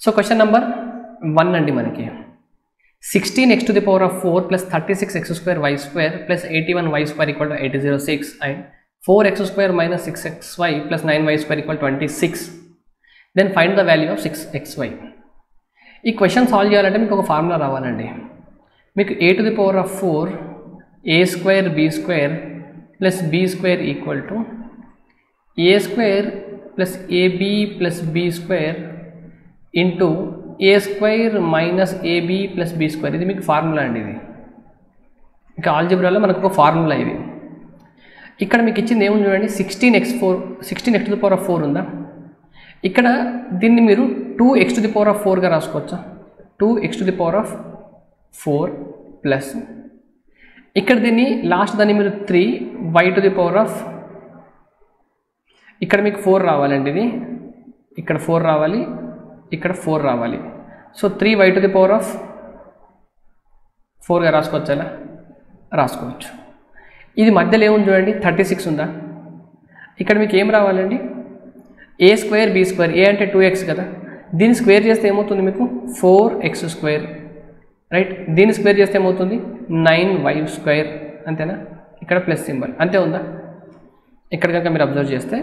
So question number one అండి మనకి sixteen x to the power of four plus thirty six x square y square plus eighty one y square equal to eighty zero six and four x square minus six x y plus nine y square equal twenty six then find the value of six x y ఈ question solve చేయాలంటే మీకు ఒక formula రావాలండి మీకు a to the power of four a square b square plus b square equal to a square plus a b plus b square into a square minus a b plus b square ఇది మీకు formula అండి ఇది ఇంకా ఆల్జిబ్రాలో మనకు ఒక formula ఇది ఇక్కడ మీకు ఇచ్చింది ఏముంది చూడండి sixteen x four sixteen x to the power of four ఉందా ఇక్కడ దీన్ని మీరు two x to the power of ఫోర్గా రాసుకోవచ్చా two x to the power of four plus ఇక్కడ దీన్ని లాస్ట్ దాన్ని మీరు three y to the power of ఇక్కడ మీకు ఫోర్ రావాలండి ఇది ఇక్కడ ఫోర్ రావాలి ఇక్కడ ఫోర్ రావాలి so three y to the power of ఫోర్గా రాసుకోవచ్చు అలా రాసుకోవచ్చు ఇది మధ్యలో ఏముంది చూడండి థర్టీ సిక్స్ ఉందా ఇక్కడ మీకు ఏం రావాలండి a square b square a అంటే టూ ఎక్స్ కదా దీన్ని స్క్వేర్ చేస్తే ఏమవుతుంది మీకు ఫోర్ ఎక్స్ స్క్వేర్ రైట్ దీన్ని స్క్వేర్ చేస్తే ఏమవుతుంది నైన్ వై స్క్వేర్ అంతేనా ఇక్కడ ప్లస్ సింబల్ అంతే ఉందా ఇక్కడ కనుక మీరు అబ్జర్వ్ చేస్తే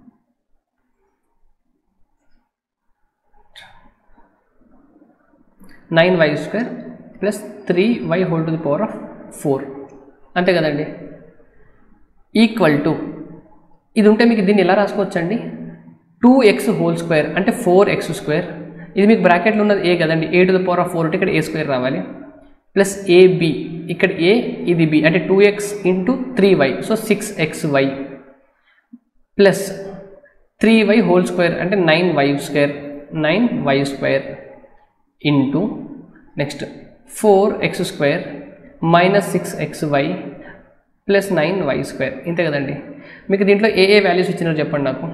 nine y square plus three y whole to the power of four అంతే కదండి ఈక్వల్ టు ఇది ఉంటే మీకు దీన్ని ఎలా రాసుకోవచ్చండి టూ ఎక్స్ హోల్ స్క్వేర్ అంటే ఫోర్ ఎక్స్ స్క్వేర్ ఇది మీకు బ్రాకెట్లో ఉన్నది ఏ కదండి a to the power of four అంటే ఇక్కడ ఏ స్క్వేర్ రావాలి ప్లస్ ఏబి ఇక్కడ ఏ ఇది బి అంటే two x into three y so six x y plus three y whole square అంటే nine y square nine y square into next four x square minus six x y plus nine y square ఇంతే కదండి మీకు దీంట్లో ఏ ఏ values ఇచ్చినారో చెప్పండి నాకు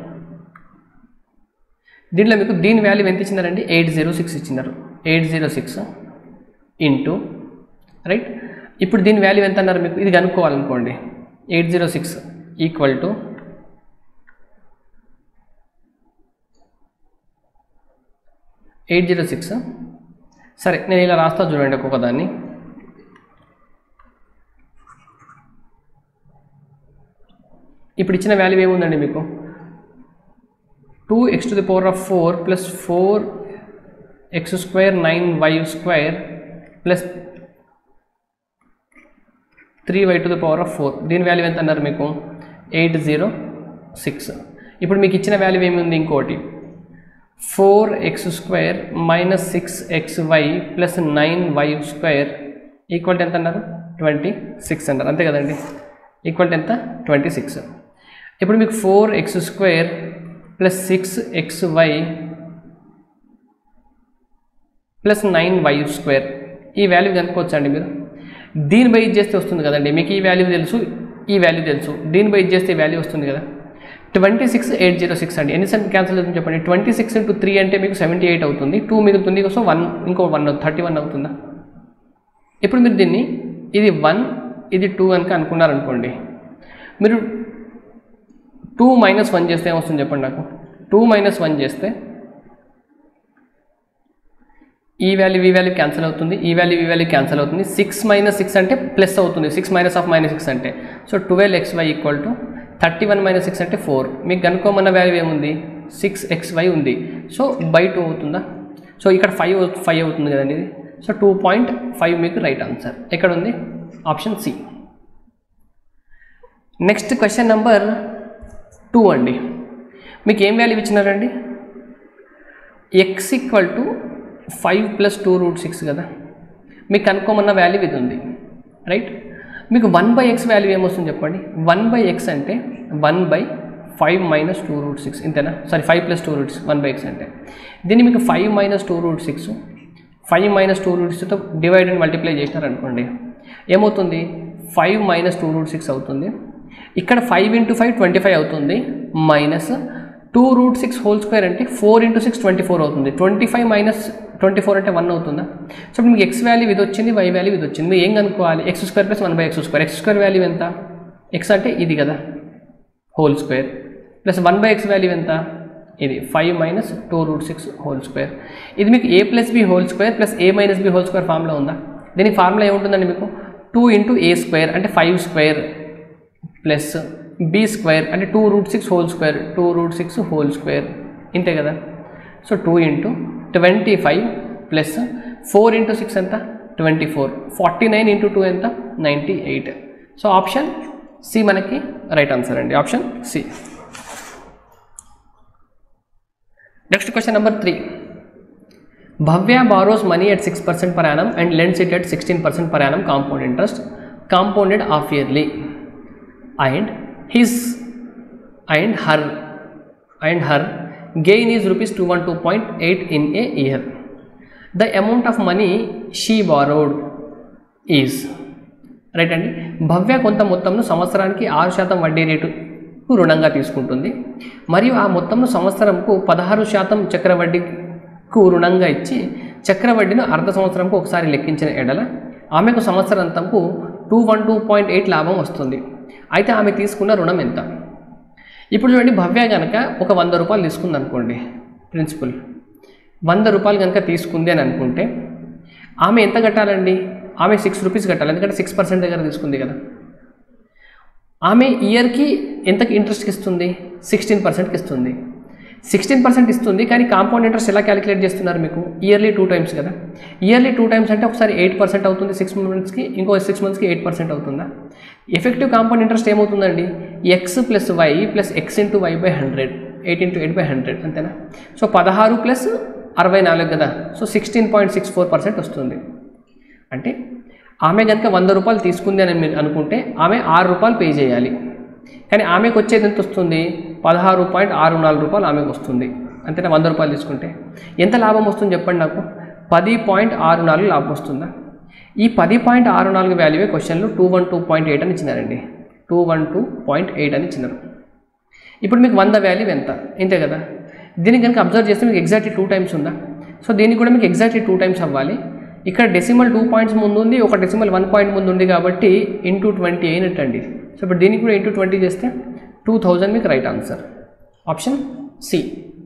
దీంట్లో మీకు దీని వాల్యూ ఎంత ఇచ్చినారండి ఎయిట్ జీరో సిక్స్ ఇచ్చినారు eight zero six into right ఇప్పుడు దీని వాల్యూ ఎంత అన్నారు మీకు ఇది కనుక్కోవాలనుకోండి eight zero six equal to eight zero six సరే నేను ఇలా రాస్తా చూడండి ఒక్కొక్క దాన్ని ఇప్పుడు ఇచ్చిన వాల్యూ ఏముందండి మీకు two x to the power of four plus four x square nine y square plus three y to the power of four దీని వాల్యూ ఎంత అన్నారు మీకు ఎయిట్ జీరో సిక్స్ ఇప్పుడు మీకు ఇచ్చిన వాల్యూ ఏముంది ఇంకోటి four x square minus six x y plus nine y square equal ఎంత అన్నారు ట్వంటీ సిక్స్ అన్నారు అంతే కదండి ఈక్వల్ ఎంత ట్వంటీ సిక్స్ ఇప్పుడు మీకు four x square plus six x y plus nine y square ఈ వాల్యూ కనుక్కోవచ్చండి మీరు దీని బై ఇది చేస్తే వస్తుంది కదండి మీకు ఈ వాల్యూ తెలుసు ఈ వాల్యూ తెలుసు దీని బై ఇది చేస్తే ఈ వాల్యూ వస్తుంది కదా twenty six eight zero six అండి ఎన్ని సెంట్ క్యాన్సిల్ అవుతుంది చెప్పండి ట్వంటీ సిక్స్ ఇంటూ త్రీ అంటే మీకు సెవెంటీ ఎయిట్ అవుతుంది టూ మిగులుతుంది సో వన్ ఇంకో వన్ థర్టీ వన్ అవుతుందా ఇప్పుడు మీరు దీన్ని ఇది వన్ ఇది టూ కనుక అనుకున్నారనుకోండి మీరు టూ మైనస్ వన్ చేస్తే ఏమొస్తుంది చెప్పండి నాకు టూ మైనస్ వన్ చేస్తే ఈ వాల్యూ ఈ వాల్యూ క్యాన్సిల్ అవుతుంది ఈ వాల్యూ ఈ వాల్యూ క్యాన్సిల్ అవుతుంది సిక్స్ మైనస్ సిక్స్ అంటే ప్లస్ అవుతుంది six minus of minus six అంటే so twelve x y equal to thirty one minus six అంటే ఫోర్ మీకు కనుక్కోమన్న వాల్యూ ఏముంది సిక్స్ ఎక్స్ వై ఉంది సో బై టూ అవుతుందా సో ఇక్కడ ఫైవ్ ఫైవ్ అవుతుంది కదండి ఇది సో టూ పాయింట్ ఫైవ్ మీకు రైట్ ఆన్సర్ ఎక్కడ ఉంది option C next question number two అండి మీకు ఏం value ఇచ్చినారండి X equal to five plus two root six కదా మీకు కనుక్కోమన్న వాల్యూ ఇది ఉంది రైట్ మీకు వన్ బై ఎక్స్ వాల్యూ ఏమొస్తుంది చెప్పండి వన్ బై ఎక్స్ అంటే one by five minus two root six ఇంతేనా sorry five plus two roots one by x అంటే దీన్ని మీకు five minus two root six five minus two root సిక్స్తో divide and multiply చేసినారనుకోండి ఏమవుతుంది five minus two root six అవుతుంది ఇక్కడ five into five twenty five అవుతుంది minus two root six whole square అంటే four into six twenty four అవుతుంది twenty five minus twenty four అంటే one అవుతుందా సో ఇప్పుడు మీకు ఎక్స్ వాల్యూ ఇది వచ్చింది వై వాల్యూ ఇది వచ్చింది మీరు ఏం కనుక్కోవాలి x square plus one by x square x square value ఎంత ఎక్స్ అంటే ఇది కదా whole square plus one by x value ఎంత ఇది five minus two root six whole square ఇది మీకు a plus b whole square plus a minus b whole square formula ఉందా దీనికి ఫార్ములా ఏముంటుందండి మీకు టూ ఇంటూ ఏ స్క్వేర్ అంటే five square plus b square అంటే two root six whole square two root six whole square ఇంతే కదా so two into twenty five plus four into six ఎంత twenty four forty nine into two ఎంత ninety eight so option C మనకి right answer అండి option C next question number three Bhavya borrows money at six percent per annum and lends it at sixteen percent per annum compound interest compounded half yearly and his and her and her gain is rupees 212.8 in a year the amount of money she borrowed is right అండి భవ్య కొంత మొత్తంను సంవత్సరానికి ఆరు శాతం వడ్డీ rate రుణంగా తీసుకుంటుంది మరియు ఆ మొత్తంను సంవత్సరంకు పదహారు శాతం చక్రవడ్డీకు రుణంగా ఇచ్చి చక్రవడ్డీని అర్ధ సంవత్సరంకు ఒకసారి లెక్కించిన ఎడల ఆమెకు సంవత్సరాంతంకు two one two point eight లాభం వస్తుంది అయితే ఆమె తీసుకున్న రుణం ఎంత ఇప్పుడు చూడండి భవ్య కనుక ఒక వంద రూపాయలు తీసుకుంది అనుకోండి ప్రిన్సిపల్ వంద రూపాయలు కనుక తీసుకుంది అని అనుకుంటే ఆమె ఎంత కట్టాలండి ఆమె సిక్స్ రూపీస్ కట్టాలి ఎందుకంటే సిక్స్ పర్సెంట్ దగ్గర తీసుకుంది కదా ఆమె ఇయర్కి ఎంతకి ఇంట్రెస్ట్కి ఇస్తుంది సిక్స్టీన్ పర్సెంట్కి ఇస్తుంది సిక్స్టీన్ పర్సెంట్ ఇస్తుంది కానీ కాంపౌండ్ ఇంట్రెస్ట్ ఎలా క్యాలిక్యులేట్ చేస్తున్నారు మీకు ఇయర్లీ టూ టైమ్స్ కదా ఇయర్లీ టూ టైమ్స్ అంటే ఒకసారి ఎయిట్ పర్సెంట్ అవుతుంది సిక్స్ మంత్స్కి ఇంకో సిక్స్ మంత్స్కి ఎయిట్ పర్సెంట్ అవుతుందా ఎఫెక్టివ్ కాంపౌండ్ ఇంట్రెస్ట్ ఏమవుతుందండి x plus y plus x into y by hundred eight into eight by hundred అంతేనా సో పదహారు ప్లస్ అరవై నాలుగు కదా so sixteen point six four percent వస్తుంది అంటే ఆమె కనుక వంద రూపాయలు తీసుకుంది అని మీరు అనుకుంటే ఆమె ఆరు రూపాయలు పే చేయాలి కానీ ఆమెకు వచ్చేది ఎంత వస్తుంది పదహారు పాయింట్ ఆరు నాలుగు రూపాయలు ఆమెకు వస్తుంది అంతేనా వంద రూపాయలు తీసుకుంటే ఎంత లాభం వస్తుంది చెప్పండి నాకు పది పాయింట్ ఆరు నాలుగు లాభం వస్తుందా ఈ పది పాయింట్ ఆరు నాలుగు వాల్యూవే క్వశ్చన్లు two one two point eight అని ఇచ్చినారండి two one two point eight అని ఇచ్చినారు ఇప్పుడు మీకు వంద వాల్యూ ఎంత ఇంతే కదా దీనికి కనుక అబ్జర్వ్ చేస్తే మీకు ఎగ్జాక్ట్లీ టూ టైమ్స్ ఉందా సో దీనికి కూడా మీకు ఎగ్జాక్ట్లీ టూ టైమ్స్ అవ్వాలి ఇక్కడ డెసిమల్ టూ పాయింట్స్ ముందు ఉంది ఒక డెసిమల్ వన్ పాయింట్ ముందు ఉంది కాబట్టి ఇంటూ ట్వంటీ అయినట్టండి సో ఇప్పుడు దీనికి కూడా ఇంటూ ట్వంటీ చేస్తే టూ థౌజండ్ మీకు right answer option C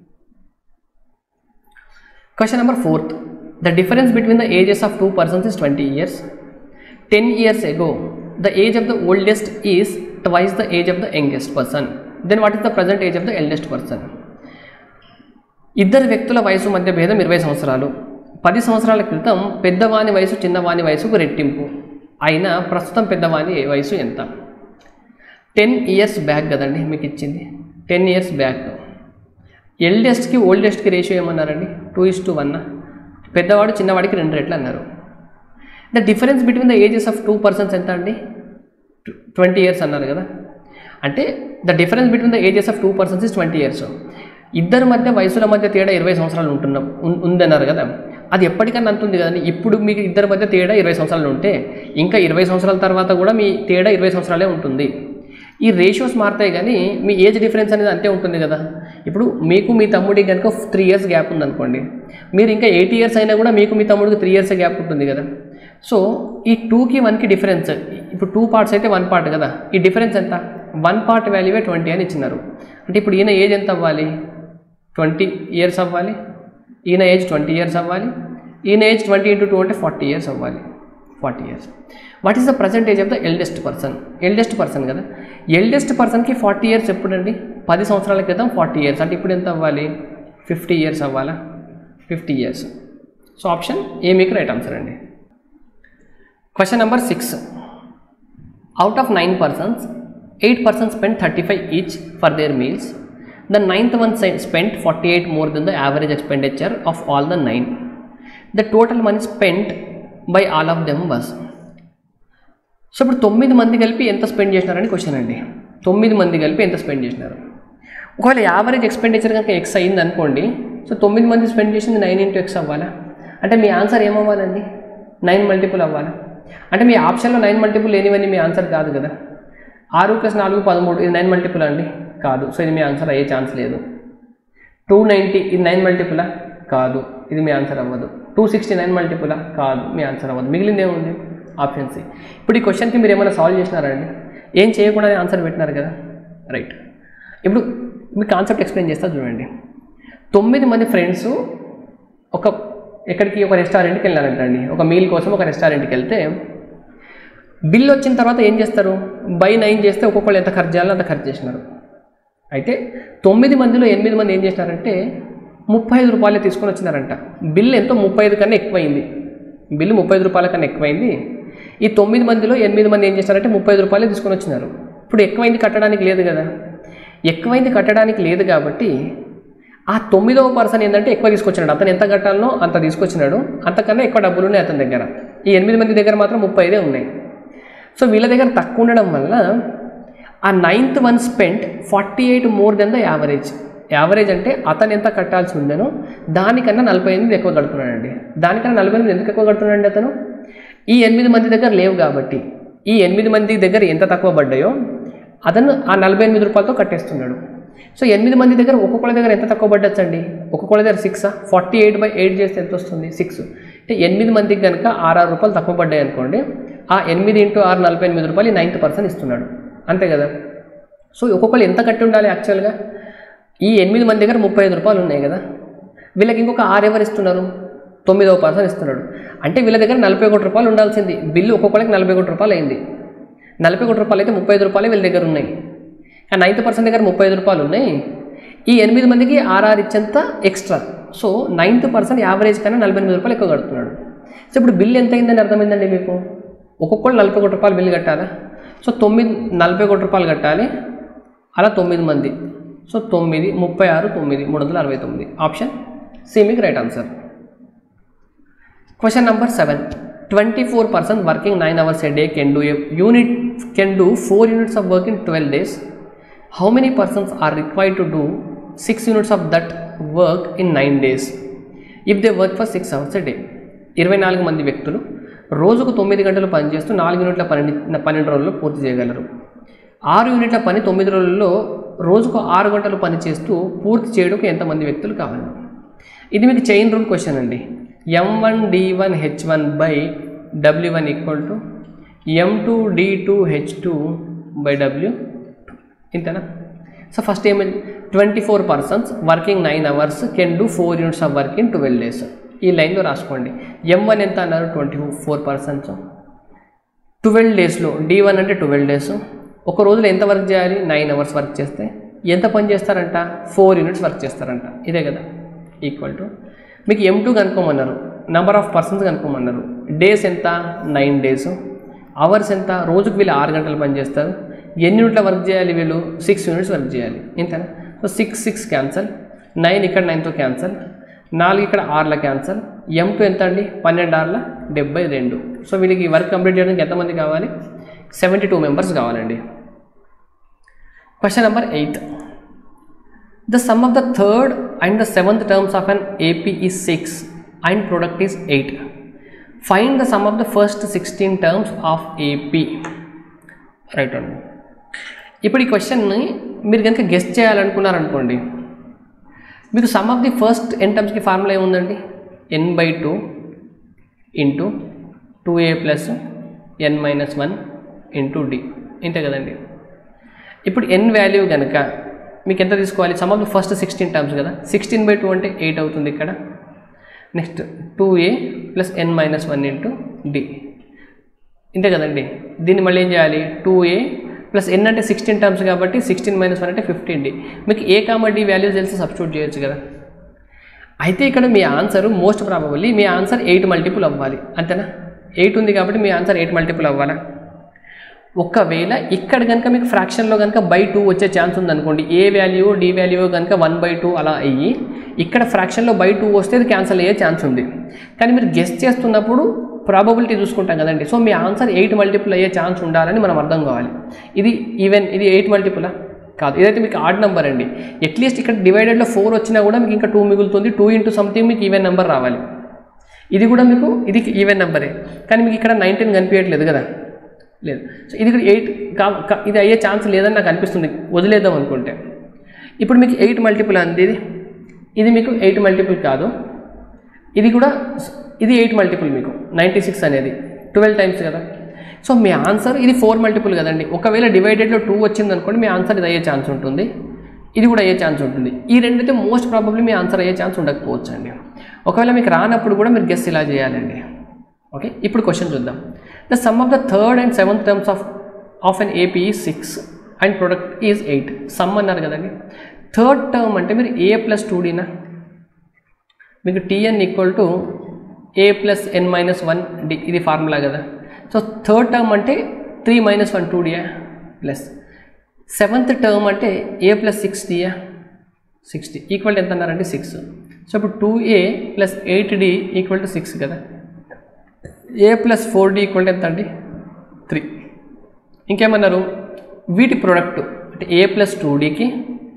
question number fourth the difference between the ages of two persons is twenty years ten years ago the age of the oldest is twice the age of the youngest person then what is the present age of the eldest person ఇద్దరు వ్యక్తుల వయసు మధ్య భేదం ఇరవై సంవత్సరాలు పది సంవత్సరాల క్రితం పెద్దవాని వయసు చిన్నవాని వయసుకు రెట్టింపు అయినా ప్రస్తుతం పెద్దవాని వయసు ఎంత టెన్ ఇయర్స్ బ్యాక్ కదండి మీకు ఇచ్చింది టెన్ ఇయర్స్ బ్యాక్ ఎల్డెస్ట్కి ఓల్డెస్ట్కి రేషియో ఏమన్నారండి టూ ఇస్ టు వన్ పెద్దవాడు చిన్నవాడికి రెండు రెట్లు అన్నారు the difference between the ages of two persons ఎంత అండి ట్వంటీ ఇయర్స్ అన్నారు కదా అంటే the difference between the ages of two persons is twenty years ఇద్దరి మధ్య వయసుల మధ్య తేడా ఇరవై సంవత్సరాలు ఉంటున్నాం ఉన్- ఉందన్నారు కదా అది ఎప్పటికన్నా అంతుంది కదండి ఇప్పుడు మీకు ఇద్దరి మధ్య తేడా ఇరవై సంవత్సరాలు ఉంటే ఇంకా ఇరవై సంవత్సరాల తర్వాత కూడా మీ తేడా ఇరవై సంవత్సరాలే ఉంటుంది ఈ రేషియోస్ మారుతాయి కానీ మీ ఏజ్ డిఫరెన్స్ అనేది అంతే ఉంటుంది కదా ఇప్పుడు మీకు మీ తమ్ముడికి కనుక త్రీ ఇయర్స్ గ్యాప్ ఉందనుకోండి మీరు ఇంకా ఎయిట్ ఇయర్స్ అయినా కూడా మీకు మీ తమ్ముడికి త్రీ ఇయర్స్ గ్యాప్ ఉంటుంది కదా సో ఈ టూకి వన్కి డిఫరెన్స్ ఇప్పుడు టూ పార్ట్స్ అయితే వన్ పార్ట్ కదా ఈ డిఫరెన్స్ ఎంత వన్ పార్ట్ వాల్యూవే ట్వంటీ అని ఇచ్చినారు అంటే ఇప్పుడు ఈయన ఏజ్ ఎంత అవ్వాలి ట్వంటీ ఇయర్స్ అవ్వాలి ఈయన ఏజ్ ట్వంటీ ఇయర్స్ అవ్వాలి ఈయన ఏజ్ ట్వంటీ ఇంటూ టూ అంటే ఫార్టీ ఇయర్స్ అవ్వాలి forty years what is the present age of the eldest person eldest person కదా ఎల్డెస్ట్ పర్సన్కి ఫార్టీ ఇయర్స్ ఎప్పుడండి పది సంవత్సరాల క్రితం ఫార్టీ ఇయర్స్ అంటే ఇప్పుడు ఎంత అవ్వాలి ఫిఫ్టీ ఇయర్స్ అవ్వాలా fifty years so option A మీకు రైట్ ఆన్సర్ అండి question number six out of nine persons eight persons spend thirty five each for their meals the ninth one spent forty eight more than the average expenditure of all the nine the total money spent by all of them was so ఇప్పుడు తొమ్మిది మంది కలిపి ఎంత spend చేసినారని question అండి తొమ్మిది మంది కలిపి ఎంత స్పెండ్ చేసినారు ఒకవేళ యావరేజ్ ఎక్స్పెండిచర్ కనుక ఎక్స్ అయింది అనుకోండి సో తొమ్మిది మంది స్పెండ్ చేసింది నైన్ ఇంటూ ఎక్స్ అవ్వాలా అంటే మీ ఆన్సర్ ఏమవ్వాలండి నైన్ మల్టిపుల్ అవ్వాలా అంటే మీ ఆప్షన్లో నైన్ మల్టిపుల్ లేనివన్నీ మీ ఆన్సర్ కాదు కదా ఆరు ప్లస్ నాలుగు పదమూడు ఇది నైన్ మల్టిపుల్ అండి కాదు సో ఇది మీ ఆన్సర్ అయ్యే ఛాన్స్ లేదు టూ నైంటీ ఇది నైన్ మల్టిపులా కాదు ఇది మీ ఆన్సర్ అవ్వదు టూ సిక్స్టీ నైన్ మల్టిపులా కాదు మీ ఆన్సర్ అవ్వదు మిగిలింది ఏముంది ఆప్షన్ సి ఇప్పుడు ఈ క్వశ్చన్కి మీరు ఏమైనా సాల్వ్ చేసినారా అండి ఏం చేయకుండా ఆన్సర్ పెట్టినారు కదా రైట్ ఇప్పుడు మీ కాన్సెప్ట్ ఎక్స్ప్లెయిన్ చేస్తా చూడండి తొమ్మిది మంది ఫ్రెండ్స్ ఒక ఎక్కడికి ఒక రెస్టారెంట్కి వెళ్ళారంటండి ఒక మీల్ కోసం ఒక రెస్టారెంట్కి వెళ్తే బిల్ వచ్చిన తర్వాత ఏం చేస్తారు బై నైన్ చేస్తే ఒక్కొక్కళ్ళు ఎంత ఖర్చు చేయాలో అంత ఖర్చు చేసినారు అయితే తొమ్మిది మందిలో ఎనిమిది మంది ఏం చేసినారంటే ముప్పై ఐదు రూపాయలే తీసుకొని వచ్చినారంట బిల్ ఎంతో ముప్పై ఐదు కన్నా ఎక్కువైంది బిల్లు ముప్పై ఐదు రూపాయల కన్నా ఎక్కువైంది ఈ తొమ్మిది మందిలో ఎనిమిది మంది ఏం చేశారంటే ముప్పై ఐదు రూపాయలే తీసుకొని వచ్చినారు ఇప్పుడు ఎక్కువైంది కట్టడానికి లేదు కదా ఎక్కువైంది కట్టడానికి లేదు కాబట్టి ఆ తొమ్మిదవ పర్సన్ ఏంటంటే ఎక్కువ తీసుకొచ్చినాడు అతను ఎంత కట్టాలనో అంత తీసుకొచ్చినాడు అంతకన్నా ఎక్కువ డబ్బులు ఉన్నాయి అతని దగ్గర ఈ ఎనిమిది మంది దగ్గర మాత్రం ముప్పై ఐదే ఉన్నాయి సో వీళ్ళ దగ్గర తక్కువ ఉండడం వల్ల ఆ ninth one spent forty eight more than the average average అంటే అతను ఎంత కట్టాల్సి ఉందనో దానికన్నా నలభై ఎనిమిది ఎక్కువ కడుతున్నాడండి దానికన్నా నలభై ఎనిమిది ఎందుకు ఎక్కువ కడుతున్నాడండి అతను ఈ ఎనిమిది మంది దగ్గర లేవు కాబట్టి ఈ ఎనిమిది మంది దగ్గర ఎంత తక్కువ పడ్డాయో అతను ఆ నలభై ఎనిమిది రూపాయలతో కట్టేస్తున్నాడు సో ఎనిమిది మంది దగ్గర ఒక్కొక్కళ్ళ దగ్గర ఎంత తక్కువ పడ్డచ్చండి ఒక్కొక్కళ్ళ దగ్గర సిక్సా ఫార్టీ ఎయిట్ బై ఎయిట్ చేస్తే ఎంత వస్తుంది సిక్స్ అంటే ఎనిమిది మందికి కనుక ఆరు రూపాయలు తక్కువ పడ్డాయి అనుకోండి ఆ ఎనిమిది ఇంటూ ఆరు నలభై ఎనిమిది రూపాయలు నైన్త్ పర్సన్ ఇస్తున్నాడు అంతే కదా సో ఒక్కొక్కరు ఎంత కట్టి ఉండాలి యాక్చువల్గా ఈ ఎనిమిది మంది దగ్గర ముప్పై ఐదు రూపాయలు ఉన్నాయి కదా వీళ్ళకి ఇంకొక ఆరు ఎవరు ఇస్తున్నారు తొమ్మిదవ పర్సన్ ఇస్తున్నాడు అంటే వీళ్ళ దగ్గర నలభై ఒకటి రూపాయలు ఉండాల్సింది బిల్లు ఒక్కొక్కరికి నలభై ఒకటి రూపాయలు అయింది నలభై ఒకటి రూపాయలు అయితే ముప్పై ఐదు రూపాయలు వీళ్ళ దగ్గర ఉన్నాయి ఆ నైన్త్ పర్సన్ దగ్గర ముప్పై ఐదు రూపాయలు ఉన్నాయి ఈ ఎనిమిది మందికి ఆర్ఆర్ ఇచ్చేంత extra so ninth person average కన్నా నలభై ఎనిమిది రూపాయలు ఎక్కువ కడుతున్నాడు సో ఇప్పుడు బిల్ ఎంత అయిందని అర్థమైందండి మీకు ఒక్కొక్కళ్ళు నలభై ఒకటి రూపాయలు బిల్లు కట్టాలా సో తొమ్మిది నలభై ఒకటి రూపాయలు కట్టాలి అలా తొమ్మిది మంది సో తొమ్మిది ముప్పై ఆరు తొమ్మిది మూడు వందల అరవై తొమ్మిది ఆప్షన్ సి మీకు right answer question number seven twenty four percent working nine hours a day can do unit can do four units of work in twelve days how many persons are required to do six units of that work in nine days if they work for six hours a day ఇరవై నాలుగు మంది వ్యక్తులు రోజుకు తొమ్మిది గంటలు పనిచేస్తూ నాలుగు యూనిట్ల పన్నెండు పన్నెండు రోజుల్లో పూర్తి చేయగలరు ఆరు యూనిట్ల పని తొమ్మిది రోజుల్లో రోజుకు ఆరు గంటలు పని చేస్తూ పూర్తి చేయడానికి ఎంతమంది వ్యక్తులు కావాలి ఇది మీకు చైన్ రూల్ క్వశ్చన్ అండి M one D one H one by W one equal to M two D two H two by W ఇంతేనా సో ఫస్ట్ ఏమైంది twenty four persons working nine hours can do four units of work in twelve days ఈ లైన్లో రాసుకోండి M one ఎంత అన్నారు twenty four persons twelve డేస్లో D one అంటే twelve days ఒక రోజులో ఎంత వర్క్ చేయాలి నైన్ అవర్స్ వర్క్ చేస్తే ఎంత పని చేస్తారంట ఫోర్ యూనిట్స్ వర్క్ చేస్తారంట ఇదే కదా ఈక్వల్ టు మీకు ఎం టూ కనుక్కోమన్నారు నెంబర్ ఆఫ్ పర్సన్స్ కనుక్కోమన్నారు డేస్ ఎంత నైన్ డేస్ అవర్స్ ఎంత రోజుకు వీళ్ళు ఆరు గంటలు పని చేస్తారు ఎన్ని యూనిట్ల వర్క్ చేయాలి వీళ్ళు సిక్స్ యూనిట్స్ వర్క్ చేయాలి ఇంతేనా so six six cancel nine ఇక్కడ నైన్తో క్యాన్సల్ నాలుగు ఇక్కడ ఆర్ల క్యాన్సల్ ఎం టూ ఎంత అండి పన్నెండు ఆర్ల డెబ్బై రెండు సో వీళ్ళకి ఈ వర్క్ కంప్లీట్ చేయడానికి ఎంతమంది కావాలి సెవెంటీ టూ మెంబర్స్ కావాలండి question number eighth the sum of the third and the seventh terms of an AP is six and product is eight find the sum of the first sixteen terms of AP right అండి ఇప్పుడు ఈ క్వశ్చన్ని మీరు కనుక guess చేయాలనుకున్నారనుకోండి మీకు sum of the first N టర్మ్స్కి formula ఏముందండి N by two into two A plus N minus one into D ఇంతే కదండి ఇప్పుడు ఎన్ వాల్యూ కనుక మీకు ఎంత తీసుకోవాలి sum of the first sixteen terms కదా సిక్స్టీన్ బై టూ అంటే ఎయిట్ అవుతుంది ఇక్కడ next two A plus N minus one into D ఇంతే కదండి దీన్ని మళ్ళీ ఏం చేయాలి టూ ఏ ప్లస్ ఎన్ అంటే సిక్స్టీన్ టర్మ్స్ కాబట్టి సిక్స్టీన్ మైనస్ వన్ అంటే ఫిఫ్టీన్ డి మీకు ఏ కామా డి వాల్యూస్ తెలిసి సబ్స్టిట్యూట్ చేయొచ్చు కదా అయితే ఇక్కడ మీ ఆన్సర్ మోస్ట్ ప్రాబబుల్లీ మీ ఆన్సర్ ఎయిట్ మల్టిపుల్ అవ్వాలి అంతేనా ఎయిట్ ఉంది కాబట్టి మీ ఆన్సర్ ఎయిట్ మల్టిపుల్ అవ్వాలా ఒకవేళ ఇక్కడ కనుక మీకు ఫ్రాక్షన్లో కనుక బై టూ వచ్చే ఛాన్స్ ఉందనుకోండి ఏ వాల్యూ డి వాల్యూ కనుక వన్ బై టూ అలా అయ్యి ఇక్కడ ఫ్రాక్షన్లో బై టూ వస్తే అది క్యాన్సిల్ అయ్యే ఛాన్స్ ఉంది కానీ మీరు గెస్ట్ చేస్తున్నప్పుడు ప్రాబబిలిటీ చూసుకుంటాం కదండి సో మీ ఆన్సర్ ఎయిట్ మల్టిపుల్ అయ్యే ఛాన్స్ ఉండాలని మనం అర్థం కావాలి ఇది ఈవెన్ ఇది ఎయిట్ మల్టిపులా కాదు ఇదైతే మీకు ఆడ్ నెంబర్ అండి అట్లీస్ట్ ఇక్కడ డివైడెడ్లో ఫోర్ వచ్చినా కూడా మీకు ఇంకా టూ మిగులుతుంది టూ ఇంటూ సంథింగ్ మీకు ఈవెన్ నెంబర్ రావాలి ఇది కూడా మీకు ఇది ఈవెన్ నెంబరే కానీ మీకు ఇక్కడ నైన్టీన్ కనిపించట్లేదు కదా లేదు సో ఇది ఇక్కడ ఎయిట్ కా కా- ఇది అయ్యే ఛాన్స్ లేదని నాకు అనిపిస్తుంది వదిలేద్దాం అనుకుంటే ఇప్పుడు మీకు ఎయిట్ మల్టిపుల్ అంది ఇది ఇది మీకు ఎయిట్ మల్టిపుల్ కాదు ఇది కూడా ఇది ఎయిట్ మల్టిపుల్ మీకు నైంటీ సిక్స్ అనేది ట్వెల్వ్ టైమ్స్ కదా సో మీ ఆన్సర్ ఇది ఫోర్ మల్టిపుల్ కదండి ఒకవేళ డివైడెడ్లో టూ వచ్చింది అనుకోండి మీ ఆన్సర్ ఇది అయ్యే ఛాన్స్ ఉంటుంది ఇది కూడా అయ్యే ఛాన్స్ ఉంటుంది ఈ రెండైతే మోస్ట్ ప్రాబబ్లీ మీ ఆన్సర్ అయ్యే ఛాన్స్ ఉండకపోవచ్చు అండి ఒకవేళ మీకు రానప్పుడు కూడా మీరు గెస్ ఇలా చేయాలండి ఓకే ఇప్పుడు క్వశ్చన్ చూద్దాం the sum of the third and seventh terms of of an AP ఈ six and product is eight sum అన్నారు కదండి థర్డ్ టర్మ్ అంటే మీరు ఏ ప్లస్ టూ డీనా మీకు TN equal to A plus N minus one D ఇది formula కదా so third term అంటే త్రీ మైనస్ వన్ టూ డియా ప్లస్ సెవెంత్ టర్మ్ అంటే ఏ ప్లస్ సిక్స్ డియా సిక్స్టీ ఈక్వల్ ఎంత అన్నారంటే సిక్స్ సో ఇప్పుడు two A plus eight D equal to six కదా A plus four D equal to ఎంత అండి త్రీ ఇంకేమన్నారు వీటి ప్రొడక్ట్ అంటే ఏ ప్లస్ టూ డీకి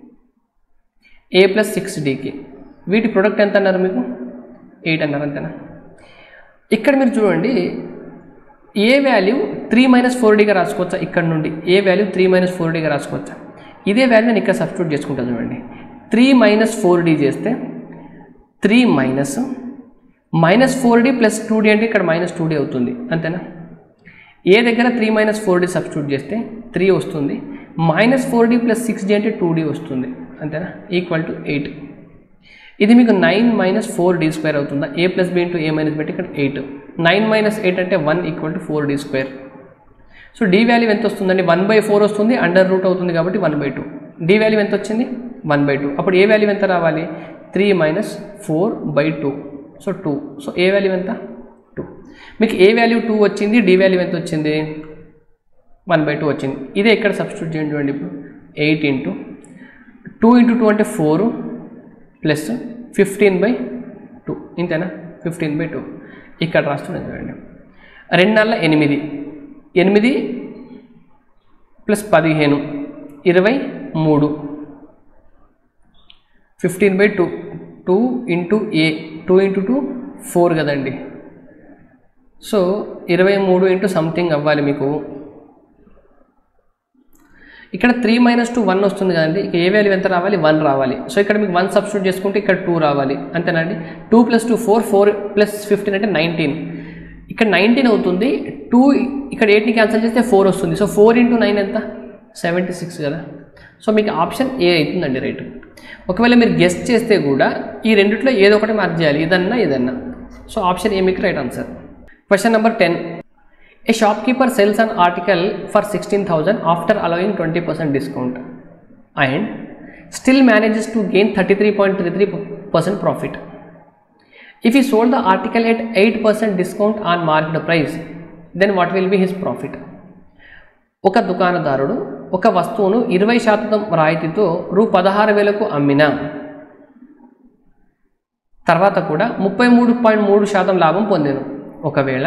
ఏ ప్లస్ సిక్స్ డీకి వీటి ప్రొడక్ట్ ఎంత అన్నారు మీకు ఎయిట్ అన్నారు అంతేనా ఇక్కడ మీరు చూడండి A value three minus four డీగా రాసుకోవచ్చా ఇక్కడ నుండి A value three minus four డీగా రాసుకోవచ్చా ఇదే వాల్యూ నేను ఇక్కడ సబ్స్టిట్యూట్ చేసుకుంటాను చూడండి త్రీ మైనస్ ఫోర్ డీ చేస్తే three minus minus four D plus two D అంటే ఇక్కడ మైనస్ టూ డీ అవుతుంది అంతేనా ఏ దగ్గర three minus four D substitute చేస్తే త్రీ వస్తుంది minus four D plus six D అంటే టూ డీ వస్తుంది అంతేనా ఈక్వల్ టు ఎయిట్ ఇది మీకు nine minus four D square అవుతుందా A plus B into A minus B అంటే ఇక్కడ ఎయిట్ నైన్ మైనస్ ఎయిట్ అంటే one equal to four D square so D value ఎంత వస్తుందండి వన్ బై ఫోర్ వస్తుంది under root అవుతుంది కాబట్టి one by two D value ఎంత వచ్చింది వన్ బై టూ అప్పుడు ఏ వాల్యూ ఎంత రావాలి three minus four by two so two so A value ఎంత టూ మీకు ఏ వాల్యూ టూ వచ్చింది డి వాల్యూ ఎంత వచ్చింది వన్ బై టూ వచ్చింది ఇదే ఇక్కడ సబ్స్టిట్యూట్ చేయండి చూడండి ఇప్పుడు eight into two into two అంటే four plus fifteen by two ఇంతేనా ఫిఫ్టీన్ బై టూ ఇక్కడ రాస్తున్నాను చూడండి రెండు నెలల ఎనిమిది ఎనిమిది ప్లస్ పదిహేను ఇరవై మూడు fifteen by two two into A two into two four కదండి సో ఇరవై మూడు ఇంటూ సంథింగ్ అవ్వాలి మీకు ఇక్కడ త్రీ మైనస్ టూ వన్ వస్తుంది కదండి ఇక ఏ వాల్యూ ఎంత రావాలి వన్ రావాలి సో ఇక్కడ మీకు వన్ సబ్స్టిట్యూట్ చేసుకుంటే ఇక్కడ టూ రావాలి అంతేనండి two plus two four four plus fifteen అంటే నైన్టీన్ ఇక్కడ నైన్టీన్ అవుతుంది టూ ఇక్కడ ఎయిట్ని క్యాన్సిల్ చేస్తే ఫోర్ వస్తుంది సో ఫోర్ ఇంటూ నైన్ ఎంత సెవెంటీ సిక్స్ కదా సో మీకు ఆప్షన్ ఏ అవుతుందండి రైట్ ఒకవేళ మీరు గెస్ట్ చేస్తే కూడా ఈ రెండిట్లో ఏదో ఒకటి మార్క్ చేయాలి ఇదన్నా ఇదన్నా సో ఆప్షన్ ఏ మీకు right answer question number ten A shopkeeper sells an article for 16,000 after allowing 20% discount and still manages to gain 33.33% profit. If he sold the article at 8% discount on market price, then what will be his profit? ఒక దుకాణదారుడు ఒక వస్తువును ఇరవై శాతం రాయితీతో రూ పదహారు వేలకు అమ్మినా తర్వాత కూడా ముప్పై మూడు పాయింట్ మూడు శాతం లాభం పొందాను ఒకవేళ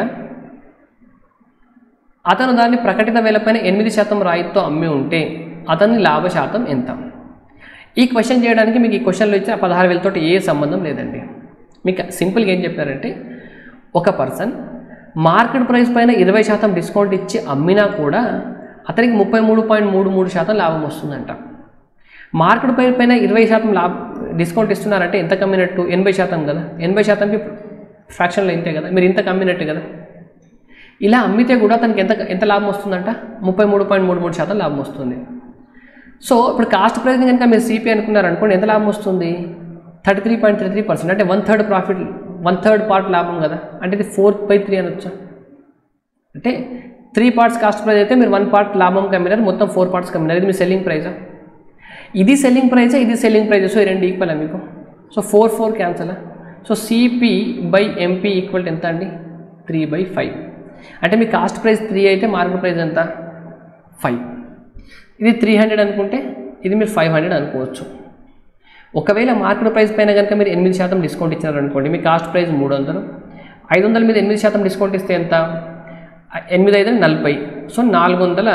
అతను దాన్ని ప్రకటిత వేలపైన ఎనిమిది శాతం రాయితీతో అమ్మి ఉంటే అతని లాభ శాతం ఎంత ఈ క్వశ్చన్ చేయడానికి మీకు ఈ క్వశ్చన్లో ఇచ్చిన పదహారు వేలతో ఏ సంబంధం లేదండి మీకు సింపుల్గా ఏం చెప్పారంటే ఒక పర్సన్ మార్కెట్ ప్రైస్ పైన ఇరవై శాతం డిస్కౌంట్ ఇచ్చి అమ్మినా కూడా అతనికి ముప్పై మూడు పాయింట్ మూడు మూడు శాతం లాభం వస్తుందంట మార్కెట్ ప్రైస్ పైన ఇరవై శాతం లాభ డిస్కౌంట్ ఇస్తున్నారంటే ఎంత కమ్మినట్టు ఎనభై శాతం కదా ఎనభై శాతంకి ఫ్రాక్షన్లో ఇంతే కదా మీరు ఇంత కమ్మినట్టు కదా ఇలా అమ్మితే కూడా తనకి ఎంత ఎంత లాభం వస్తుందంట ముప్పై మూడు పాయింట్ మూడు మూడు శాతం లాభం వస్తుంది సో ఇప్పుడు కాస్ట్ ప్రైస్ కనుక మీరు సిపి అనుకున్నారనుకోండి ఎంత లాభం వస్తుంది thirty three point three three percent అంటే one third profit one third part లాభం కదా అంటే ఇది ఫోర్ బై త్రీ అనొచ్చా అంటే త్రీ పార్ట్స్ కాస్ట్ ప్రైస్ అయితే మీరు వన్ పార్ట్ లాభం కమ్మినారు మొత్తం ఫోర్ పార్ట్స్ కమ్మినారు ఇది మీ సెల్లింగ్ ప్రైజా ఇది సెల్లింగ్ ప్రైజే ఇది సెల్లింగ్ ప్రైజే సో ఈ రెండు ఈక్వల్ మీకు so four four cancel so CP by MP equal ఎంత అండి త్రీ బై ఫైవ్ అంటే మీ కాస్ట్ ప్రైస్ త్రీ అయితే మార్కెట్ ప్రైస్ ఎంత ఫైవ్ ఇది త్రీ హండ్రెడ్ అనుకుంటే ఇది మీరు ఫైవ్ హండ్రెడ్ అనుకోవచ్చు ఒకవేళ మార్కెట్ ప్రైస్ పైన కనుక మీరు ఎనిమిది శాతం డిస్కౌంట్ ఇచ్చినారనుకోండి మీ కాస్ట్ ప్రైస్ మూడు వందలు ఐదు వందల మీద ఎనిమిది శాతం డిస్కౌంట్ ఇస్తే ఎంత ఎనిమిది ఐదు నలభై సో నాలుగు వందల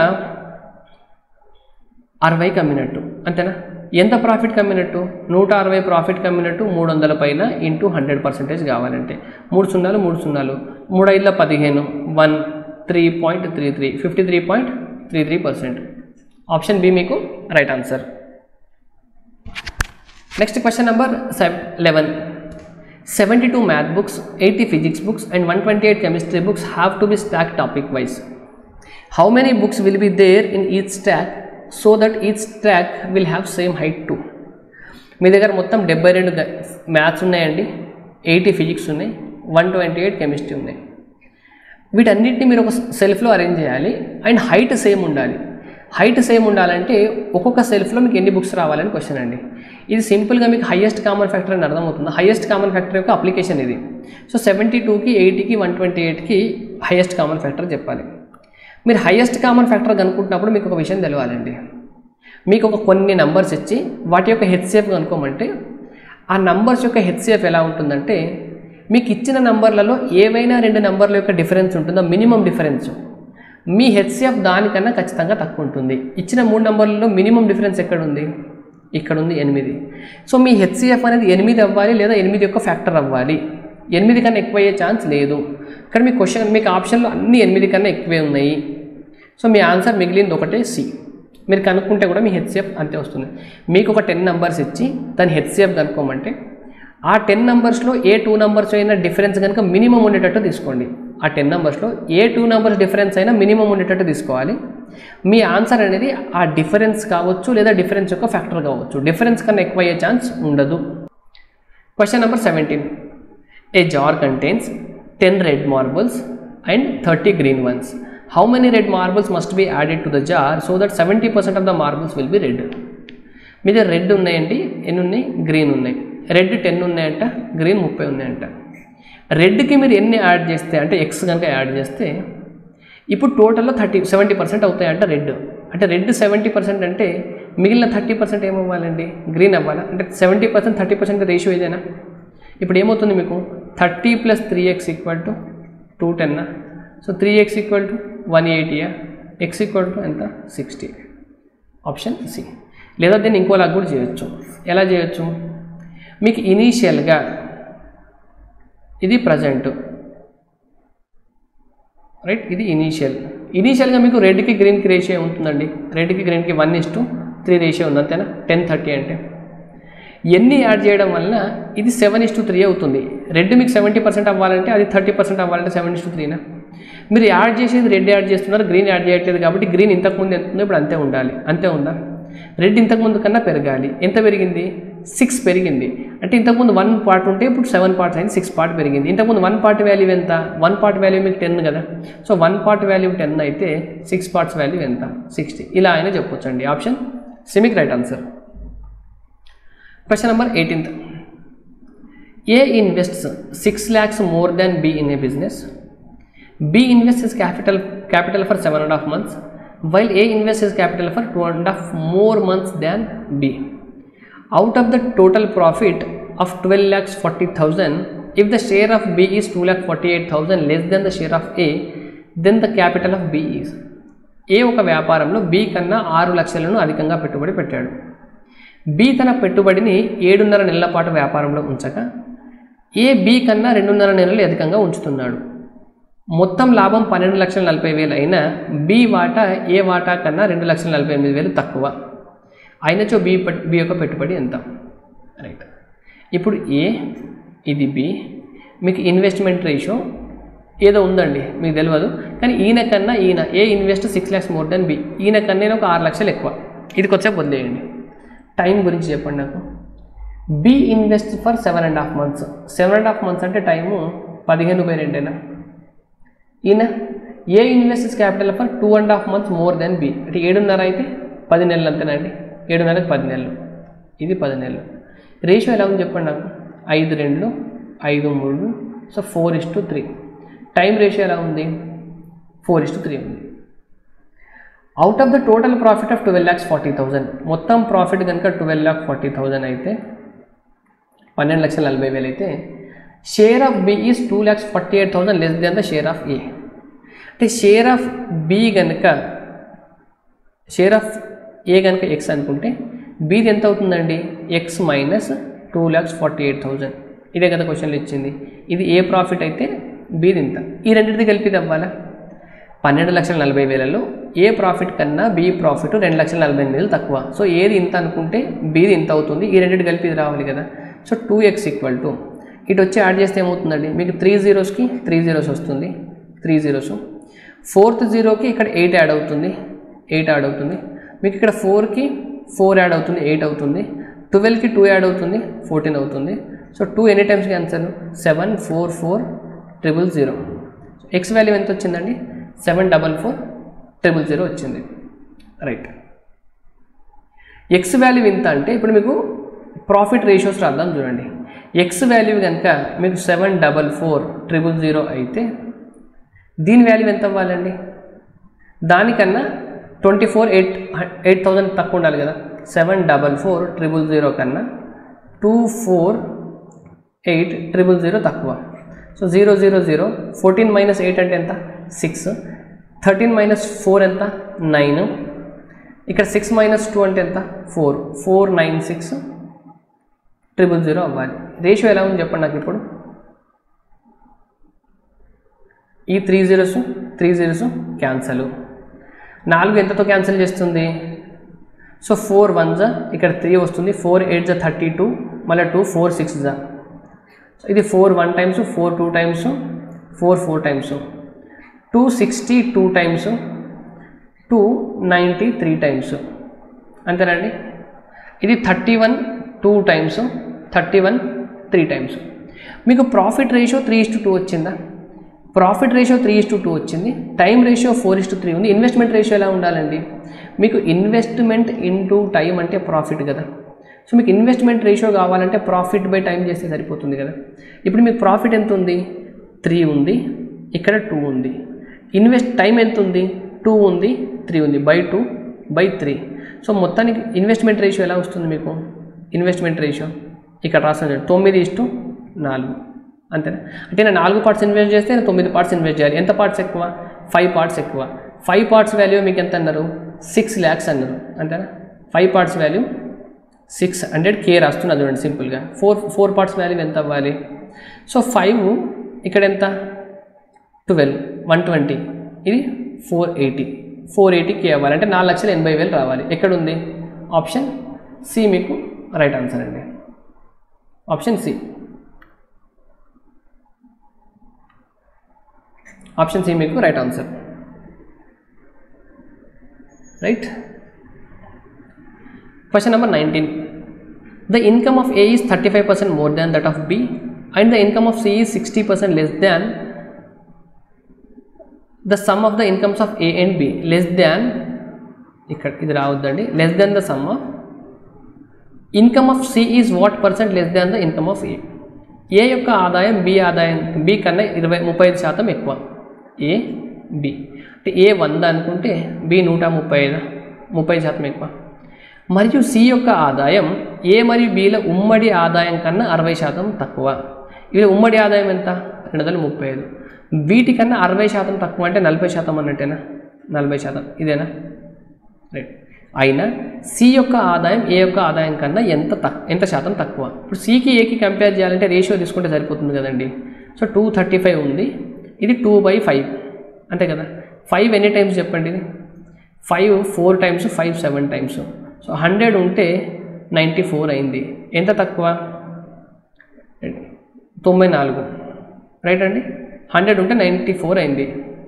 అరవై కమ్మినట్టు అంతేనా ఎంత ప్రాఫిట్ కమ్మినట్టు నూట అరవై ప్రాఫిట్ కమ్మినట్టు మూడు వందల పైన ఇంటూ హండ్రెడ్ పర్సెంటేజ్ కావాలంటే మూడు సున్నాలు మూడు సున్నాలు మూడు ఐదుల పదిహేను one three point three three fifty three point three three percent option B మీకు right answer next question number సెవ్ eleven seventy two math books eighty physics books and one twenty eight chemistry books have to be stack topic wise how many books will be there in each stack so that each ట్రాక్ will have same height two మీ దగ్గర మొత్తం డెబ్బై రెండు maths ఉన్నాయండి eighty physics ఉన్నాయి one twenty eight chemistry ఉన్నాయి వీటన్నిటిని మీరు ఒక సెల్ఫ్లో అరేంజ్ చేయాలి అండ్ హైట్ సేమ్ ఉండాలి హైట్ సేమ్ ఉండాలంటే ఒక్కొక్క సెల్ఫ్లో మీకు ఎన్ని బుక్స్ రావాలని క్వశ్చన్ అండి ఇది సింపుల్గా మీకు హైయెస్ట్ కామన్ ఫ్యాక్టర్ అని అర్థమవుతుంది హైయెస్ట్ కామన్ ఫ్యాక్టర్ యొక్క అప్లికేషన్ ఇది సో సెవెంటీ టూకి ఎయిటీకి వన్ ట్వంటీ ఎయిట్కి హైయెస్ట్ కామన్ ఫ్యాక్టర్ చెప్పాలి మీరు హైయెస్ట్ కామన్ ఫ్యాక్టర్ కనుక్కుంటున్నప్పుడు మీకు ఒక విషయం తెలవాలండి మీకు ఒక కొన్ని నంబర్స్ ఇచ్చి వాటి యొక్క హెచ్సిఎఫ్ కనుక్కోమంటే ఆ నంబర్స్ యొక్క హెచ్సిఎఫ్ ఎలా ఉంటుందంటే మీకు ఇచ్చిన నంబర్లలో ఏవైనా రెండు నంబర్ల యొక్క డిఫరెన్స్ ఉంటుందో మినిమం డిఫరెన్స్ మీ హెచ్సిఎఫ్ దానికన్నా ఖచ్చితంగా తక్కువ ఉంటుంది ఇచ్చిన మూడు నంబర్లలో మినిమం డిఫరెన్స్ ఎక్కడ ఉంది ఇక్కడ ఉంది ఎనిమిది సో మీ హెచ్సిఎఫ్ అనేది ఎనిమిది అవ్వాలి లేదా ఎనిమిది యొక్క ఫ్యాక్టర్ అవ్వాలి ఎనిమిది కన్నా ఎక్కువ అయ్యే ఛాన్స్ లేదు ఇక్కడ మీ క్వశ్చన్ మీకు ఆప్షన్లో అన్ని ఎనిమిది కన్నా ఎక్కువే ఉన్నాయి సో మీ ఆన్సర్ మిగిలింది ఒకటే సి మీరు కనుక్కుంటే కూడా మీ హెచ్సిఎఫ్ అంతే వస్తుంది మీకు ఒక టెన్ నెంబర్స్ ఇచ్చి దాని హెచ్సిఎఫ్ కనుక్కోమంటే ఆ టెన్ నెంబర్స్లో ఏ టూ నెంబర్స్ అయినా డిఫరెన్స్ కనుక మినిమం ఉండేటట్టు తీసుకోండి ఆ టెన్ నెంబర్స్లో ఏ టూ నెంబర్స్ డిఫరెన్స్ అయినా మినిమం ఉండేటట్టు తీసుకోవాలి మీ ఆన్సర్ అనేది ఆ డిఫరెన్స్ కావచ్చు లేదా డిఫరెన్స్ యొక్క ఫ్యాక్టర్ కావచ్చు డిఫరెన్స్ కన్నా ఎక్కువ అయ్యే ఛాన్స్ ఉండదు question number seventeen A jar contains ten red marbles and thirty green ones how many red marbles must be added to the jar so that seventy percent of the marbles will be red మీ దగ్గర red ఉన్నాయండి ఎన్ని ఉన్నాయి green ఉన్నాయి red ten ఉన్నాయంట green ముప్పై ఉన్నాయంట రెడ్కి మీరు ఎన్ని యాడ్ చేస్తే అంటే ఎక్స్ కనుక యాడ్ చేస్తే ఇప్పుడు టోటల్లో థర్టీ సెవెంటీ పర్సెంట్ అవుతాయంట రెడ్ అంటే రెడ్ సెవెంటీ పర్సెంట్ అంటే మిగిలిన థర్టీ పర్సెంట్ ఏమవ్వాలండి గ్రీన్ అవ్వాలా అంటే seventy percent thirty percent ratio ఇదేనా ఇప్పుడు ఏమవుతుంది మీకు thirty plus three X equal to two టెన్నా so three X equal to one ఎయిటీయా ఎక్స్ ఈక్వల్ టు ఎంత సిక్స్టీ ఆప్షన్ సి లేదా దీన్ని ఇంకోలాగా కూడా చేయొచ్చు ఎలా చేయొచ్చు మీకు ఇనీషియల్గా ఇది ప్రజెంట్ రైట్ ఇది ఇనీషియల్ ఇనీషియల్గా మీకు రెడ్కి గ్రీన్కి రేషియో ఉంటుందండి రెడ్కి గ్రీన్కి one is to three ratio ఉంది అంతేనా టెన్ థర్టీ అంటే ఎన్ని యాడ్ చేయడం వలన ఇది సెవెన్ ఇస్ టు త్రీ అవుతుంది రెడ్ మీకు సెవెంటీ పర్సెంట్ అవ్వాలంటే అది థర్టీ పర్సెంట్ అవ్వాలంటే సెవెన్ ఇస్ టు త్రీనా మీరు యాడ్ చేసేది రెడ్ యాడ్ చేస్తున్నారు గ్రీన్ యాడ్ చేయట్లేదు కాబట్టి గ్రీన్ ఇంతకుముందు ఎంత ఉందో ఇప్పుడు అంతే ఉండాలి అంతే ఉందా రెడ్ ఇంతకుముందు కన్నా పెరగాలి ఎంత పెరిగింది సిక్స్ పెరిగింది అంటే ఇంతకుముందు వన్ పార్ట్ ఉంటే ఇప్పుడు సెవెన్ పార్ట్స్ అయింది సిక్స్ పార్ట్ పెరిగింది ఇంతకుముందు వన్ పార్ట్ వాల్యూ ఎంత వన్ పార్ట్ వాల్యూ మీకు టెన్ కదా so one part value ten అయితే సిక్స్ పార్ట్స్ వాల్యూ ఎంత సిక్స్టీ ఇలా అయినా చెప్పొచ్చండి ఆప్షన్ సిమిక్ right answer question number eighteenth A invests six lakhs more than B in a business B invests his capital capital for seven and a half months, while A invests his capital for two and a half more months than B. Out of the total profit of 12 lakhs 40,000, if the share of B is 2 lakh 48,000 less than the share of A, then the capital of B is. A ఒక వ్యాపారంలో B కన్నా ఆరు లక్షలను అధికంగా పెట్టుబడి పెట్టాడు B తన పెట్టుబడిని ఏడున్నర నెలల పాటు వ్యాపారంలో ఉంచగా ఏ బి కన్నా రెండున్నర నెలలు అధికంగా ఉంచుతున్నాడు మొత్తం లాభం పన్నెండు లక్షల నలభై వేలు అయినా బి వాటా ఏ వాటా కన్నా రెండు లక్షల నలభై ఎనిమిది వేలు తక్కువ అయినచో బి పట్- బి యొక్క పెట్టుబడి ఎంత రైట్ ఇప్పుడు ఏ ఇది బి మీకు ఇన్వెస్ట్మెంట్ రేషియో ఏదో ఉందండి మీకు తెలియదు కానీ ఈయన కన్నా ఈయన A invest six lakhs more than B ఈయన కన్నా ఒక ఆరు లక్షలు ఎక్కువ ఇది కొంచెం వదిలేయండి టైం గురించి చెప్పండి నాకు B invest for seven and half months seven and half months అంటే టైము పదిహేను బై రెండేనా ఈయన A investors capital for two and half months more than B అంటే ఏడున్నర అయితే పది నెలలు అంతేనండి ఏడున్నరకి పది నెలలు ఇది పది నెలలు రేషియో ఎలా ఉంది చెప్పండి నాకు ఐదు రెండు ఐదు మూడు so four is to three time ratio ఎలా ఉంది ఫోర్ ఇస్ టు త్రీ ఉంది out of the total profit of twelve lakhs forty thousand మొత్తం ప్రాఫిట్ కనుక ట్వెల్వ్ ల్యాక్ ఫార్టీ థౌజండ్ అయితే పన్నెండు లక్షల నలభై వేలు అయితే share of B is two lakhs forty eight thousand less than the share of A అంటే షేర్ ఆఫ్ బి కనుక షేర్ ఆఫ్ ఏ కనుక ఎక్స్ అనుకుంటే బీది ఎంత అవుతుందండి X minus two lakhs forty eight thousand ఇదే కదా క్వశ్చన్లు ఇచ్చింది ఇది ఏ ప్రాఫిట్ అయితే బీది ఇంత ఈ రెండింటిది కలిపి అవ్వాలా పన్నెండు లక్షల నలభై వేలలో ఏ ప్రాఫిట్ కన్నా బి ప్రాఫిట్ రెండు లక్షల నలభై ఎనిమిది వేలు తక్కువ సో ఏది ఇంత అనుకుంటే బీది ఇంత అవుతుంది ఈ రెండింటి కలిపి ఇది రావాలి కదా so two x equal to ఇటు వచ్చి యాడ్ చేస్తే ఏమవుతుందండి మీకు త్రీ జీరోస్కి త్రీ జీరోస్ వస్తుంది త్రీ జీరోస్ ఫోర్త్ జీరోకి ఇక్కడ ఎయిట్ యాడ్ అవుతుంది ఎయిట్ యాడ్ అవుతుంది మీకు ఇక్కడ ఫోర్కి ఫోర్ యాడ్ అవుతుంది ఎయిట్ అవుతుంది ట్వెల్వ్కి టూ యాడ్ అవుతుంది ఫోర్టీన్ అవుతుంది so two any times cancel seven four four triple zero x value ఎంత వచ్చిందండి seven double four triple zero వచ్చింది రైట్ ఎక్స్ వాల్యూ ఎంత అంటే ఇప్పుడు మీకు ప్రాఫిట్ రేషియోస్ రాద్దాం చూడండి ఎక్స్ వాల్యూ కనుక మీకు seven double four triple zero అయితే దీని వాల్యూ ఎంత అవ్వాలండి దానికన్నా twenty four eight eight thousand తక్కువ ఉండాలి కదా seven double four triple zero కన్నా two four eight triple zero తక్కువ so zero zero zero fourteen minus eight అంటే ఎంత సిక్స్ థర్టీన్ మైనస్ ఫోర్ ఎంత నైన్ ఇక్కడ సిక్స్ మైనస్ టూ అంటే ఎంత four four nine six triple zero అవ్వాలి ratio ఎలా ఉంది చెప్పండి నాకు ఇప్పుడు ఈ three zeros three zeros cancel నాలుగు ఎంతతో క్యాన్సిల్ చేస్తుంది సో ఫోర్ వన్ జా ఇక్కడ త్రీ వస్తుంది ఫోర్ ఎయిట్ జా థర్టీ టూ మళ్ళీ టూ ఫోర్ సిక్స్ జా సో ఇది four one times four two times four four times two sixty two times two ninety three times అంతేనండి ఇది thirty one two times thirty one three times మీకు profit ratio three is to two వచ్చిందా profit ratio three is to two వచ్చింది time ratio four is to three ఉంది investment ratio ఎలా ఉండాలండి మీకు investment into time అంటే profit కదా so మీకు ఇన్వెస్ట్మెంట్ రేషియో కావాలంటే ప్రాఫిట్ బై టైం చేస్తే సరిపోతుంది కదా ఇప్పుడు మీకు ప్రాఫిట్ ఎంత ఉంది త్రీ ఉంది ఇక్కడ టూ ఉంది ఇన్వెస్ట్ టైం ఎంత ఉంది టూ ఉంది త్రీ ఉంది by two by three so మొత్తానికి ఇన్వెస్ట్మెంట్ రేషియో ఎలా వస్తుంది మీకు ఇన్వెస్ట్మెంట్ రేషియో ఇక్కడ రాస్తాను చూడండి. తొమ్మిది ఇస్టు నాలుగు అంతేనా అంటే నేను నాలుగు పార్ట్స్ ఇన్వెస్ట్ చేస్తే నేను తొమ్మిది పార్ట్స్ ఇన్వెస్ట్ చేయాలి ఎంత పార్ట్స్ ఎక్కువ ఫైవ్ పార్ట్స్ ఎక్కువ ఫైవ్ పార్ట్స్ వాల్యూ మీకు ఎంత అన్నారు సిక్స్ ల్యాక్స్ అన్నారు అంతేనా five parts value six hundred K రాస్తున్నా చూడండి సింపుల్గా ఫోర్ ఫోర్ పార్ట్స్ వాల్యూ ఎంత అవ్వాలి సో ఫైవ్ ఇక్కడ ఎంత ట్వెల్వ్ వన్ ట్వంటీ ఇది four eighty four eighty K అవ్వాలి అంటే నాలుగు లక్షల ఎనభై వేలు రావాలి ఎక్కడుంది ఆప్షన్ సి మీకు రైట్ ఆన్సర్ అండి ఆప్షన్ సి ఆప్షన్ సి మీకు right answer right Question number 19. The income of A is 35% more than that of B and the income of C is 60% less than the sum of the incomes of A and B less than ఇక్కడ ఇది రావద్దండి less than the sum of income of C is what percent less than the income of A A యొక్క ఆదాయం B ఆదాయం B కన్నా ఇరవై ముప్పై ఐదు శాతం ఎక్కువ ఏ బి అంటే ఏ వంద అనుకుంటే బి నూట ముప్పై ఐదు ముప్పై శాతం ఎక్కువ మరియు సి యొక్క ఆదాయం ఏ మరియు బిల ఉమ్మడి ఆదాయం కన్నా అరవై శాతం తక్కువ ఇది ఉమ్మడి ఆదాయం ఎంత రెండు వందల ముప్పై ఐదు వీటికన్నా అరవై శాతం తక్కువ అంటే నలభై శాతం అన్నట్టేనా నలభై శాతం ఇదేనా రైట్ అయినా సి యొక్క ఆదాయం ఏ యొక్క ఆదాయం కన్నా ఎంత తక్ ఎంత శాతం తక్కువ ఇప్పుడు సికి ఏకి కంపేర్ చేయాలంటే రేషియో తీసుకుంటే సరిపోతుంది కదండి సో టూ థర్టీ ఫైవ్ ఉంది ఇది టూ బై ఫైవ్ అంతే కదా ఫైవ్ ఎన్ని టైమ్స్ చెప్పండి ఇది five four times five seven times so hundred ఉంటే నైంటీ ఫోర్ అయింది ఎంత తక్కువ తొంభై నాలుగు రైట్ అండి హండ్రెడ్ ఉంటే నైంటీ ఫోర్ అయింది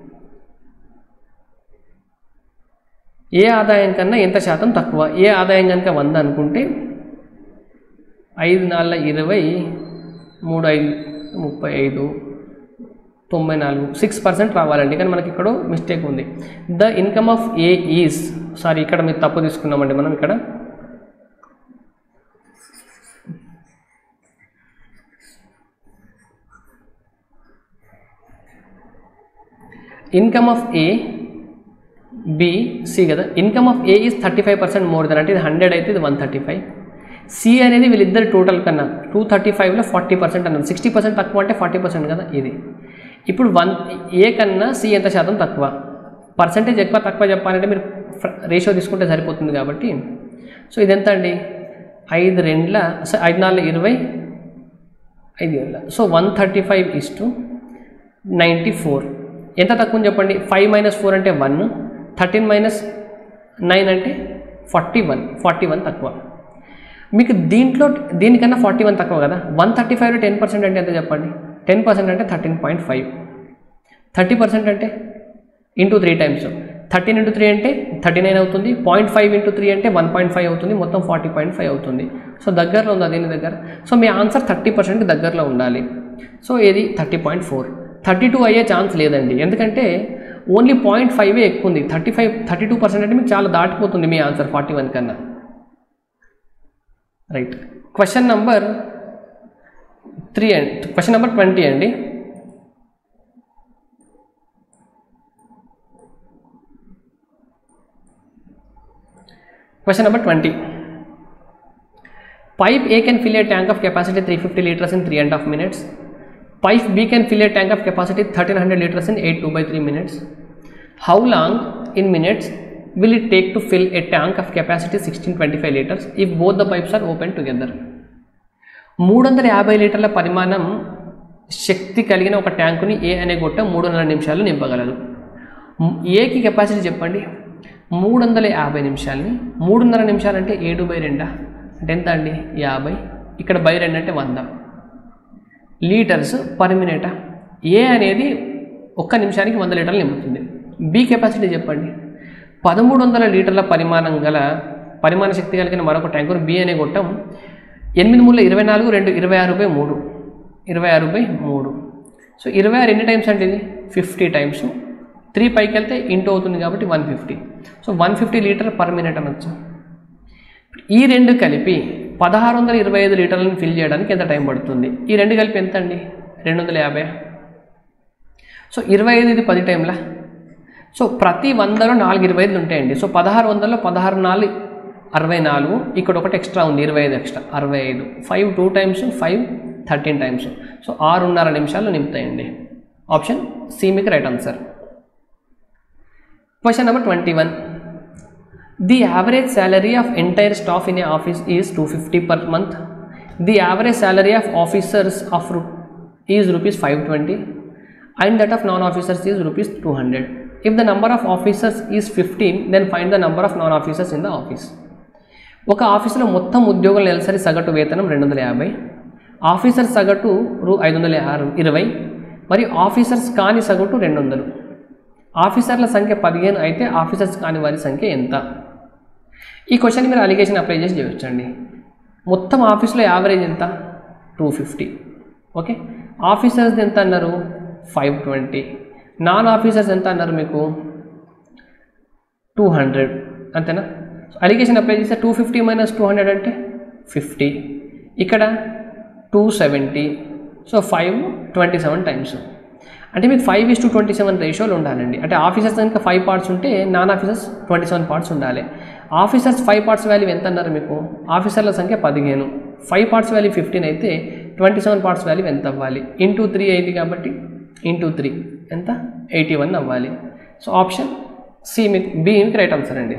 ఏ ఆదాయం కన్నా ఎంత శాతం తక్కువ ఏ ఆదాయం కనుక వంద అనుకుంటే ఐదు నాలుగు ఇరవై మూడు ఐదు ముప్పై ఐదు తొంభై నాలుగు సిక్స్ పర్సెంట్ రావాలండి కానీ మనకి ఇక్కడ మిస్టేక్ ఉంది the income of A is sorry ఇక్కడ మీరు తప్పు తీసుకున్నామండి మనం ఇక్కడ income of A B C కదా income of A is thirty five percent more than అంటే ఇది హండ్రెడ్ అయితే ఇది వన్ థర్టీ ఫైవ్ సి అనేది వీళ్ళిద్దరు టోటల్ కన్నా టూ థర్టీ ఫైవ్లో ఫార్టీ పర్సెంట్ అన్నారు సిక్స్టీ పర్సెంట్ తక్కువ అంటే ఫార్టీ పర్సెంట్ కదా ఇది ఇప్పుడు వన్ ఏ కన్నా సి ఎంత శాతం తక్కువ పర్సంటేజ్ ఎక్కువ తక్కువ చెప్పాలంటే మీరు రేషియో తీసుకుంటే సరిపోతుంది కాబట్టి సో ఇది ఎంత అండి ఐదు రెండ్ల సో ఐదు నాలుగు ఇరవై ఐదు ఏళ్ళ so one thirty five is to ninety four ఎంత తక్కువ ఉంది చెప్పండి ఫైవ్ మైనస్ ఫోర్ అంటే వన్ థర్టీన్ మైనస్ నైన్ అంటే ఫార్టీ వన్ ఫార్టీ వన్ తక్కువ మీకు దీంట్లో దీనికన్నా ఫార్టీ వన్ తక్కువ కదా వన్ థర్టీ ఫైవ్లో టెన్ పర్సెంట్ అంటే ఎంత చెప్పండి టెన్ పర్సెంట్ అంటే thirteen point five thirty percent అంటే into three times thirteen into three అంటే థర్టీ నైన్ అవుతుంది పాయింట్ ఫైవ్ ఇంటూ త్రీ అంటే వన్ పాయింట్ ఫైవ్ అవుతుంది మొత్తం ఫార్టీ పాయింట్ ఫైవ్ అవుతుంది సో దగ్గరలో ఉంది దీని దగ్గర సో మీ ఆన్సర్ థర్టీ పర్సెంట్ దగ్గరలో ఉండాలి సో ఇది thirty point four thirty two అయ్యే ఛాన్స్ లేదండి ఎందుకంటే ఓన్లీ పాయింట్ ఫైవే ఎక్కువ ఉంది thirty five thirty two percent అంటే మీకు చాలా దాటిపోతుంది మీ ఆన్సర్ ఫార్టీ వన్ కన్నా రైట్ క్వశ్చన్ నంబర్ త్రీ అండి క్వశ్చన్ నెంబర్ ట్వంటీ అండి question number twenty Pipe A can fill a tank of capacity 350 liters in 3 and a half minutes. Pipe B can fill a tank of capacity 1300 liters in 8 2 by 3 minutes. How long in minutes will it take to fill a tank of capacity 1625 liters if both the pipes are open together? మూడు వందల యాభై లీటర్ల పరిమాణం శక్తి కలిగిన ఒక ట్యాంకుని ఏ అనే గొట్టం మూడున్నర నిమిషాలు నింపగలదు మ్- ఏకి కెపాసిటీ చెప్పండి మూడు వందల యాభై నిమిషాలని మూడున్నర నిమిషాలంటే ఏడు బై రెండా అంటే ఎంత అండి యాభై ఇక్కడ బై రెండు అంటే వంద లీటర్స్ పర్ మినిటా ఏ అనేది ఒక్క నిమిషానికి వంద లీటర్లు నింపుతుంది బి కెపాసిటీ చెప్పండి పదమూడు వందల లీటర్ల పరిమాణం గల పరిమాణ శక్తి కలిగిన మరొక ట్యాంకును బి అనే గొట్టం ఎనిమిది మూడు ఇరవై నాలుగు రెండు ఇరవై ఆరు బై మూడు ఇరవై ఆరు బై మూడు సో ఇరవై ఆరు ఎన్ని టైమ్స్ అంటే ఇది ఫిఫ్టీ టైమ్స్ త్రీ పైకి వెళ్తే ఇంటూ అవుతుంది కాబట్టి one fifty so one fifty litre per minute అనొచ్చు ఈ రెండు కలిపి పదహారు వందల ఇరవై ఐదు లీటర్లను ఫిల్ చేయడానికి ఎంత టైం పడుతుంది ఈ రెండు కలిపి ఎంత అండి రెండు వందల యాభై సో ఇరవై ఐదు ఇది పది టైంలా సో ప్రతి వందలో నాలుగు ఇరవై ఐదులు ఉంటాయండి సో పదహారు వందల్లో పదహారు నాలుగు అరవై నాలుగు ఇక్కడ ఒకటి ఎక్స్ట్రా ఉంది ఇరవై ఐదు ఎక్స్ట్రా అరవై ఐదు five two times five thirteen times so ఆరున్నర నిమిషాలు నింపుతాయండి ఆప్షన్ సి మీకు right answer question number twenty one The average salary of entire staff in a office is 250 per month. The average salary of officers of ru- is rupees 520 and that of non-officers is rupees 200. If the number of officers is 15, then find the number of non-officers in the office. ఒక ఆఫీసులో మొత్తం ఉద్యోగుల నెలసరి సగటు వేతనం రెండు వందల యాభై ఆఫీసర్ సగటు రు ఐదు వందల ఆరు- ఇరవై మరియు ఆఫీసర్స్ కాని సగటు రెండు వందలు ఆఫీసర్ల సంఖ్య పదిహేను అయితే ఆఫీసర్స్ కాని వారి సంఖ్య ఎంత ఈ క్వశ్చన్ మీరు అలిగేషన్ అప్లై చేసి చేయొచ్చండి మొత్తం ఆఫీస్లో యావరేజ్ ఎంత టూ ఫిఫ్టీ ఓకే ఆఫీసర్స్ ఎంత అన్నారు ఫైవ్ ట్వంటీ నాన్ ఆఫీసర్స్ ఎంత అన్నారు మీకు టూ హండ్రెడ్ అంతేనా అలిగేషన్ అప్లై చేస్తే two fifty minus two hundred అంటే ఫిఫ్టీ ఇక్కడ two seventy so five twenty seven times అంటే మీకు five is to twenty seven రేషియోలు ఉండాలండి అంటే ఆఫీసర్స్ కనుక ఫైవ్ పార్ట్స్ ఉంటే non officers twenty seven parts ఉండాలి ఆఫీసర్స్ ఫైవ్ పార్ట్స్ వాల్యూ ఎంత అన్నారు మీకు ఆఫీసర్ల సంఖ్య పదిహేను ఫైవ్ పార్ట్స్ వాల్యూ ఫిఫ్టీన్ అయితే ట్వంటీ సెవెన్ పార్ట్స్ వాల్యూ ఎంత అవ్వాలి ఇంటూ త్రీ అయింది కాబట్టి ఇంటూ త్రీ ఎంత ఎయిటీ వన్ అవ్వాలి సో ఆప్షన్ సి మీకు బి మీకు రైట్ ఆన్సర్ అండి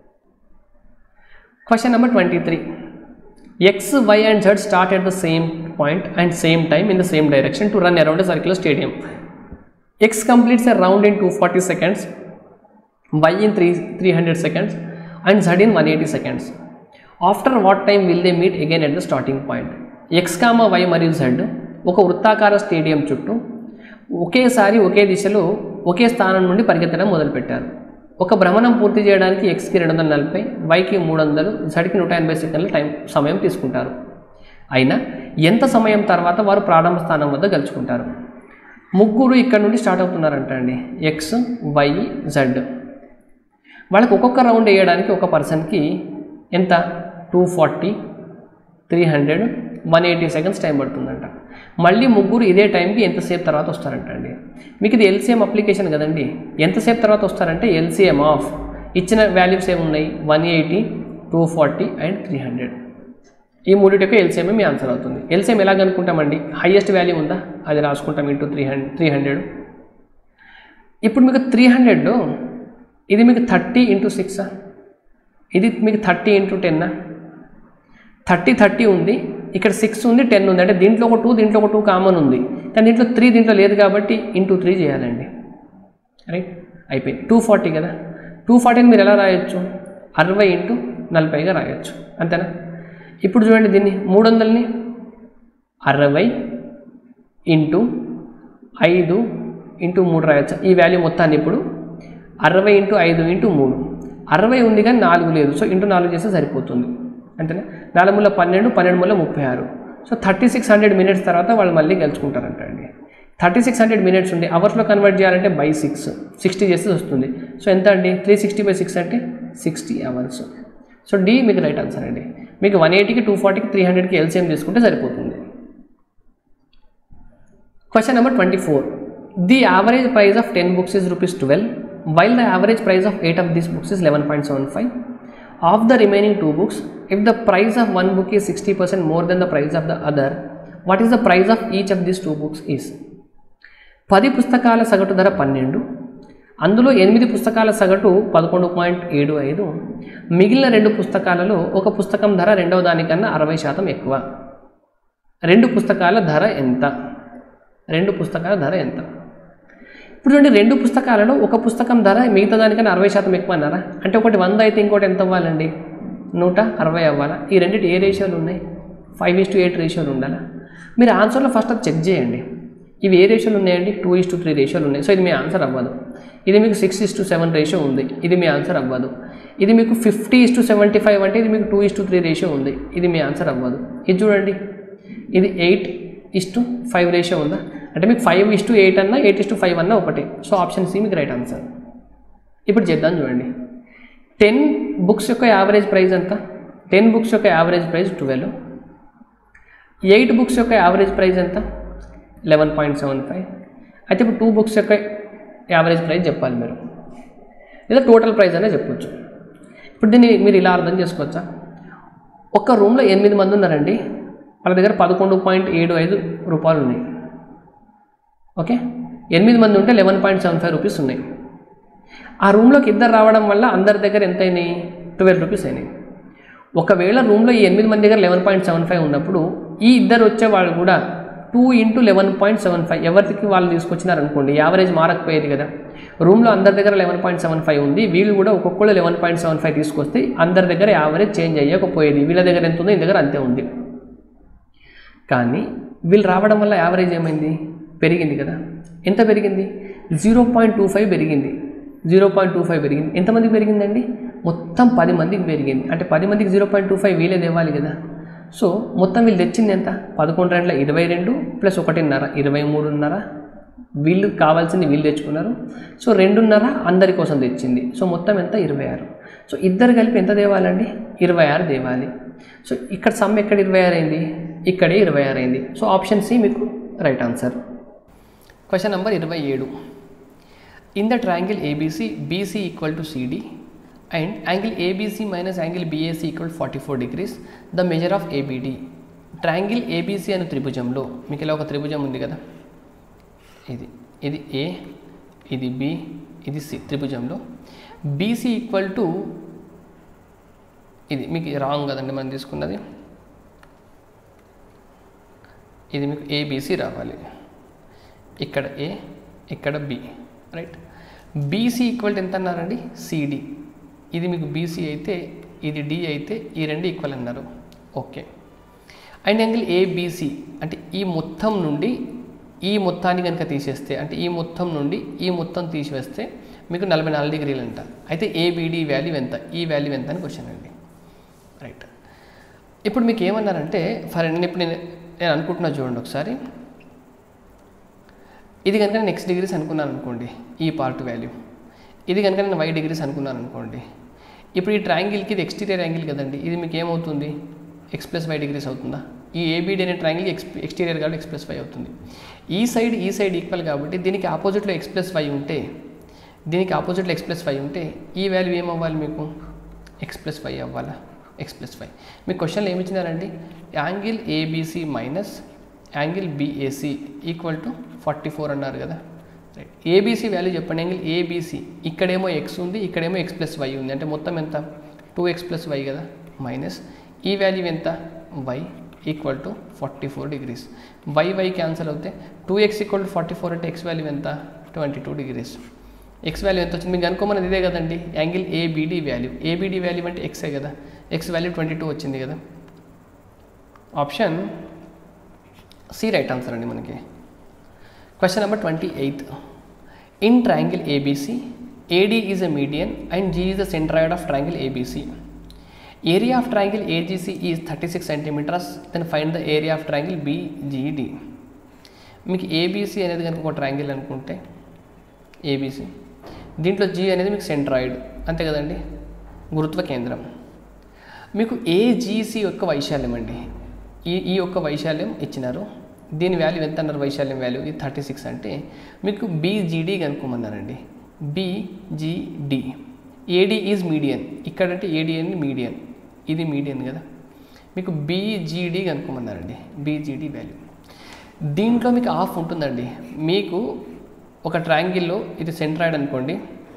question number twenty three x y and z start at the same point and same time in the same direction to run around circular stadium x completes a round in two forty seconds y in three three hundred seconds and z in one eighty seconds after what time will they meet again at the starting point x comma y మరియు z ఒక వృత్తాకార stadium చుట్టూ ఒకేసారి ఒకే దిశలో ఒకే స్థానం నుండి పరిగెత్తడం మొదలుపెట్టారు ఒక భ్రమణం పూర్తి చేయడానికి ఎక్స్కి రెండు వందల నలభై వైకి మూడు వందలు జడ్కి నూట ఎనభై సెకండ్ల టైం సమయం తీసుకుంటారు అయినా ఎంత సమయం తర్వాత వారు ప్రారంభ స్థానం వద్ద గెలుచుకుంటారు ముగ్గురు ఇక్కడ నుండి స్టార్ట్ అవుతున్నారంట అండి ఎక్స్ వై జెడ్ వాళ్ళకి ఒక్కొక్క రౌండ్ వేయడానికి ఒక పర్సన్కి ఎంత two forty three hundred one eighty seconds time పడుతుందంట మళ్ళీ ముగ్గురు ఇదే టైంకి ఎంతసేపు తర్వాత వస్తారంట అండి మీకు ఇది ఎల్సీఎం అప్లికేషన్ కదండి ఎంతసేపు తర్వాత వస్తారంటే ఎల్సీఎం ఆఫ్ ఇచ్చిన వాల్యూస్ ఏమున్నాయి one eighty two forty and three hundred ఈ మూడింటికి ఎల్సీఎం మీ ఆన్సర్ అవుతుంది ఎల్సీఎం ఎలాగ అనుకుంటామండి హైయెస్ట్ వాల్యూ ఉందా అది రాసుకుంటాం into three hundred three hundred ఇప్పుడు మీకు త్రీ హండ్రెడ్లో ఇది మీకు థర్టీ ఇంటూ సిక్సా ఇది మీకు థర్టీ ఇంటూ టెన్నా థర్టీ థర్టీ ఉంది ఇక్కడ సిక్స్ ఉంది టెన్ ఉంది అంటే దీంట్లో ఒక టూ దీంట్లో ఒక టూ కామన్ ఉంది కానీ దీంట్లో త్రీ దీంట్లో లేదు కాబట్టి ఇంటూ త్రీ చేయాలండి రైట్ అయిపోయింది టూ ఫార్టీ కదా టూ ఫార్టీని మీరు ఎలా రాయొచ్చు అరవై ఇంటూ నలభైగా రాయొచ్చు అంతేనా ఇప్పుడు చూడండి దీన్ని మూడు వందలని అరవై ఇంటూ ఐదు ఇంటూ మూడు రాయొచ్చు ఈ వాల్యూ మొత్తాన్ని ఇప్పుడు అరవై ఇంటూ ఐదు ఇంటూ మూడు అరవై ఉంది కానీ నాలుగు లేదు సో ఇంటూ నాలుగు చేస్తే సరిపోతుంది అంతేనా నాలుగు ముళ్ళ పన్నెండు పన్నెండు ముళ్ళ ముప్పై ఆరు so thirty six hundred minutes తర్వాత వాళ్ళు మళ్ళీ గెలుచుకుంటారంట అండి థర్టీ సిక్స్ హండ్రెడ్ మినిట్స్ ఉంది అవర్స్లో కన్వర్ట్ చేయాలంటే బై సిక్స్ సిక్స్టీ చేస్తే వస్తుంది సో ఎంత అండి త్రీ సిక్స్టీ బై సిక్స్ అంటే సిక్స్టీ అవర్స్ సో డి మీకు రైట్ ఆన్సర్ అండి మీకు వన్ ఎయిటీకి టూ ఫార్టీకి త్రీ హండ్రెడ్కి ఎల్సిఎం తీసుకుంటే సరిపోతుంది question number twenty four the average price of ten books is rupees twelve while the average price of eight of this books is eleven point seven five of the remaining two books if the price of one book is sixty percent more than the price of the other what is the price of each of this two books is పది పుస్తకాల సగటు ధర పన్నెండు అందులో ఎనిమిది పుస్తకాల సగటు పదకొండు పాయింట్ ఏడు ఐదు మిగిలిన రెండు పుస్తకాలలో ఒక పుస్తకం ధర రెండవ దానికన్నా అరవై శాతం ఎక్కువ రెండు పుస్తకాల ధర ఎంత రెండు పుస్తకాల ధర ఎంత ఇప్పుడు చూడండి రెండు పుస్తకాలలో ఒక పుస్తకం ధర మిగతా దానికన్నా అరవై శాతం ఎక్కువ అన్నారా అంటే ఒకటి వంద అయితే ఇంకోటి ఎంత అవ్వాలండి నూట అరవై అవ్వాలా ఈ రెండింటి ఏ రేషియోలు ఉన్నాయి ఫైవ్ ఇస్ టు ఎయిట్ రేషియోలు ఉండాలా మీరు ఆన్సర్లో ఫస్ట్ అది చెక్ చేయండి ఇవి ఏ రేషియోలు ఉన్నాయండి టూ ఇస్ టు త్రీ రేషియోలు ఉన్నాయి సో ఇది మీ ఆన్సర్ అవ్వదు ఇది మీకు six is to seven ratio ఉంది ఇది మీ ఆన్సర్ అవ్వదు ఇది మీకు fifty is to seventy five అంటే ఇది మీకు two is to three ratio ఉంది ఇది మీ ఆన్సర్ అవ్వదు ఇది చూడండి ఇది eight is to five ratio ఉందా అంటే మీకు ఫైవ్ ఇస్ టు ఎయిట్ అన్నా ఎయిట్ ఇస్ టు ఫైవ్ అన్నా ఒకటి సో ఆప్షన్ సి మీకు రైట్ ఆన్సర్ ఇప్పుడు చేద్దాం చూడండి టెన్ బుక్స్ యొక్క యావరేజ్ ప్రైస్ ఎంత టెన్ బుక్స్ యొక్క average price twelve eight books యొక్క యావరేజ్ ప్రైస్ ఎంత లెవెన్ పాయింట్ సెవెన్ ఫైవ్ అయితే ఇప్పుడు టూ బుక్స్ యొక్క యావరేజ్ ప్రైస్ చెప్పాలి మీరు లేదా టోటల్ ప్రైస్ అనే చెప్పొచ్చు ఇప్పుడు దీన్ని మీరు ఇలా అర్థం చేసుకోవచ్చా ఒక రూమ్లో ఎనిమిది మంది ఉన్నారండి వాళ్ళ దగ్గర పదకొండు పాయింట్ ఏడు ఐదు రూపాయలు ఉన్నాయి ఓకే ఎనిమిది మంది ఉంటే eleven point seven five rupees ఉన్నాయి ఆ రూమ్లోకి ఇద్దరు రావడం వల్ల అందరి దగ్గర ఎంత అయినాయి ట్వెల్వ్ రూపీస్ అయినాయి ఒకవేళ రూమ్లో ఈ ఎనిమిది మంది దగ్గర లెవెన్ పాయింట్ సెవెన్ ఫైవ్ ఉన్నప్పుడు ఈ ఇద్దరు వచ్చే వాళ్ళు కూడా two into eleven point seven five ఎవరికి వాళ్ళు తీసుకొచ్చినారనుకోండి యావరేజ్ మారకపోయేది కదా రూమ్లో అందరి దగ్గర లెవెన్ పాయింట్ సెవెన్ ఫైవ్ ఉంది వీళ్ళు కూడా ఒక్కొక్కళ్ళు లెవెన్ పాయింట్ సెవెన్ ఫైవ్ తీసుకొస్తే అందరి దగ్గర యావరేజ్ చేంజ్ అయ్యకపోయేది వీళ్ళ దగ్గర ఎంత ఉందో ఈ దగ్గర అంతే ఉంది కానీ వీళ్ళు రావడం వల్ల యావరేజ్ ఏమైంది పెరిగింది కదా ఎంత పెరిగింది జీరో పాయింట్ టూ ఫైవ్ పెరిగింది జీరో పాయింట్ టూ ఫైవ్ పెరిగింది ఎంతమందికి పెరిగిందండి మొత్తం పది మందికి పెరిగింది అంటే పది మందికి జీరో పాయింట్ టూ ఫైవ్ వీలే తేవాలి కదా సో మొత్తం వీళ్ళు తెచ్చింది ఎంత పదకొండు రెండుల ఇరవై రెండు ప్లస్ ఒకటిన్నర ఇరవై మూడున్నర వీళ్ళు కావాల్సింది వీళ్ళు తెచ్చుకున్నారు సో రెండున్నర అందరి కోసం తెచ్చింది సో మొత్తం ఎంత ఇరవై ఆరు సో ఇద్దరు కలిపి ఎంత తేవాలండి ఇరవై ఆరు తేవాలి సో ఇక్కడ సమ్ ఎక్కడ ఇరవై ఆరు అయింది ఇక్కడే ఇరవై ఆరు అయింది సో ఆప్షన్ సి మీకు రైట్ ఆన్సర్ క్వశ్చన్ నెంబర్ ఇరవై ఏడు in the triangle ABC BC equal to CD and angle ABC minus angle BAC equal forty four degrees the measure of ABD triangle ABC అనే త్రిభుజంలో మీకు ఇలా ఒక త్రిభుజం ఉంది కదా ఇది ఇది ఏ ఇది బి ఇది సి త్రిభుజంలో బీసీ ఈక్వల్ టు ఇది మీకు రాంగ్ కదండి మనం తీసుకున్నది ఇది మీకు ఏబీసీ రావాలి ఇక్కడ ఏ ఇక్కడ బి రైట్ బీసీ ఈక్వల్ ఎంత అన్నారండి సిడి ఇది మీకు బీసీ అయితే ఇది డి అయితే ఈ రెండు ఈక్వల్ అన్నారు ఓకే అండ్ యాంగిల్ ఏబీసీ అంటే ఈ మొత్తం నుండి ఈ మొత్తాన్ని కనుక తీసేస్తే అంటే ఈ మొత్తం నుండి ఈ మొత్తం తీసివేస్తే మీకు నలభై నాలుగు డిగ్రీలు అంట అయితే ఏబిడి వాల్యూ ఎంత ఈ వాల్యూ ఎంత అని క్వశ్చన్ అండి రైట్ ఇప్పుడు మీకు ఏమన్నారంటే ఫర్ నేను ఇప్పుడు నేను నేను అనుకుంటున్నా చూడండి ఒకసారి ఇది కనుక నేను ఎక్స్ డిగ్రీస్ అనుకున్నాను అనుకోండి ఈ పార్ట్ వాల్యూ ఇది కనుక నేను వై డిగ్రీస్ అనుకున్నాను అనుకోండి ఇప్పుడు ఈ ట్రయాంగిల్కి ఇది ఎక్స్టీరియర్ యాంగిల్ కదండి ఇది మీకు ఏమవుతుంది ఎక్స్ ప్లస్ వై డిగ్రీస్ అవుతుందా ఈ ఏబిడి అనే ట్రయాంగిల్ ఎక్స్ ఎక్స్టీరియర్ కాబట్టి ఎక్స్ ప్లస్ వై అవుతుంది ఈ సైడ్ ఈ సైడ్ ఈక్వల్ కాబట్టి దీనికి ఆపోజిట్లో ఎక్స్ ప్లస్ వై ఉంటే దీనికి ఆపోజిట్లో ఎక్స్ ప్లస్ వై ఉంటే ఈ వాల్యూ ఏమవ్వాలి మీకు ఎక్స్ ప్లస్ వై అవ్వాలా ఎక్స్ ప్లస్ వై మీకు క్వశ్చన్లో ఏమి ఇచ్చినారండి angle ABC minus angle BAC equal to forty four అన్నారు కదా రైట్ ఏబీసీ వాల్యూ చెప్పండి యాంగిల్ ఏబీసీ ఇక్కడేమో ఎక్స్ ఉంది ఇక్కడేమో ఎక్స్ ప్లస్ వై ఉంది అంటే మొత్తం ఎంత టూ ఎక్స్ ప్లస్ వై కదా మైనస్ ఈ వాల్యూ ఎంత y equal to forty four degrees y y cancel అవుతే two x equal to forty four అంటే ఎక్స్ వాల్యూ ఎంత twenty two degrees x value ఎంత వచ్చింది మీకు అనుకోమన్నది ఇదే కదండి angle ABD value ABD value అంటే ఎక్సే కదా ఎక్స్ వాల్యూ ట్వంటీ టూ వచ్చింది కదా ఆప్షన్ సి రైట్ ఆన్సర్ అండి మనకి question number twenty eighth in triangle ABC AD is a median and G is the centroid of triangle ABC area of triangle AGC is thirty six centimeters then find the area of triangle BGD మీకు ABC అనేది కనుక ఒక triangle అనుకుంటే ABC దీంట్లో G అనేది మీకు centroid అంతే కదండి గురుత్వ కేంద్రం మీకు ఏజీసీ యొక్క వైశాల్యం అండి ఈ ఈ యొక్క వైశాల్యం ఇచ్చినారు దీని వాల్యూ ఎంత అన్నారు వైశాల్యం వాల్యూ ఇది థర్టీ సిక్స్ అంటే మీకు బీజీడీ కనుక్కోమన్నారండి బీజీడి ఏడి ఈజ్ మీడియన్ ఇక్కడంటే ఏడి అని మీడియన్ ఇది మీడియన్ కదా మీకు బీజీడీ కనుక్కోమన్నారండి బీజీడీ వాల్యూ దీంట్లో మీకు ఆఫ్ ఉంటుందండి మీకు ఒక ట్రయాంగిల్లో ఇది సెంట్రాయిడ్ అనుకోండి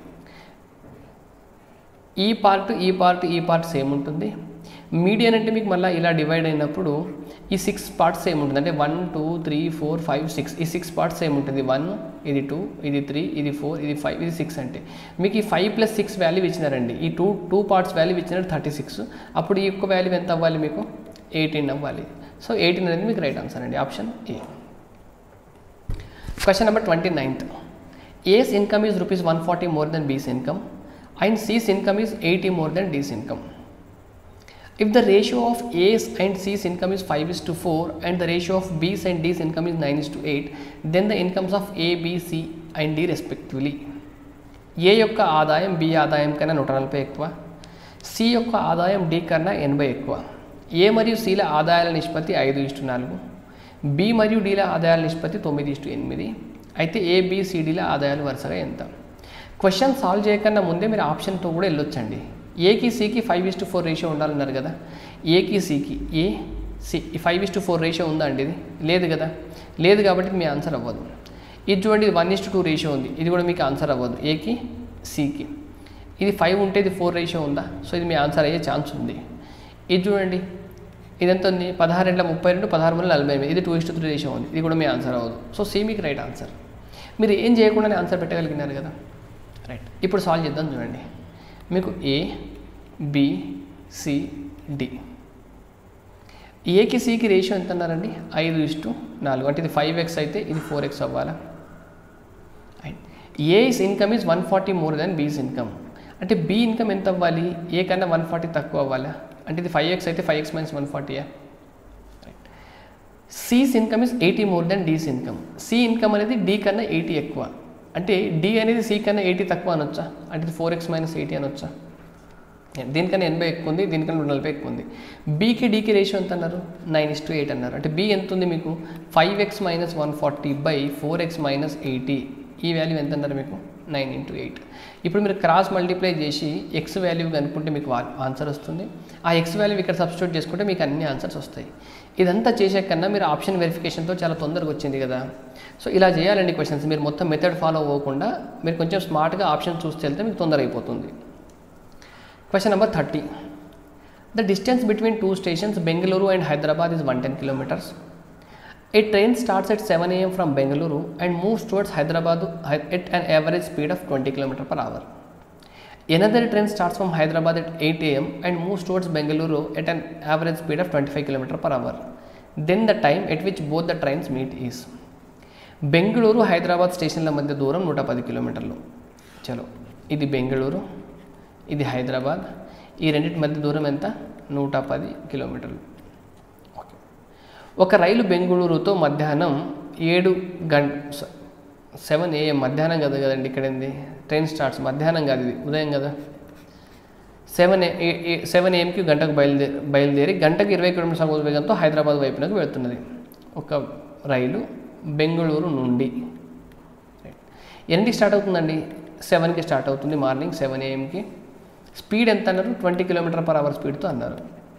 ఈ పార్ట్ ఈ పార్ట్ ఈ పార్ట్ సేమ్ ఉంటుంది మీడియన్ అంటే మీకు మళ్ళీ ఇలా డివైడ్ అయినప్పుడు ఈ సిక్స్ పార్ట్స్ సేమ్ ఉంటుంది అంటే one two three four five six ఈ సిక్స్ పార్ట్స్ సేమ్ ఉంటుంది వన్ ఇది టూ ఇది త్రీ ఇది ఫోర్ ఇది ఫైవ్ ఇది సిక్స్ అంటే మీకు ఈ ఫైవ్ ప్లస్ సిక్స్ వాల్యూ ఇచ్చినారండి ఈ టూ టూ పార్ట్స్ వాల్యూ ఇచ్చినారు థర్టీ సిక్స్ అప్పుడు ఈ యొక్క వాల్యూ ఎంత అవ్వాలి మీకు ఎయిటీన్ అవ్వాలి సో ఎయిటీన్ అనేది మీకు రైట్ ఆన్సర్ అండి option A Question number 29th. A's income is rupees 140 more than B's income and C's income is 80 more than D's income. If the ratio of A's and C's income is 5 is to 4 and the ratio of B's and D's income is 9 is to 8, then the incomes of A, B, C and D respectively. A యొక్క ఆదాయం B ఆదాయం కన్నా నూట నలభై ఎక్కువ C యొక్క ఆదాయం D కన్నా ఎనభై ఎక్కువ ఏ మరియు సిల ఆదాయాల నిష్పత్తి ఐదు ఇష్టు నాలుగు బి మరియు డీల ఆదాయాల నిష్పత్తి తొమ్మిది ఇష్టు ఎనిమిది అయితే ఏబిసిడీల ఆదాయాలు వరుసగా ఎంత క్వశ్చన్ సాల్వ్ చేయకన్నా ముందే మీరు ఆప్షన్తో కూడా వెళ్ళొచ్చండి ఏకి సికి five is to four ratio ఉండాలన్నారు కదా ఏకి సికి A C five is to four ratio ఉందా అండి ఇది లేదు కదా లేదు కాబట్టి మీ ఆన్సర్ అవ్వదు ఇది చూడండి ఇది one is to two ratio ఉంది ఇది కూడా మీకు ఆన్సర్ అవ్వదు ఏకి సికి ఇది ఫైవ్ ఉంటే ఇది ఫోర్ రేషియో ఉందా సో ఇది మీ ఆన్సర్ అయ్యే ఛాన్స్ ఉంది ఇది చూడండి ఇదంతా ఉంది పదహారు రెండుల ముప్పై రెండు పదహారు మూడు నలభై ఎనిమిది ఇది two is to three ratio ఉంది ఇది కూడా మీ ఆన్సర్ అవ్వదు సో సి మీకు రైట్ ఆన్సర్ మీరు ఏం చేయకుండానే ఆన్సర్ పెట్టగలిగినారు కదా రైట్ ఇప్పుడు సాల్వ్ చేద్దాం చూడండి మీకు ఏ బి సి డి ఏకి సికి రేషియో ఎంత అన్నారండి ఐదు ఇస్టు నాలుగు అంటే ఇది ఫైవ్ ఎక్స్ అయితే ఇది ఫోర్ ఎక్స్ అవ్వాలా A's income is one forty more than B's income అంటే బి ఇన్కమ్ ఎంత అవ్వాలి ఏ కన్నా వన్ ఫార్టీ తక్కువ అవ్వాలా అంటే ఇది ఫైవ్ ఎక్స్ అయితే ఫైవ్ ఎక్స్ మైనస్ వన్ ఫార్టీయా C's income is eighty more than D's income C income అనేది డి కన్నా ఎయిటీ ఎక్కువ అంటే డి అనేది సి కన్నా ఎయిటీ తక్కువ అనొచ్చా అంటే ఇది ఫోర్ ఎక్స్ మైనస్ ఎయిటీ అనొచ్చా దీనికన్నా ఎనభై ఎక్కువ ఉంది దీనికన్నా నలభై ఎక్కువ ఉంది బీకి డీకి రేషియో ఎంత అన్నారు నైన్ ఇస్ టు ఎయిట్ అన్నారు అంటే బి ఎంత ఉంది మీకు five x minus one forty by four x minus eighty ఈ వాల్యూ ఎంత అన్నారు మీకు నైన్ ఇంటూ ఎయిట్ ఇప్పుడు మీరు క్రాస్ మల్టిప్లై చేసి ఎక్స్ వాల్యూ కనుక్కుంటే మీకు ఆన్సర్ వస్తుంది ఆ ఎక్స్ వాల్యూ ఇక్కడ సబ్స్టిట్యూట్ చేసుకుంటే మీకు అన్ని ఆన్సర్స్ వస్తాయి ఇదంతా చేసే కన్నా మీరు ఆప్షన్ వెరిఫికేషన్తో చాలా తొందరగా వచ్చింది కదా సో ఇలా చేయాలండి క్వశ్చన్స్ మీరు మొత్తం మెథడ్ ఫాలో అవ్వకుండా మీరు కొంచెం స్మార్ట్గా ఆప్షన్ చూస్తే వెళ్తే మీకు తొందర అయిపోతుంది question number thirty the distance between two stations Bengaluru and Hyderabad is one ten kilometers A train starts at 7 am from Bengaluru and moves towards Hyderabad at an average speed of 20 km per hour. Another train starts from Hyderabad at 8 am and moves towards Bengaluru at an average speed of 25 km per hour. Then the time at which both the trains meet is. Bengaluru Hyderabad స్టేషన్ల మధ్య దూరం నూట పది కిలోమీటర్లు చలో ఇది బెంగళూరు ఇది హైదరాబాద్ ఈ రెండింటి మధ్య దూరం ఎంత నూట పది కిలోమీటర్లు ఓకే ఒక రైలు బెంగళూరుతో మధ్యాహ్నం ఏడు గంట సెవెన్ ఏఎం మధ్యాహ్నం కదా కదండి ఇక్కడ ఏంది ట్రైన్ స్టార్ట్స్ మధ్యాహ్నం కాదు ఇది ఉదయం కదా సెవెన్ ఏ సెవెన్ ఏఎంకి గంటకు బయలుదేరి బయలుదేరి గంటకు ఇరవై కిలోమీటర్ సమూహ వేగంతో హైదరాబాద్ వైపునకు వెళుతున్నది ఒక రైలు బెంగళూరు నుండి ఎన్నింటికి స్టార్ట్ అవుతుందండి సెవెన్కి స్టార్ట్ అవుతుంది మార్నింగ్ సెవెన్ ఏఎంకి స్పీడ్ ఎంత అన్నారు ట్వంటీ కిలోమీటర్ పర్ అవర్ స్పీడ్తో అన్నారు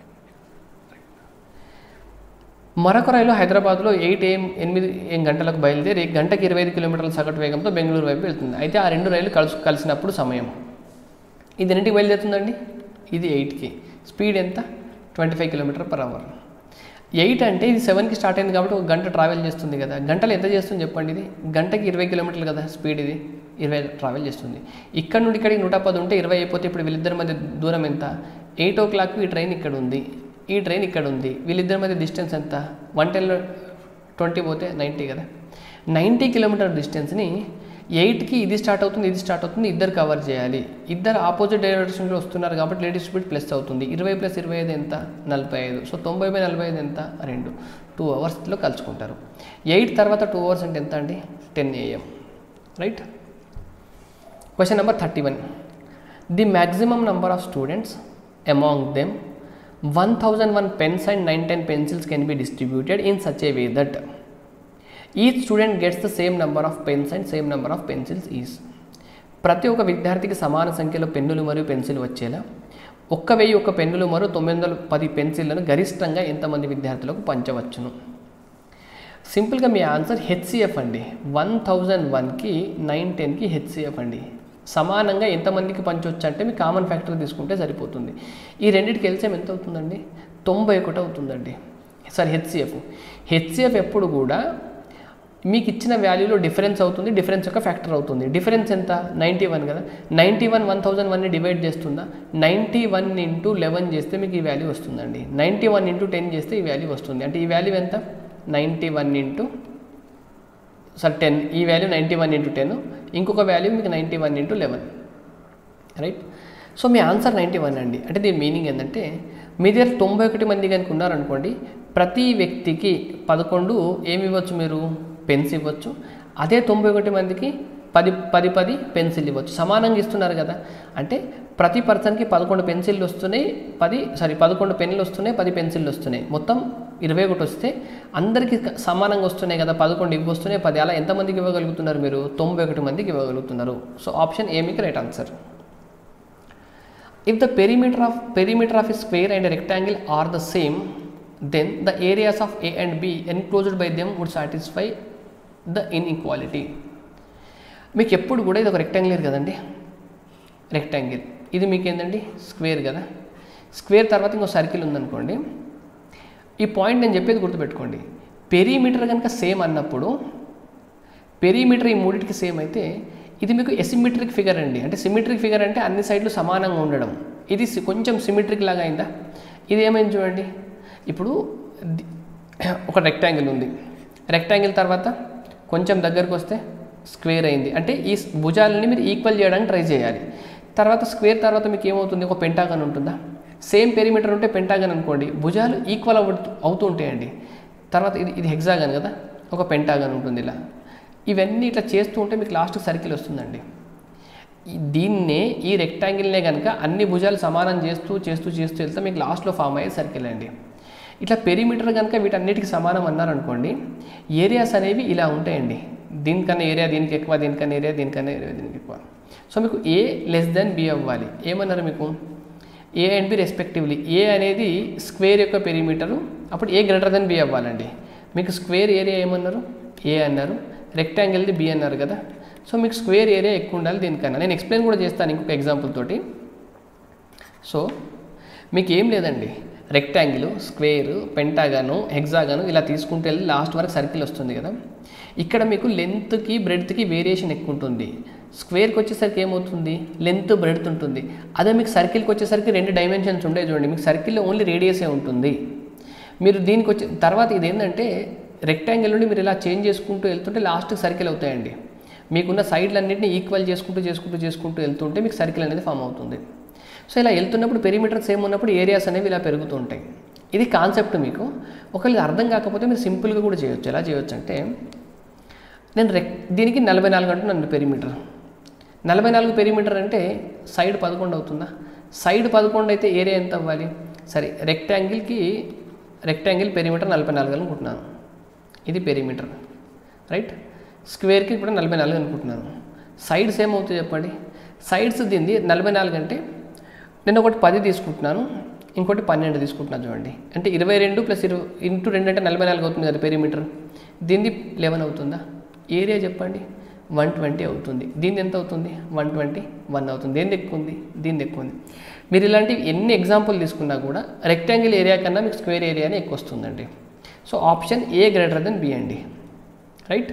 మరొక రైలు హైదరాబాద్లో ఎయిట్ ఏఎం ఎనిమిది ఏం గంటలకు బయలుదేరి గంటకి ఇరవై ఐదు కిలోమీటర్ల సగటు వేగంతో బెంగళూరు వైపు వెళ్తుంది అయితే ఆ రెండు రైలు కలుసు కలిసినప్పుడు సమయం ఇది ఎన్నింటికి బయలుదేరుతుందండి ఇది ఎయిట్కి స్పీడ్ ఎంత twenty five kilometre per hour eight అంటే ఇది సెవెన్కి స్టార్ట్ అయింది కాబట్టి ఒక గంట ట్రావెల్ చేస్తుంది కదా గంటలు ఎంత చేస్తుంది చెప్పండి ఇది గంటకి ఇరవై కిలోమీటర్లు కదా స్పీడ్ ఇది ఇరవై ట్రావెల్ చేస్తుంది ఇక్కడ నుండి ఇక్కడికి నూట పది ఉంటే ఇరవై అయిపోతే ఇప్పుడు వీళ్ళిద్దరి మధ్య దూరం ఎంత ఎయిట్ ఓ క్లాక్ ఈ ట్రైన్ ఇక్కడ ఉంది ఈ ట్రైన్ ఇక్కడ ఉంది వీళ్ళిద్దరి మధ్య డిస్టెన్స్ ఎంత వన్ టెన్లో ట్వంటీ పోతే నైంటీ కదా నైంటీ కిలోమీటర్ డిస్టెన్స్ని ఎయిట్కి ఇది స్టార్ట్ అవుతుంది ఇది స్టార్ట్ అవుతుంది ఇద్దరు కవర్ చేయాలి ఇద్దరు ఆపోజిట్ డైరెక్షన్లో వస్తున్నారు కాబట్టి లేడీస్ స్పీడ్ ప్లస్ అవుతుంది ఇరవై ప్లస్ ఇరవై ఐదు ఎంత నలభై ఐదు సో తొంభై బై నలభై ఐదు ఎంత రెండు టూ అవర్స్లో కలుసుకుంటారు ఎయిట్ తర్వాత టూ అవర్స్ అంటే ఎంత అండి ten AM right question number thirty one the maximum number of students among them one thousand one pens and nine ten pencils can be distributed in such a way that each student gets the same number of pens and same number of pencils is ప్రతి ఒక్క విద్యార్థికి సమాన సంఖ్యలో పెన్నులు మరియు pencil వచ్చేలా ఒక్క వెయ్యి ఒక్క పెన్నులు మరియు తొమ్మిది వందల పది పెన్సిళ్లను గరిష్టంగా ఎంతమంది విద్యార్థులకు పంచవచ్చును సింపుల్గా మీ ఆన్సర్ హెచ్సిఎఫ్ అండి వన్ థౌజండ్ వన్కి నైన్ టెన్కి హెచ్సిఎఫ్ అండి సమానంగా ఎంతమందికి పంచవచ్చు అంటే మీ కామన్ ఫ్యాక్టర్ తీసుకుంటే సరిపోతుంది ఈ రెండింటికి ఎల్సిఎం ఎంత అవుతుందండి తొంభై ఒకటి అవుతుందండి సారీ హెచ్సిఎఫ్ హెచ్సిఎఫ్ ఎప్పుడు కూడా మీకు ఇచ్చిన వాల్యూలో డిఫరెన్స్ అవుతుంది డిఫరెన్స్ యొక్క ఫ్యాక్టర్ అవుతుంది డిఫరెన్స్ ఎంత నైంటీ వన్ కదా నైంటీ వన్ వన్ థౌజండ్ వన్ని డివైడ్ చేస్తుందా నైంటీ వన్ ఇంటూ లెవెన్ చేస్తే మీకు ఈ వాల్యూ వస్తుందండి నైంటీ వన్ ఇంటూ టెన్ చేస్తే ఈ వాల్యూ వస్తుంది అంటే ఈ వాల్యూ ఎంత ninety one into sir ten ఈ value ninety one into ten ఇంకొక వాల్యూ మీకు ninety one into eleven right so మీ ఆన్సర్ నైంటీ వన్ అండి అంటే దీని మీనింగ్ ఏంటంటే మీ దగ్గర తొంభై ఒకటి మంది కనుక ఉన్నారనుకోండి ప్రతి వ్యక్తికి పదకొండు ఏమి ఇవ్వచ్చు మీరు పెన్స్ ఇవ్వచ్చు అదే తొంభై ఒకటి మందికి పది పది పది పెన్సిల్ ఇవ్వచ్చు సమానంగా ఇస్తున్నారు కదా అంటే ప్రతి పర్సన్కి పదకొండు పెన్సిళ్ళు వస్తున్నాయి పది సారీ పదకొండు పెన్నులు వస్తున్నాయి పది పెన్సిళ్ళు వస్తున్నాయి మొత్తం ఇరవై ఒకటి వస్తే అందరికీ సమానంగా వస్తున్నాయి కదా పదకొండు ఇవి వస్తున్నాయి పది అలా ఎంతమందికి ఇవ్వగలుగుతున్నారు మీరు తొంభై ఒకటి మందికి ఇవ్వగలుగుతున్నారు సో ఆప్షన్ ఏ మీకు right answer If the perimeter of perimeter of a square and a rectangle are the same, then the areas of A and B enclosed by them would satisfy the inequality. మీకు ఎప్పుడు కూడా ఇది ఒక rectangle కదండి rectangle ఇది మీకు ఏంటండి square కదా స్క్వేర్ తర్వాత ఇంకో సర్కిల్ ఉందనుకోండి ఈ పాయింట్ నేను చెప్పేది గుర్తుపెట్టుకోండి పెరీమీటర్ కనుక సేమ్ అన్నప్పుడు పెరీమీటర్ ఈ మూడింటికి సేమ్ అయితే ఇది మీకు ఎసిమెట్రిక్ ఫిగర్ అండి అంటే సిమెట్రిక్ ఫిగర్ అంటే అన్ని సైడ్లు సమానంగా ఉండడం ఇది సి- కొంచెం సిమెట్రిక్ లాగా అయిందా ఇది ఏమైంది చూడండి ఇప్పుడు ది- ఒక రెక్టాంగిల్ ఉంది రెక్టాంగిల్ తర్వాత కొంచెం దగ్గరకు వస్తే స్క్వేర్ అయింది అంటే ఈ స్- భుజాలని మీరు ఈక్వల్ చేయడానికి ట్రై చేయాలి తర్వాత స్క్వేర్ తర్వాత మీకు ఏమవుతుంది ఒక పెంటాగన్ ఉంటుందా సేమ్ పెరిమీటర్ ఉంటే పెంటాగన్ అనుకోండి భుజాలు ఈక్వల్ అవుతూ అవుతూ ఉంటాయండి తర్వాత ఇది ఇది హెక్సాగన్ కదా ఒక పెంటాగన్ ఉంటుంది ఇలా ఇవన్నీ ఇట్లా చేస్తూ ఉంటే మీకు లాస్ట్ సర్కిల్ వస్తుందండి ఈ- దీన్నే ఈ రెక్టాంగిల్నే కనుక అన్ని భుజాలు సమానం చేస్తూ చేస్తూ చేస్తూ వెళ్తే మీకు లాస్ట్లో ఫామ్ అయ్యే సర్కిల్ అండి ఇట్లా పెరిమీటర్ కనుక వీటన్నిటికి సమానం అన్నారనుకోండి ఏరియాస్ అనేవి ఇలా ఉంటాయండి దీనికన్నా ఏరియా దీనికి ఎక్కువ దీనికన్నా ఏరియా దీనికన్నా ఏరియా దీనికి ఎక్కువ సో మీకు ఏ లెస్ దెన్ బి అవ్వాలి ఏమన్నారు మీకు A and B respectively A అనేది స్క్వేర్ యొక్క పెరిమీటరు అప్పుడు ఏ గ్రేటర్ దెన్ బి అవ్వాలండి మీకు స్క్వేర్ ఏరియా ఏమన్నారు ఏ అన్నారు రెక్టాంగిల్ది బి అన్నారు కదా సో మీకు స్క్వేర్ ఏరియా ఎక్కువ ఉండాలి దీనికన్నా నేను ఎక్స్ప్లెయిన్ కూడా చేస్తాను ఇంకొక ఎగ్జాంపుల్ తోటి సో మీకు ఏం లేదండి రెక్టాంగిల్ స్క్వేర్ పెంటాగాను హెక్సాగాను ఇలా తీసుకుంటూ వెళ్ళి లాస్ట్ వరకు సర్కిల్ వస్తుంది కదా ఇక్కడ మీకు లెంత్కి బ్రెడ్త్కి వేరియేషన్ ఎక్కువ ఉంటుంది స్క్వేర్కి వచ్చేసరికి ఏమవుతుంది లెంత్ బ్రెడ్త్ ఉంటుంది అదే మీకు సర్కిల్కి వచ్చేసరికి రెండు డైమెన్షన్స్ ఉండే చూడండి మీకు సర్కిల్లో ఓన్లీ రేడియసే ఉంటుంది మీరు దీనికి వచ్చే తర్వాత ఇది ఏంటంటే రెక్టాంగిల్ నుండి మీరు ఇలా చేంజ్ చేసుకుంటూ వెళ్తుంటే లాస్ట్ సర్కిల్ అవుతాయండి మీకున్న సైడ్లన్నింటినీ ఈక్వల్ చేసుకుంటూ చేసుకుంటూ చేసుకుంటూ వెళ్తుంటే మీకు సర్కిల్ అనేది ఫామ్ అవుతుంది సో ఇలా వెళ్తున్నప్పుడు పెరిమీటర్ సేమ్ ఉన్నప్పుడు ఏరియాస్ అనేవి ఇలా పెరుగుతూ ఉంటాయి ఇది కాన్సెప్ట్ మీకు ఒకవేళ ఇది అర్థం కాకపోతే మీరు సింపుల్గా కూడా చేయొచ్చు ఎలా చేయొచ్చు అంటే నేను రెక్ దీనికి నలభై నాలుగు అంటున్నాను పెరిమీటర్ నలభై నాలుగు పెరిమీటర్ అంటే సైడ్ పదకొండు అవుతుందా సైడ్ పదకొండు అయితే ఏరియా ఎంత అవ్వాలి సరే రెక్టాంగిల్కి రెక్టాంగిల్ పెరిమీటర్ నలభై నాలుగు అనుకుంటున్నాను ఇది పెరిమీటర్ రైట్ స్క్వేర్కి కూడా నలభై నాలుగు అనుకుంటున్నాను సైడ్స్ ఏమవుతాయి చెప్పండి సైడ్స్ దీన్ని నలభై నాలుగు అంటే నేను ఒకటి పది తీసుకుంటున్నాను ఇంకోటి పన్నెండు తీసుకుంటున్నాను చూడండి అంటే ఇరవై రెండు ప్లస్ ఇరవై ఇంటూ రెండు అంటే నలభై నాలుగు అవుతుంది కదా పెరిమీటర్ దీన్ని లెవెన్ అవుతుందా ఏరియా చెప్పండి వన్ ట్వంటీ అవుతుంది దీన్ని ఎంత అవుతుంది వన్ ట్వంటీ వన్ అవుతుంది దేని ఎక్కువ ఉంది దీన్ని ఎక్కువ ఉంది మీరు ఇలాంటి ఎన్ని ఎగ్జాంపుల్ తీసుకున్నా కూడా రెక్టాంగిల్ ఏరియా కన్నా మీకు స్క్వేర్ ఏరియానే ఎక్కువ వస్తుందండి so option A greater than B అండి right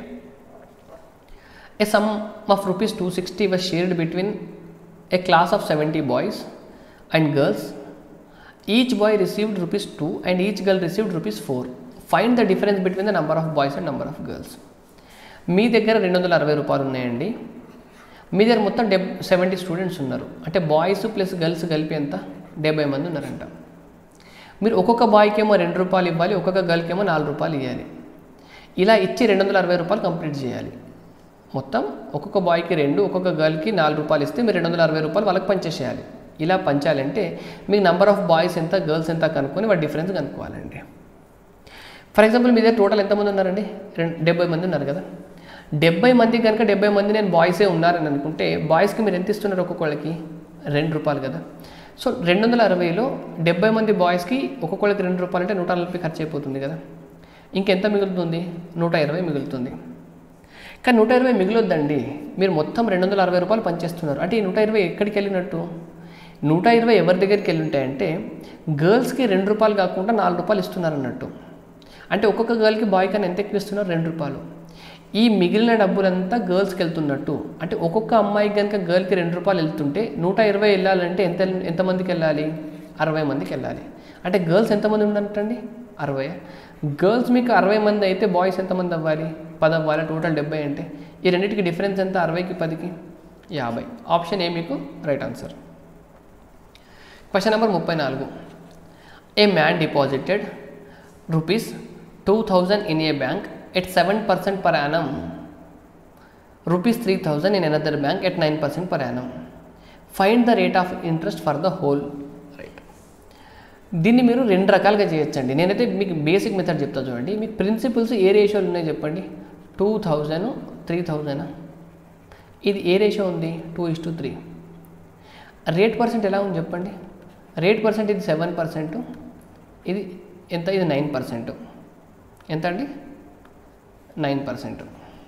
A sum of rupees 260 was shared between a class of 70 boys and girls. Each boy received rupees 2 and each girl received rupees 4. Find the difference between the number of boys and number of girls. మీ దగ్గర రెండు వందల అరవై రూపాయలు ఉన్నాయండి మీ దగ్గర మొత్తం డెబ్ seventy students ఉన్నారు అంటే బాయ్స్ ప్లస్ గర్ల్స్ కలిపి ఎంత డెబ్బై మంది ఉన్నారంట మీరు ఒక్కొక్క బాయ్కి ఏమో రెండు రూపాయలు ఇవ్వాలి ఒక్కొక్క గర్ల్కి ఏమో నాలుగు రూపాయలు ఇవ్వాలి ఇలా ఇచ్చి రెండు వందల అరవై రూపాయలు కంప్లీట్ చేయాలి మొత్తం ఒక్కొక్క బాయ్కి రెండు ఒక్కొక్క గర్ల్కి నాలుగు రూపాయలు ఇస్తే మీరు రెండు వందల అరవై రూపాయలు వాళ్ళకి పంచేసేయాలి ఇలా పంచాలంటే మీకు నెంబర్ ఆఫ్ బాయ్స్ ఎంత గర్ల్స్ ఎంత కనుక్కొని వాటి డిఫరెన్స్ కనుక్కోవాలండి ఫర్ ఎగ్జాంపుల్ మీ దగ్గర టోటల్ ఎంతమంది ఉన్నారండి రెండు డెబ్బై మంది ఉన్నారు కదా డెబ్బై మంది కనుక డెబ్బై మంది నేను బాయ్సే ఉన్నారని అనుకుంటే బాయ్స్కి మీరు ఎంత ఇస్తున్నారు ఒక్కొక్కళ్ళకి రెండు రూపాయలు కదా సో రెండు వందల అరవైలో డెబ్బై మంది బాయ్స్కి ఒక్కొక్కళ్ళకి రెండు రూపాయలు అంటే నూట నలభై ఖర్చు అయిపోతుంది కదా ఇంకెంత మిగులుతుంది నూట ఇరవై మిగులుతుంది కానీ నూట ఇరవై మిగిలొద్దండి మీరు మొత్తం రెండు వందల అరవై రూపాయలు పనిచేస్తున్నారు అంటే ఈ నూట ఇరవై ఎక్కడికి వెళ్ళినట్టు నూట ఇరవై ఎవరి దగ్గరికి వెళ్ళి ఉంటాయంటే గర్ల్స్కి రెండు రూపాయలు కాకుండా నాలుగు రూపాయలు ఇస్తున్నారు అన్నట్టు అంటే ఒక్కొక్క గర్ల్కి బాయ్ కన్నా ఎంత ఎక్కువ ఇస్తున్నారు రెండు రూపాయలు ఈ మిగిలిన డబ్బులంతా గర్ల్స్కి వెళ్తున్నట్టు అంటే ఒక్కొక్క అమ్మాయికి కనుక గర్ల్కి రెండు రూపాయలు వెళ్తుంటే నూట ఇరవై వెళ్ళాలంటే ఎంత ఎంతమందికి వెళ్ళాలి అరవై మందికి వెళ్ళాలి అంటే గర్ల్స్ ఎంతమంది ఉన్నట్టండి అరవై గర్ల్స్ మీకు అరవై మంది అయితే బాయ్స్ ఎంతమంది అవ్వాలి పది అవ్వాలి టోటల్ డెబ్బై అంటే ఈ రెండింటికి డిఫరెన్స్ ఎంత అరవైకి పదికి యాభై ఆప్షన్ ఏ మీకు రైట్ ఆన్సర్ క్వశ్చన్ నెంబర్ ముప్పై నాలుగు a man deposited rupees two thousand in a bank at seven percent per annum rupees three thousand in another bank at nine percent per annum find the rate of interest for the whole right దీన్ని మీరు రెండు రకాలుగా చేయొచ్చండి నేనైతే మీకు basic method చెప్తా చూడండి మీకు ప్రిన్సిపల్స్ ఏ రేషియోలు ఉన్నాయి చెప్పండి టూ థౌజండ్ త్రీ థౌజండ్ ఇది ఏ రేషియో ఉంది two is to three rate percent ఎలా ఉంది చెప్పండి రేట్ పర్సెంట్ ఇది సెవెన్ పర్సెంట్ ఇది ఎంత ఇది నైన్ పర్సెంట్ ఎంత అండి నైన్ పర్సెంట్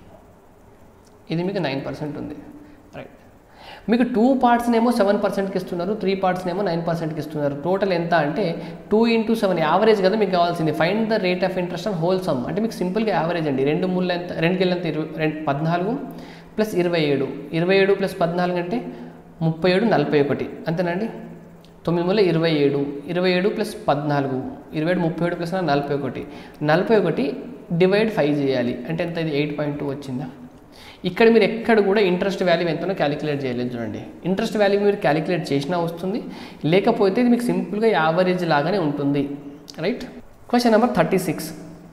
ఇది మీకు నైన్ పర్సెంట్ ఉంది రైట్ మీకు టూ పార్ట్స్నేమో సెవెన్ పర్సెంట్కి ఇస్తున్నారు త్రీ పార్ట్స్నేమో నైన్ పర్సెంట్కి ఇస్తున్నారు టోటల్ ఎంత అంటే టూ ఇంటూ సెవెన్ యావరేజ్ కదా మీకు కావాల్సింది find the rate of interest and whole sum అంటే మీకు సింపుల్గా యావరేజ్ అండి రెండు మూడు ఎంత రెండుకి వెళ్ళంత ఇరవై రెండు పద్నాలుగు ప్లస్ ఇరవై ఏడు ఇరవై ఏడు ప్లస్ పద్నాలుగు అంటే ముప్పై ఏడు నలభై ఒకటి అంతేనండి తొమ్మిది మూల ఇరవై ఏడు ఇరవై ఏడు ప్లస్ పద్నాలుగు ఇరవై ఏడు ముప్పై ఏడు ప్లస్ నలభై ఒకటి నలభై ఒకటి డివైడ్ ఫైవ్ చేయాలి అంటే ఎంత ఇది ఎయిట్ పాయింట్ టూ వచ్చిందా ఇక్కడ మీరు ఎక్కడ కూడా ఇంట్రెస్ట్ వాల్యూ ఎంతనో క్యాలిక్యులేట్ చేయలేదు చూడండి ఇంట్రెస్ట్ వాల్యూ మీరు క్యాలిక్యులేట్ చేసినా వస్తుంది లేకపోతే ఇది మీకు సింపుల్గా యావరేజ్ లాగానే ఉంటుంది right question number thirty six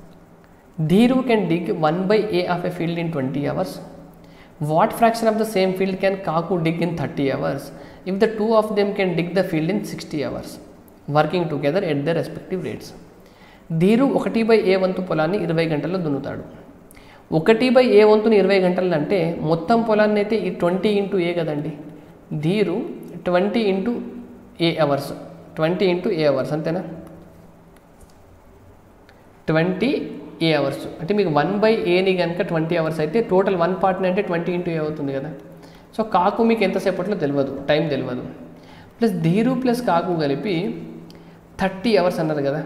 Dhiru can dig one by A of a field in twenty hours what fraction of the same field can Kaku dig in thirty hours if the two of them can dig the field in sixty hours working together at the respective rates Dhiru ఒకటి by ఏ వంతు పొలాన్ని ఇరవై గంటల్లో దున్నుతాడు ఒకటి by ఏ వంతుని ఇరవై గంటలు అంటే మొత్తం పొలాన్ని అయితే ఈ ట్వంటీ ఇంటూ ఏ కదండి Dhiru twenty into A hours twenty into A hours అంతేనా ట్వంటీ ఏ అవర్స్ అంటే మీకు వన్ బై ఏని కనుక ట్వంటీ అవర్స్ అయితే టోటల్ వన్ పార్ట్ని అంటే ట్వంటీ ఇంటూ ఏ అవుతుంది కదా సో కాకు మీకు ఎంతసేపట్లో తెలియదు టైం తెలియదు ప్లస్ ధీరు ప్లస్ కాకు కలిపి థర్టీ అవర్స్ అన్నారు కదా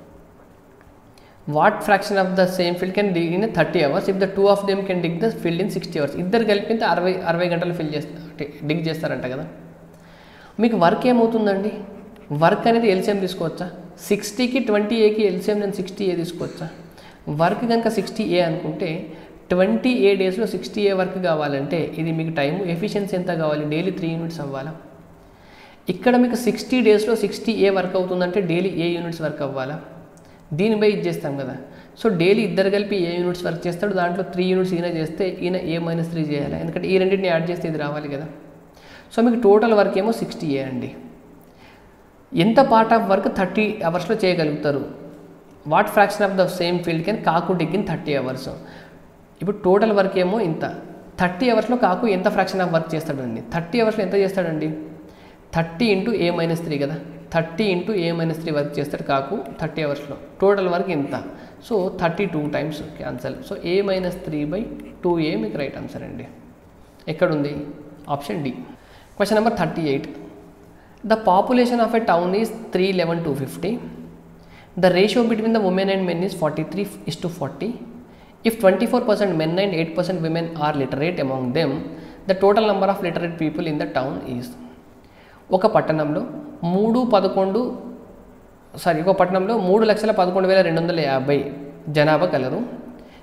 what fraction of the same field can dig in thirty hours if the two of them can dig the field in sixty hours ఇద్దరు కలిపితే అరవై అరవై గంటలు ఫిల్ చేస్తారు డిగ్ చేస్తారంట కదా మీకు వర్క్ ఏమవుతుందండి వర్క్ అనేది ఎల్సిఎం తీసుకోవచ్చా సిక్స్టీకి ట్వంటీ ఏకి ఎల్సిఎం నేను సిక్స్టీ ఏ తీసుకోవచ్చా వర్క్ కనుక సిక్స్టీ ఏ అనుకుంటే ట్వంటీ ఏ డేస్లో సిక్స్టీ ఏ వర్క్ కావాలంటే ఇది మీకు టైం ఎఫిషియన్సీ ఎంత కావాలి డైలీ త్రీ యూనిట్స్ అవ్వాలా ఇక్కడ మీకు సిక్స్టీ డేస్లో సిక్స్టీ ఏ వర్క్ అవుతుందంటే డైలీ ఏ యూనిట్స్ వర్క్ అవ్వాలా దీనిపై ఇది చేస్తాం కదా సో డైలీ ఇద్దరు కలిపి ఏ యూనిట్స్ వర్క్ చేస్తాడు దాంట్లో త్రీ యూనిట్స్ ఈయన చేస్తే ఈయన ఏ మైనస్ త్రీ చేయాలి ఎందుకంటే ఈ రెండింటిని యాడ్ చేస్తే ఇది రావాలి కదా సో మీకు టోటల్ వర్క్ ఏమో సిక్స్టీ ఏ అండి ఎంత పార్ట్ ఆఫ్ వర్క్ థర్టీ అవర్స్లో చేయగలుగుతారు what fraction of the same field can Kaku dig in thirty hours ఇప్పుడు టోటల్ వర్క్ ఏమో ఇంత థర్టీ అవర్స్లో కాకు ఎంత ఫ్రాక్షన్ ఆఫ్ వర్క్ చేస్తాడండి థర్టీ అవర్స్లో ఎంత చేస్తాడండి thirty into A minus three కదా thirty into A minus three work చేస్తాడు కాకు థర్టీ అవర్స్లో టోటల్ వర్క్ ఇంత so thirty two times cancel so A minus three by two A మీకు రైట్ ఆన్సర్ అండి ఎక్కడుంది option D question number thirty eight the population of a town is three eleven two fifty the ratio between the women and men is forty three is to forty if twenty four percent men and eight percent women are literate among them the total number of literate people in the town is ఒక పట్టణంలో మూడు పదకొండు sorry ఒక పట్టణంలో మూడు లక్షల పదకొండు వేల రెండు వందల యాభై జనాభా కలరు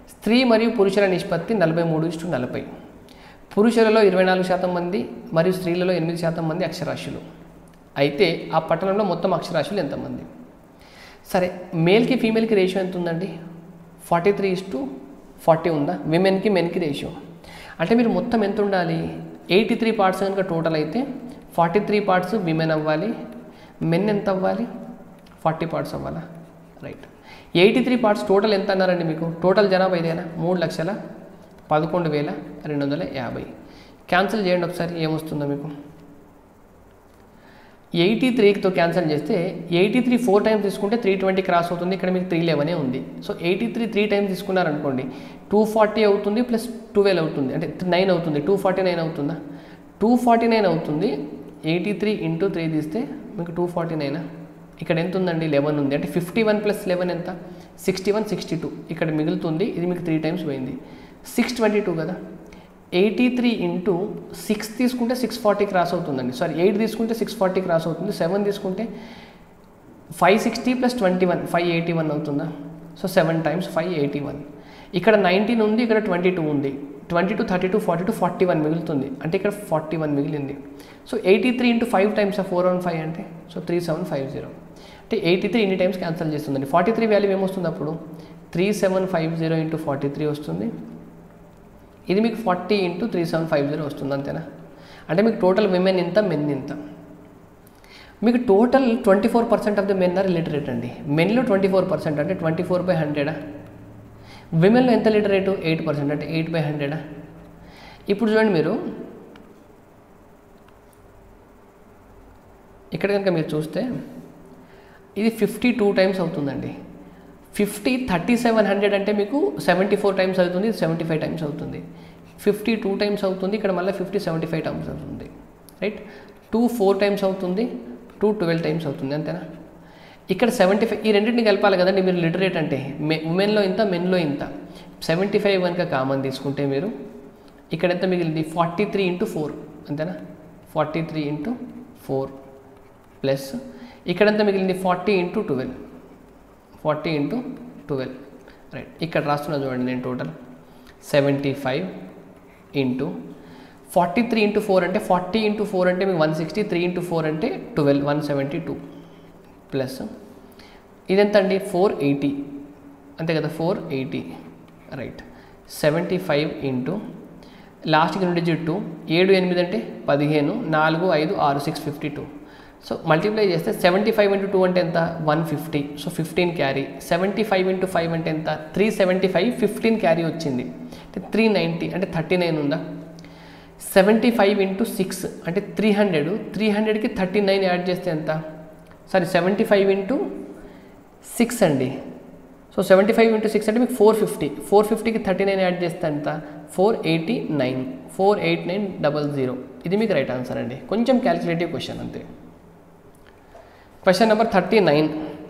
స్త్రీ మరియు పురుషుల నిష్పత్తి నలభై మూడు ఇష్టు నలభై పురుషులలో ఇరవై నాలుగు శాతం మంది మరియు స్త్రీలలో ఎనిమిది శాతం మంది అక్షరాస్యులు అయితే ఆ పట్టణంలో మొత్తం అక్షరాస్యులు ఎంతమంది సరే మేల్కి ఫీమేల్కి రేషియో ఎంత ఉందండి forty three is to forty ఉందా విమెన్కి మెన్కి రేషియో అంటే మీరు మొత్తం ఎంత ఉండాలి ఎయిటీ త్రీ పార్ట్స్ కనుక టోటల్ అయితే ఫార్టీ త్రీ పార్ట్స్ విమెన్ అవ్వాలి మెన్ ఎంత అవ్వాలి ఫార్టీ పార్ట్స్ అవ్వాలా right eighty three parts total ఎంత అన్నారండి మీకు టోటల్ జనాభా ఇదేనా మూడు లక్షల పదకొండు వేల రెండు వందల యాభై క్యాన్సిల్ చేయండి ఒకసారి ఏమొస్తుందో మీకు ఎయిటీ త్రీతో క్యాన్సిల్ చేస్తే ఎయిటీ త్రీ ఫోర్ టైమ్స్ తీసుకుంటే త్రీ ట్వంటీ క్రాస్ అవుతుంది ఇక్కడ మీకు త్రీ లెవెనే ఉంది so eighty three three times తీసుకున్నారనుకోండి టూ ఫార్టీ అవుతుంది ప్లస్ ట్వెల్వ్ అవుతుంది అంటే నైన్ అవుతుంది టూ ఫార్టీ నైన్ అవుతుందా టూ ఫార్టీ నైన్ అవుతుంది ఎయిటీ త్రీ ఇంటూ త్రీ తీస్తే మీకు టూ ఫార్టీ నైనా ఇక్కడ ఎంత ఉందండి లెవెన్ ఉంది అంటే ఫిఫ్టీ వన్ ప్లస్ లెవెన్ ఎంత సిక్స్టీ వన్ సిక్స్టీ టూ ఇక్కడ మిగులుతుంది ఇది మీకు త్రీ టైమ్స్ పోయింది సిక్స్ ట్వంటీ టూ కదా ఎయిటీ త్రీ ఇంటూ సిక్స్ తీసుకుంటే సిక్స్ ఫార్టీ క్రాస్ అవుతుందండి సారీ ఎయిట్ తీసుకుంటే సిక్స్ ఫార్టీ క్రాస్ అవుతుంది సెవెన్ తీసుకుంటే five sixty plus twenty one five eighty one అవుతుందా so seven times five eighty one ఇక్కడ nineteen ఉంది ఇక్కడ ట్వంటీ టూ ఉంది twenty two thirty two forty two forty one మిగులుతుంది అంటే ఇక్కడ ఫార్టీ వన్ మిగిలింది so eighty three into five times four one five అంటే so three seven five zero అంటే ఎయిటీ త్రీ ఇన్ని టైమ్స్ క్యాన్సిల్ చేస్తుందండి ఫార్టీ త్రీ వాల్యూ ఏమొస్తుంది అప్పుడు three seven five zero into forty three వస్తుంది ఇది మీకు forty into three seven five zero వస్తుంది అంతేనా అంటే మీకు టోటల్ విమెన్ ఇంత మెన్ ఇంత మీకు total twenty four percent of the men are literate అండి మెన్లో ట్వంటీ ఫోర్ పర్సెంట్ అంటే ట్వంటీ ఫోర్ బై హండ్రెడా విమెన్లో ఎంత లిటరేటు ఎయిట్ పర్సెంట్ అంటే ఎయిట్ బై హండ్రెడా ఇప్పుడు చూడండి మీరు ఇక్కడ కనుక మీరు చూస్తే ఇది ఫిఫ్టీ టూ టైమ్స్ అవుతుందండి ఫిఫ్టీ థర్టీ సెవెన్ హండ్రెడ్ అంటే మీకు సెవెంటీ ఫోర్ టైమ్స్ అవుతుంది సెవెంటీ ఫైవ్ టైమ్స్ అవుతుంది ఫిఫ్టీ టూ టైమ్స్ అవుతుంది ఇక్కడ మళ్ళీ ఫిఫ్టీ సెవెంటీ ఫైవ్ టైమ్స్ అవుతుంది రైట్ టూ ఫోర్ టైమ్స్ అవుతుంది టూ ట్వెల్వ్ టైమ్స్ అవుతుంది అంతేనా ఇక్కడ సెవెంటీ ఫైవ్ ఈ రెండింటిని కలపాలి కదండి మీరు లిటరేట్ అంటే మె ఉమెన్లో ఇంత మెన్లో ఇంత సెవెంటీ ఫైవ్ కనుక కామన్ తీసుకుంటే మీరు ఇక్కడ ఎంత మిగిలింది ఫార్టీ త్రీ ఇంటూ ఫోర్ అంతేనా forty three into four plus ఇక్కడ ఎంత మిగిలింది forty into twelve forty into twelve right ఇక్కడ రాస్తున్నా చూడండి నేను total seventy five into forty three into four అంటే ఫార్టీ ఇంటూ ఫోర్ అంటే మీకు one sixty three into four అంటే twelve one seventy two plus ఇదెంత అండి ఫోర్ ఎయిటీ అంతే కదా four eighty right seventy five into లాస్ట్కి రెండు డిజిట్ టూ ఏడు ఎనిమిది అంటే పదిహేను నాలుగు ఐదు ఆరు six fifty two so multiply చేస్తే సెవెంటీ ఫైవ్ ఇంటూ టూ అంటే ఎంత one fifty so fifteen carry seventy five into five అంటే ఎంత three seventy five fifteen carry వచ్చింది అంటే త్రీ నైంటీ అంటే థర్టీ నైన్ ఉందా సెవెంటీ ఫైవ్ ఇంటూ సిక్స్ అంటే త్రీ హండ్రెడ్ త్రీ హండ్రెడ్కి థర్టీ నైన్ యాడ్ చేస్తే ఎంత sorry seventy five into six అండి so seventy five into six అంటే మీకు ఫోర్ ఫిఫ్టీ ఫోర్ ఫిఫ్టీకి థర్టీ నైన్ యాడ్ చేస్తే ఎంత four eighty nine four eight nine double zero ఇది మీకు రైట్ ఆన్సర్ అండి కొంచెం క్యాలిక్యులేటివ్ క్వశ్చన్ అంతే question number thirty nine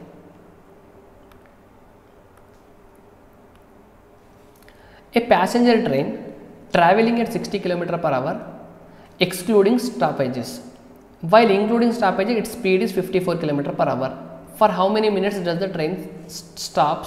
a passenger train traveling at 60 km per hour excluding stoppages while including stoppages its speed is 54 km per hour for how many minutes does the train st- stops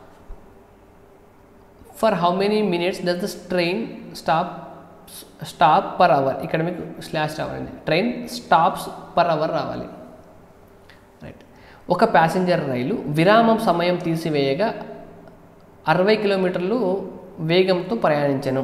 for how many minutes does the train stop stop per hour ఇక్కడ మీకు slash రావాలండి train stops per hour రావాలి right ఒక ప్యాసింజర్ రైలు విరామం సమయం తీసివేయగా అరవై కిలోమీటర్లు వేగంతో ప్రయాణించను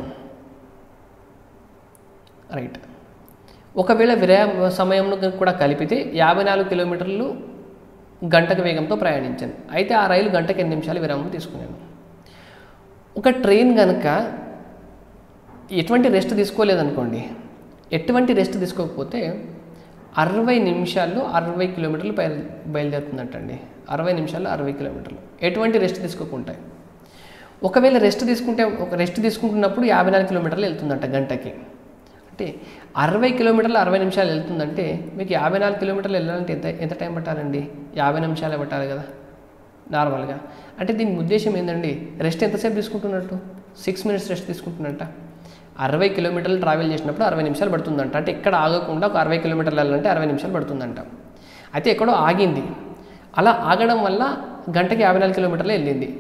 రైట్ ఒకవేళ విరామ సమయంలో కూడా కలిపితే యాభై నాలుగు కిలోమీటర్లు గంటకు వేగంతో ప్రయాణించాను అయితే ఆ రైలు గంటకి ఎన్ని నిమిషాలు విరామం తీసుకున్నాను ఒక ట్రైన్ కనుక ఎటువంటి రెస్ట్ తీసుకోలేదనుకోండి ఎటువంటి రెస్ట్ తీసుకోకపోతే అరవై నిమిషాల్లో అరవై కిలోమీటర్లు బయలు బయలుదేరుతుందంటండి అరవై నిమిషాల్లో అరవై కిలోమీటర్లు ఎటువంటి రెస్ట్ తీసుకోకుండా ఒకవేళ రెస్ట్ తీసుకుంటే ఒక రెస్ట్ తీసుకుంటున్నప్పుడు యాభై నాలుగు కిలోమీటర్లు వెళ్తుందంట గంటకి అంటే అరవై కిలోమీటర్లు అరవై నిమిషాలు వెళ్తుందంటే మీకు యాభై నాలుగు కిలోమీటర్లు వెళ్ళాలంటే ఎంత ఎంత టైం పట్టాలండి యాభై నిమిషాలే పట్టాలి కదా నార్మల్గా అంటే దీని ఉద్దేశం ఏంటండి రెస్ట్ ఎంతసేపు తీసుకుంటున్నట్టు సిక్స్ మినిట్స్ రెస్ట్ తీసుకుంటున్నట్ట అరవై కిలోమీటర్లు ట్రావెల్ చేసినప్పుడు అరవై నిమిషాలు పడుతుందంట అంటే ఎక్కడ ఆగకుండా ఒక అరవై కిలోమీటర్లు వెళ్ళాలంటే అరవై నిమిషాలు పడుతుందంట అయితే ఎక్కడో ఆగింది అలా ఆగడం వల్ల గంటకి యాభై నాలుగు కిలోమీటర్లు వెళ్ళింది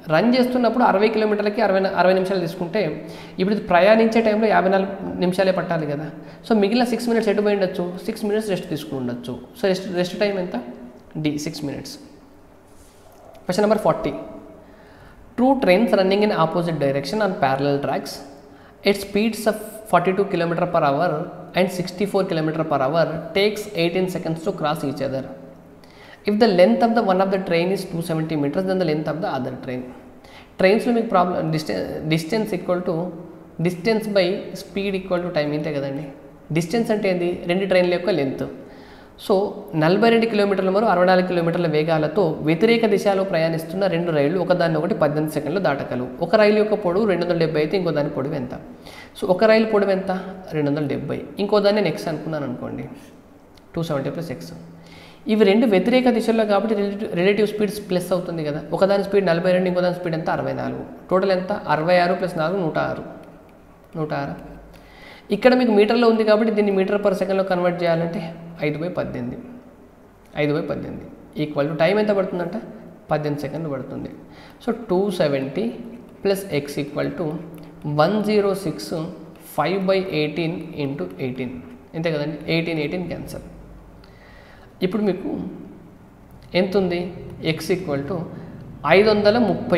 రన్ చేస్తున్నప్పుడు అరవై కిలోమీటర్లకి అరవై అరవై నిమిషాలు తీసుకుంటే ఇప్పుడు ఇది ప్రయాణించే టైంలో యాభై నాలుగు నిమిషాలే పట్టాలి కదా సో మిగిలిన సిక్స్ మినిట్స్ ఎటు పోయి ఉండొచ్చు సిక్స్ మినిట్స్ రెస్ట్ తీసుకుని ఉండొచ్చు సో రెస్ట్ రెస్ట్ టైం ఎంత D six minutes question number forty two trains running in opposite direction on parallel tracks it speeds of forty two kilometre per hour and sixty four kilometre per hour takes eighteen seconds to cross each other if the length of the one of the train is two seventy metres then the length of the other train ట్రైన్స్లో మీకు problem distance distance equal to distance by speed equal to time ఇంతే కదండి distance అంటే ఏంది రెండు ట్రైన్ల యొక్క length so నలభై రెండు కిలోమీటర్ల మరియు అరవై నాలుగు కిలోమీటర్ల వేగాలతో వ్యతిరేక దిశలో ప్రయాణిస్తున్న రెండు రైళ్లు ఒకదాన్ని ఒకటి పద్దెనిమిది సెకండ్లు దాటగలవు ఒక రైలు యొక్క పొడవు రెండు వందల డెబ్బై అయితే ఇంకో దాని పొడవు ఎంత సో ఒక రైలు పొడవు ఎంత రెండు వందల డెబ్బై ఇంకో దాన్ని నెక్స్ట్ అనుకున్నాను అనుకోండి టూ సెవెంటీ ప్లస్ ఎక్స్ ఇవి రెండు వ్యతిరేక దిశల్లో కాబట్టి రిలేటివ్ రిలేటివ్ స్పీడ్స్ ప్లస్ అవుతుంది కదా ఒకదాని స్పీడ్ నలభై రెండు ఇంకో దాని స్పీడ్ ఎంత అరవై నాలుగు టోటల్ ఎంత అరవై ఆరు ప్లస్ నాలుగు నూట ఆరు నూట ఆరు ఇక్కడ మీకు మీటర్లో ఉంది కాబట్టి దీన్ని మీటర్ పర్ సెకండ్లో కన్వర్ట్ చేయాలంటే ఐదు బై పద్దెనిమిది ఐదు బై పద్దెనిమిది ఈక్వల్ టు టైం ఎంత పడుతుందంట పద్దెనిమిది సెకండ్లు పడుతుంది so two seventy plus x equal to one zero six five by eighteen into eighteen అంతే కదండి ఎయిటీన్ ఎయిటీన్ క్యాన్సల్ ఇప్పుడు మీకు ఎంత ఉంది ఎక్స్ ఈక్వల్ టు ఐదు వందల ముప్పై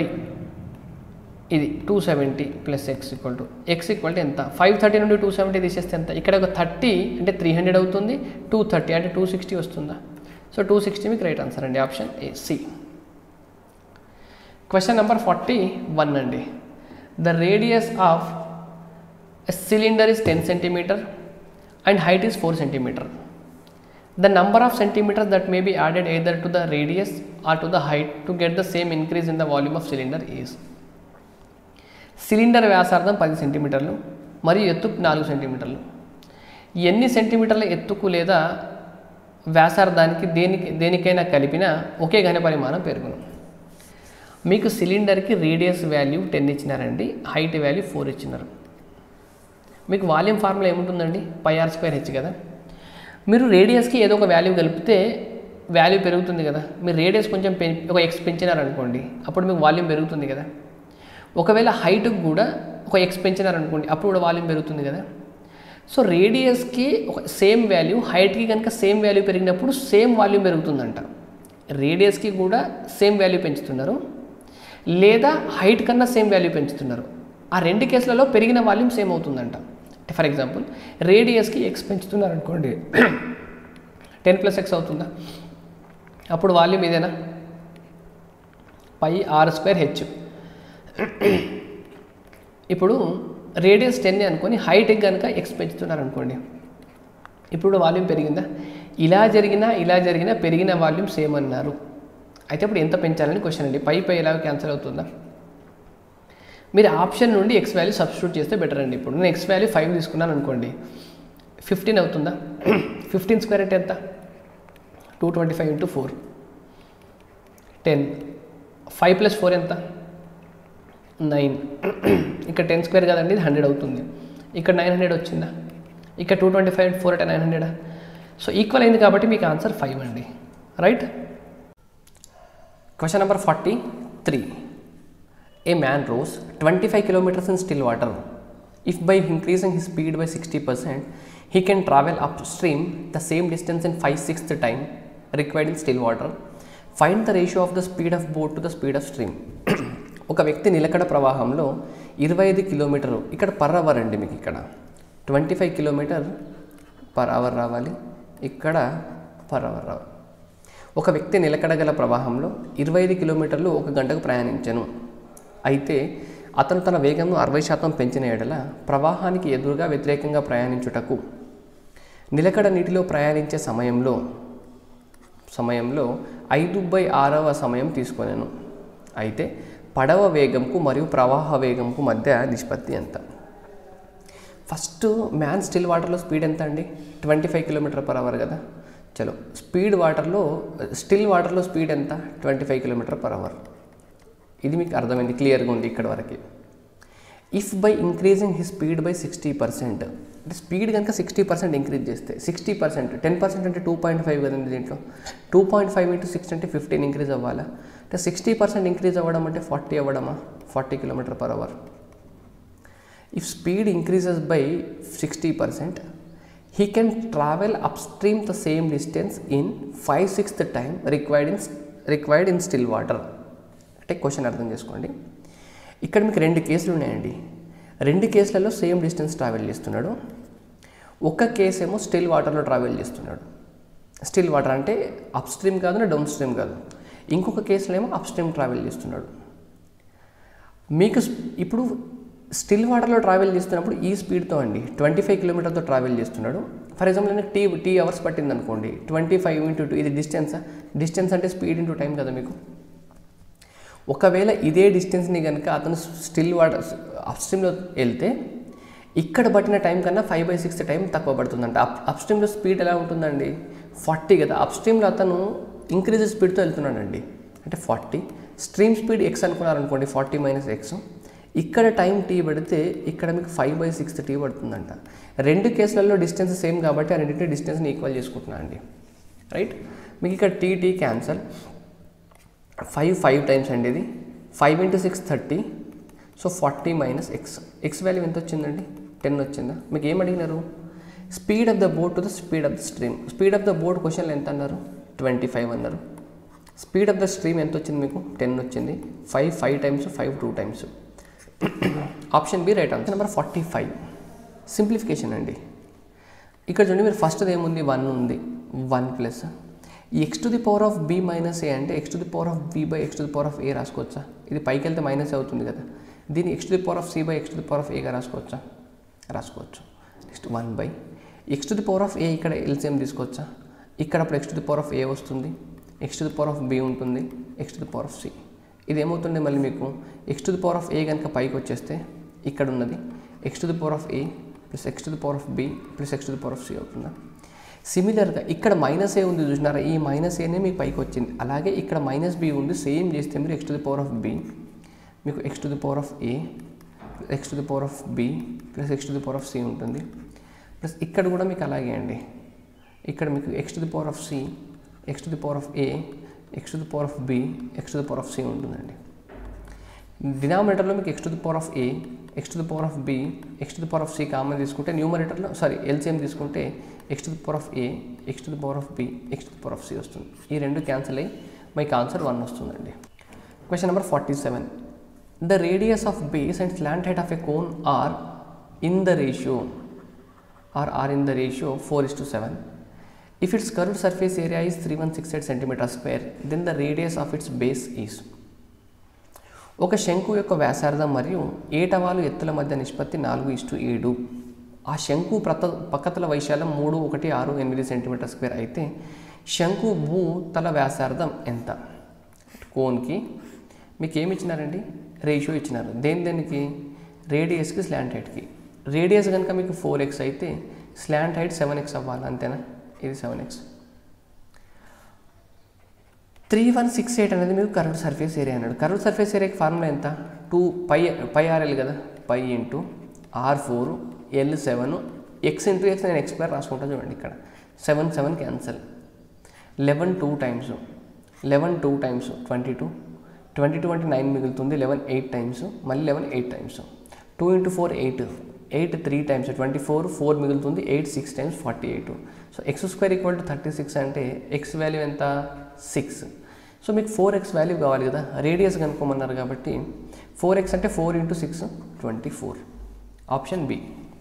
ఇది two seventy plus x equal to x equal to ఎంత ఫైవ్ థర్టీ నుండి టూ సెవెంటీ తీసేస్తే ఎంత ఇక్కడ ఒక థర్టీ అంటే త్రీ హండ్రెడ్ అవుతుంది టూ థర్టీ అంటే టూ సిక్స్టీ వస్తుందా సో టూ సిక్స్టీ మీకు రైట్ ఆన్సర్ అండి option A C question number forty one అండి the radius of cylinder is ten centimetre and height is four centimetre the number of centimeters that may be added either to the radius or to the height to get the same increase in the volume of cylinder is cylinder వ్యాసార్థం పది సెంటీమీటర్లు మరియు ఎత్తు నాలుగు సెంటీమీటర్లు ఎన్ని సెంటీమీటర్ల ఎత్తుకు లేదా వ్యాసార్థానికి దేనికి దేనికైనా కలిపినా ఒకే ఘన పరిమాణం పెరుగును మీకు సిలిండర్కి రేడియస్ వాల్యూ టెన్ ఇచ్చినారండి హైట్ వాల్యూ ఫోర్ ఇచ్చినారు మీకు వాల్యూమ్ ఫార్ములా ఏముంటుందండి పై ఆర్ స్క్వేర్ హెచ్ కదా మీరు రేడియస్కి ఏదో ఒక వాల్యూ కలిపితే వాల్యూ పెరుగుతుంది కదా మీరు రేడియస్ కొంచెం పె ఒక ఎక్స్ పెంచినారనుకోండి అప్పుడు మీకు వాల్యూమ్ పెరుగుతుంది కదా ఒకవేళ హైట్కి కూడా ఒక ఎక్స్ పెంచినారనుకోండి అప్పుడు కూడా వాల్యూమ్ పెరుగుతుంది కదా సో రేడియస్కి ఒక సేమ్ వాల్యూ హైట్కి కనుక సేమ్ వాల్యూ పెరిగినప్పుడు సేమ్ వాల్యూమ్ పెరుగుతుందంట రేడియస్కి కూడా సేమ్ వాల్యూ పెంచుతున్నారు లేదా హైట్ కన్నా సేమ్ వాల్యూ పెంచుతున్నారు ఆ రెండు కేసులలో పెరిగిన వాల్యూమ్ సేమ్ అవుతుందంట అంటే ఫర్ ఎగ్జాంపుల్ రేడియస్కి ఎక్స్ పెంచుతున్నారు అనుకోండి టెన్ ప్లస్ ఎక్స్ అవుతుందా అప్పుడు వాల్యూమ్ ఇదేనా పై ఆర్ స్క్వేర్ హెచ్ ఇప్పుడు రేడియస్ టెన్ అనుకొని హైట్కి కనుక ఎక్స్ పెంచుతున్నారు అనుకోండి ఇప్పుడు వాల్యూమ్ పెరిగిందా ఇలా జరిగినా ఇలా జరిగినా పెరిగిన వాల్యూమ్ సేమ్ అన్నారు అయితే ఇప్పుడు ఎంత పెంచాలని క్వశ్చన్ అండి పై పై ఎలా క్యాన్సల్ అవుతుందా మీరు ఆప్షన్ నుండి ఎక్స్ వాల్యూ సబ్స్టిట్యూట్ చేస్తే బెటర్ అండి ఇప్పుడు నేను ఎక్స్ వాల్యూ ఫైవ్ తీసుకున్నాను అనుకోండి ఫిఫ్టీన్ అవుతుందా ఫిఫ్టీన్ స్క్వేర్ అంటే ఎంత two twenty five into four ten five plus four ఎంత నైన్ ఇక్కడ టెన్ స్క్వేర్ కదండి ఇది హండ్రెడ్ అవుతుంది ఇక్కడ నైన్ హండ్రెడ్ వచ్చిందా ఇక్కడ టూ ట్వంటీ ఫైవ్ ఫోర్ అంటే నైన్ హండ్రెడా సో ఈక్వల్ అయింది కాబట్టి మీకు ఆన్సర్ ఫైవ్ అండి right question number forty three A man rows 25 kilometers in still water. If by increasing his speed by 60%, he can travel upstream the same distance in 5 sixth time required in still water, find the ratio of the speed of boat to the speed of stream. ఒక వ్యక్తి నిలకడ ప్రవాహంలో ఇరవై ఐదు కిలోమీటర్లు ఇక్కడ per hour అండి మీకు ఇక్కడ twenty five kilometre per hour రావాలి ఇక్కడ పర్ అవర్ రావాలి ఒక వ్యక్తి నిలకడగల ప్రవాహంలో ఇరవై ఐదు కిలోమీటర్లు ఒక గంటకు ప్రయాణించను అయితే అతను తన వేగంను అరవై శాతం పెంచిన ఎడల ప్రవాహానికి ఎదురుగా వ్యతిరేకంగా ప్రయాణించుటకు నిలకడ నీటిలో ప్రయాణించే సమయంలో సమయంలో ఐదు బై ఆరవ సమయం తీసుకొనేను అయితే పడవ వేగంకు మరియు ప్రవాహ వేగంకు మధ్య నిష్పత్తి ఎంత ఫస్ట్ మ్యాన్ స్టిల్ వాటర్లో స్పీడ్ ఎంత అండి twenty five kilometre per hour కదా చలో స్పీడ్ వాటర్లో స్టిల్ వాటర్లో స్పీడ్ ఎంత twenty five kilometre per hour ఇది మీకు అర్థమైంది క్లియర్గా ఉంది ఇక్కడ వరకు if by increasing he speed by sixty percent అంటే స్పీడ్ కనుక సిక్స్టీ పర్సెంట్ ఇంక్రీజ్ చేస్తే సిక్స్టీ పర్సెంట్ టెన్ పర్సెంట్ అంటే టూ పాయింట్ ఫైవ్ కదండి దీంట్లో two point five into six అంటే ఫిఫ్టీన్ ఇంక్రీజ్ అవ్వాలా అంటే సిక్స్టీ పర్సెంట్ ఇంక్రీజ్ అవ్వడం అంటే ఫార్టీ అవ్వడమా forty kilometre per hour if speed increases by 60% he can travel upstream the same distance in 5 sixth time required in required in still water అంటే question అర్థం చేసుకోండి ఇక్కడ మీకు రెండు కేసులు ఉన్నాయండి రెండు కేసులలో సేమ్ డిస్టెన్స్ ట్రావెల్ చేస్తున్నాడు ఒక కేసు ఏమో స్టిల్ వాటర్లో ట్రావెల్ చేస్తున్నాడు స్టిల్ వాటర్ అంటే అప్ స్ట్రీమ్ కాదు డౌన్ స్ట్రీమ్ కాదు ఇంకొక కేసులో ఏమో అప్ స్ట్రీమ్ ట్రావెల్ చేస్తున్నాడు మీకు స్- ఇప్పుడు స్టిల్ వాటర్లో ట్రావెల్ చేస్తున్నప్పుడు ఈ స్పీడ్తో అండి ట్వంటీ ఫైవ్ కిలోమీటర్తో ట్రావెల్ చేస్తున్నాడు ఫర్ ఎగ్జాంపుల్ నేను టీ టీ అవర్స్ పట్టింది అనుకోండి ట్వంటీ ఫైవ్ ఇంటూ టూ ఇది డిస్టెన్సా డిస్టెన్స్ అంటే స్పీడ్ ఇంటూ టైం కదా మీకు ఒకవేళ ఇదే డిస్టెన్స్ని కనుక అతను స్టిల్ వాటర్ అప్స్ట్రీమ్లో వెళ్తే ఇక్కడ పట్టిన టైం కన్నా ఫైవ్ బై సిక్స్ టైం తక్కువ పడుతుందంట అప్ అప్స్ట్రీమ్లో స్పీడ్ ఎలా ఉంటుందండి ఫార్టీ కదా అప్స్ట్రీమ్లో అతను ఇంక్రీజ్ స్పీడ్తో వెళ్తున్నాడండి అంటే ఫార్టీ స్ట్రీమ్ స్పీడ్ ఎక్స్ అనుకున్నారనుకోండి ఫార్టీ మైనస్ ఎక్స్ ఇక్కడ టైం టీ పడితే ఇక్కడ మీకు ఫైవ్ బై సిక్స్త్ టీ పడుతుందంట రెండు కేసులలో డిస్టెన్స్ సేమ్ కాబట్టి ఆ రెండింటి డిస్టెన్స్ని ఈక్వల్ చేసుకుంటున్నా అండి రైట్ మీకు ఇక్కడ t t cancel five five times అండి ఇది five into six thirty so forty minus x x value ఎంత వచ్చిందండి టెన్ వచ్చిందా మీకు ఏం అడిగినారు speed of the boat to the speed of the stream speed of the boat క్వశ్చన్లో ఎంత అన్నారు ట్వంటీ ఫైవ్ అన్నారు స్పీడ్ ఆఫ్ ద స్ట్రీమ్ ఎంత వచ్చింది మీకు టెన్ వచ్చింది five five times five two times option B right answer number forty five simplification అండి ఇక్కడ చూడండి మీరు ఫస్ట్ ఏముంది వన్ ఉంది one plus x to the power of b minus a అంటే x to the power of b by x to the power of a రాసుకోవచ్చా ఇది పైకి వెళ్తే మైనస్ అవుతుంది కదా దీన్ని x to the power of c by x to the power of ఏగా రాసుకోవచ్చా రాసుకోవచ్చు next one by x to the power of a ఇక్కడ ఎల్సిఎం తీసుకోవచ్చా ఇక్కడ అప్పుడు x to the power of a వస్తుంది x to the power of b ఉంటుంది x to the power of c ఇది ఏమవుతుంది మళ్ళీ మీకు x to the power of ఏ కనుక పైకి వచ్చేస్తే ఇక్కడ ఉన్నది x to the power of a plus x to the power of b plus x to the power of c అవుతుందా సిమిలర్గా ఇక్కడ మైనస్ ఏ ఉంది చూసినారా ఈ మైనస్ ఏనే మీకు పైకి వచ్చింది అలాగే ఇక్కడ మైనస్ బి ఉంది సేమ్ చేస్తే మీరు x to the power of b మీకు x to the power of a x to the power of b plus x to the power of c ఉంటుంది ప్లస్ ఇక్కడ కూడా మీకు అలాగే అండి ఇక్కడ మీకు x to the power of c x to the power of a x to the power of b x to the power of c ఉంటుందండి డినామినేటర్లో మీకు x to the power of a x to the power of b x to the power of c common తీసుకుంటే న్యూమరేటర్లో sorry LCM తీసుకుంటే x to the power of a x to the power of b x to the power of c వస్తుంది ఈ రెండు cancel అయ్యి మీకు answer one వస్తుందండి question number forty seven the radius of base and slant height of a cone are in the ratio are are in the ratio four is to seven if its curved surface area is three one six eight centimetre square then the radius of its base is ఒక శంకు యొక్క వ్యాసార్థం మరియు ఏటవాలు ఎత్తుల మధ్య నిష్పత్తి నాలుగు ఇస్టు ఏడు ఆ శంకు ప్రత పక్కతల వైశాల్యం మూడు ఒకటి ఆరు ఎనిమిది సెంటీమీటర్ స్క్వేర్ అయితే శంకు భూ తల వ్యాసార్థం ఎంత కోన్కి మీకు ఏమి ఇచ్చినారండి రేషియో ఇచ్చినారు దేని దేనికి రేడియస్కి స్లాంట్ హైట్కి రేడియస్ కనుక మీకు ఫోర్ ఎక్స్ అయితే స్లాంట్ హైట్ సెవెన్ ఎక్స్ అవ్వాలి అంతేనా ఇది seven x three one six eight అనేది మీకు కర్వ్డ్ సర్ఫేస్ ఏరియా అన్నాడు కర్వ్డ్ సర్ఫేస్ ఏరియాకి ఫార్ములా ఎంత టూ పై పై ఆర్ఎల్ కదా pi into r four l seven x into x నేను ఎక్స్పైర్ రాసుకుంటా చూడండి ఇక్కడ seven seven cancel eleven two times eleven two times twenty two twenty two అంటే నైన్ మిగులుతుంది లెవెన్ ఎయిట్ టైమ్స్ మళ్ళీ eleven eight times two into four eight eight three times twenty four four మిగులుతుంది eight six times forty eight so x square equal to thirty six అంటే x value ఎంత six so మీకు four x value కావాలి కదా radius కనుక్కోమన్నారు కాబట్టి four x అంటే four into six twenty four option B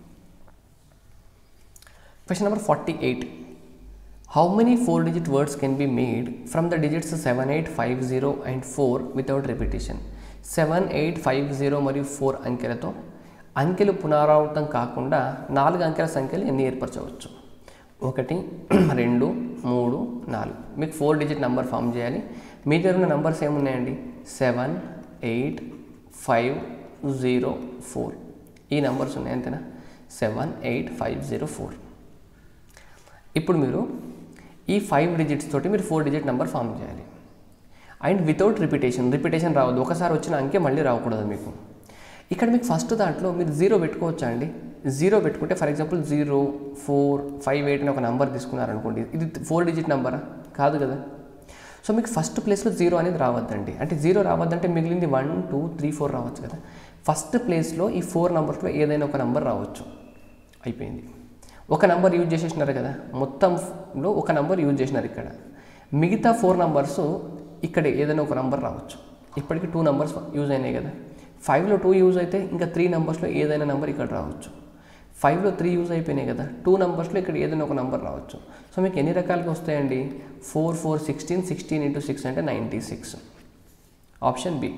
question number forty eight how many four digit words can be made from the digits seven eight five zero and four without repetition seven eight five zero మరియు four అంకెలతో అంకెలు పునరావృతం కాకుండా నాలుగు అంకెల సంఖ్యలు ఎన్ని ఏర్పరచవచ్చు ఒకటి రెండు మూడు నాలుగు మీకు ఫోర్ డిజిట్ నెంబర్ ఫామ్ చేయాలి మీ దగ్గర ఉన్న నెంబర్స్ ఏమున్నాయండి seven eight five zero four ఈ నెంబర్స్ ఉన్నాయి అంతేనా seven eight five zero four ఇప్పుడు మీరు ఈ ఫైవ్ డిజిట్స్ తోటి మీరు ఫోర్ డిజిట్ నెంబర్ ఫామ్ చేయాలి అండ్ వితౌట్ రిపిటేషన్ రిపిటేషన్ రావద్దు ఒకసారి వచ్చిన అంకె మళ్ళీ రాకూడదు మీకు ఇక్కడ మీకు ఫస్ట్ దాంట్లో మీరు జీరో పెట్టుకోవచ్చా అండి జీరో పెట్టుకుంటే for example zero four five eight అని ఒక నెంబర్ తీసుకున్నారనుకోండి ఇది ఫోర్ డిజిట్ నెంబరా కాదు కదా సో మీకు ఫస్ట్ ప్లేస్లో జీరో అనేది రావద్దండి అంటే జీరో రావద్దంటే మిగిలింది వన్ టూ త్రీ ఫోర్ రావచ్చు కదా ఫస్ట్ ప్లేస్లో ఈ ఫోర్ నెంబర్స్లో ఏదైనా ఒక నెంబర్ రావచ్చు అయిపోయింది ఒక నెంబర్ యూజ్ చేసేసినారు కదా మొత్తంలో ఒక నెంబర్ యూజ్ చేసినారు ఇక్కడ మిగతా ఫోర్ నెంబర్స్ ఇక్కడ ఏదైనా ఒక నెంబర్ రావచ్చు ఇప్పటికి టూ నెంబర్స్ యూజ్ అయినాయి కదా ఫైవ్లో టూ యూజ్ అయితే ఇంకా త్రీ నెంబర్స్లో ఏదైనా నెంబర్ ఇక్కడ రావచ్చు ఫైవ్లో త్రీ యూజ్ అయిపోయినాయి కదా టూ నెంబర్స్లో ఇక్కడ ఏదైనా ఒక నెంబర్ రావచ్చు సో మీకు ఎన్ని రకాలుగా వస్తాయండి four four sixteen sixteen into six అంటే ninety six option B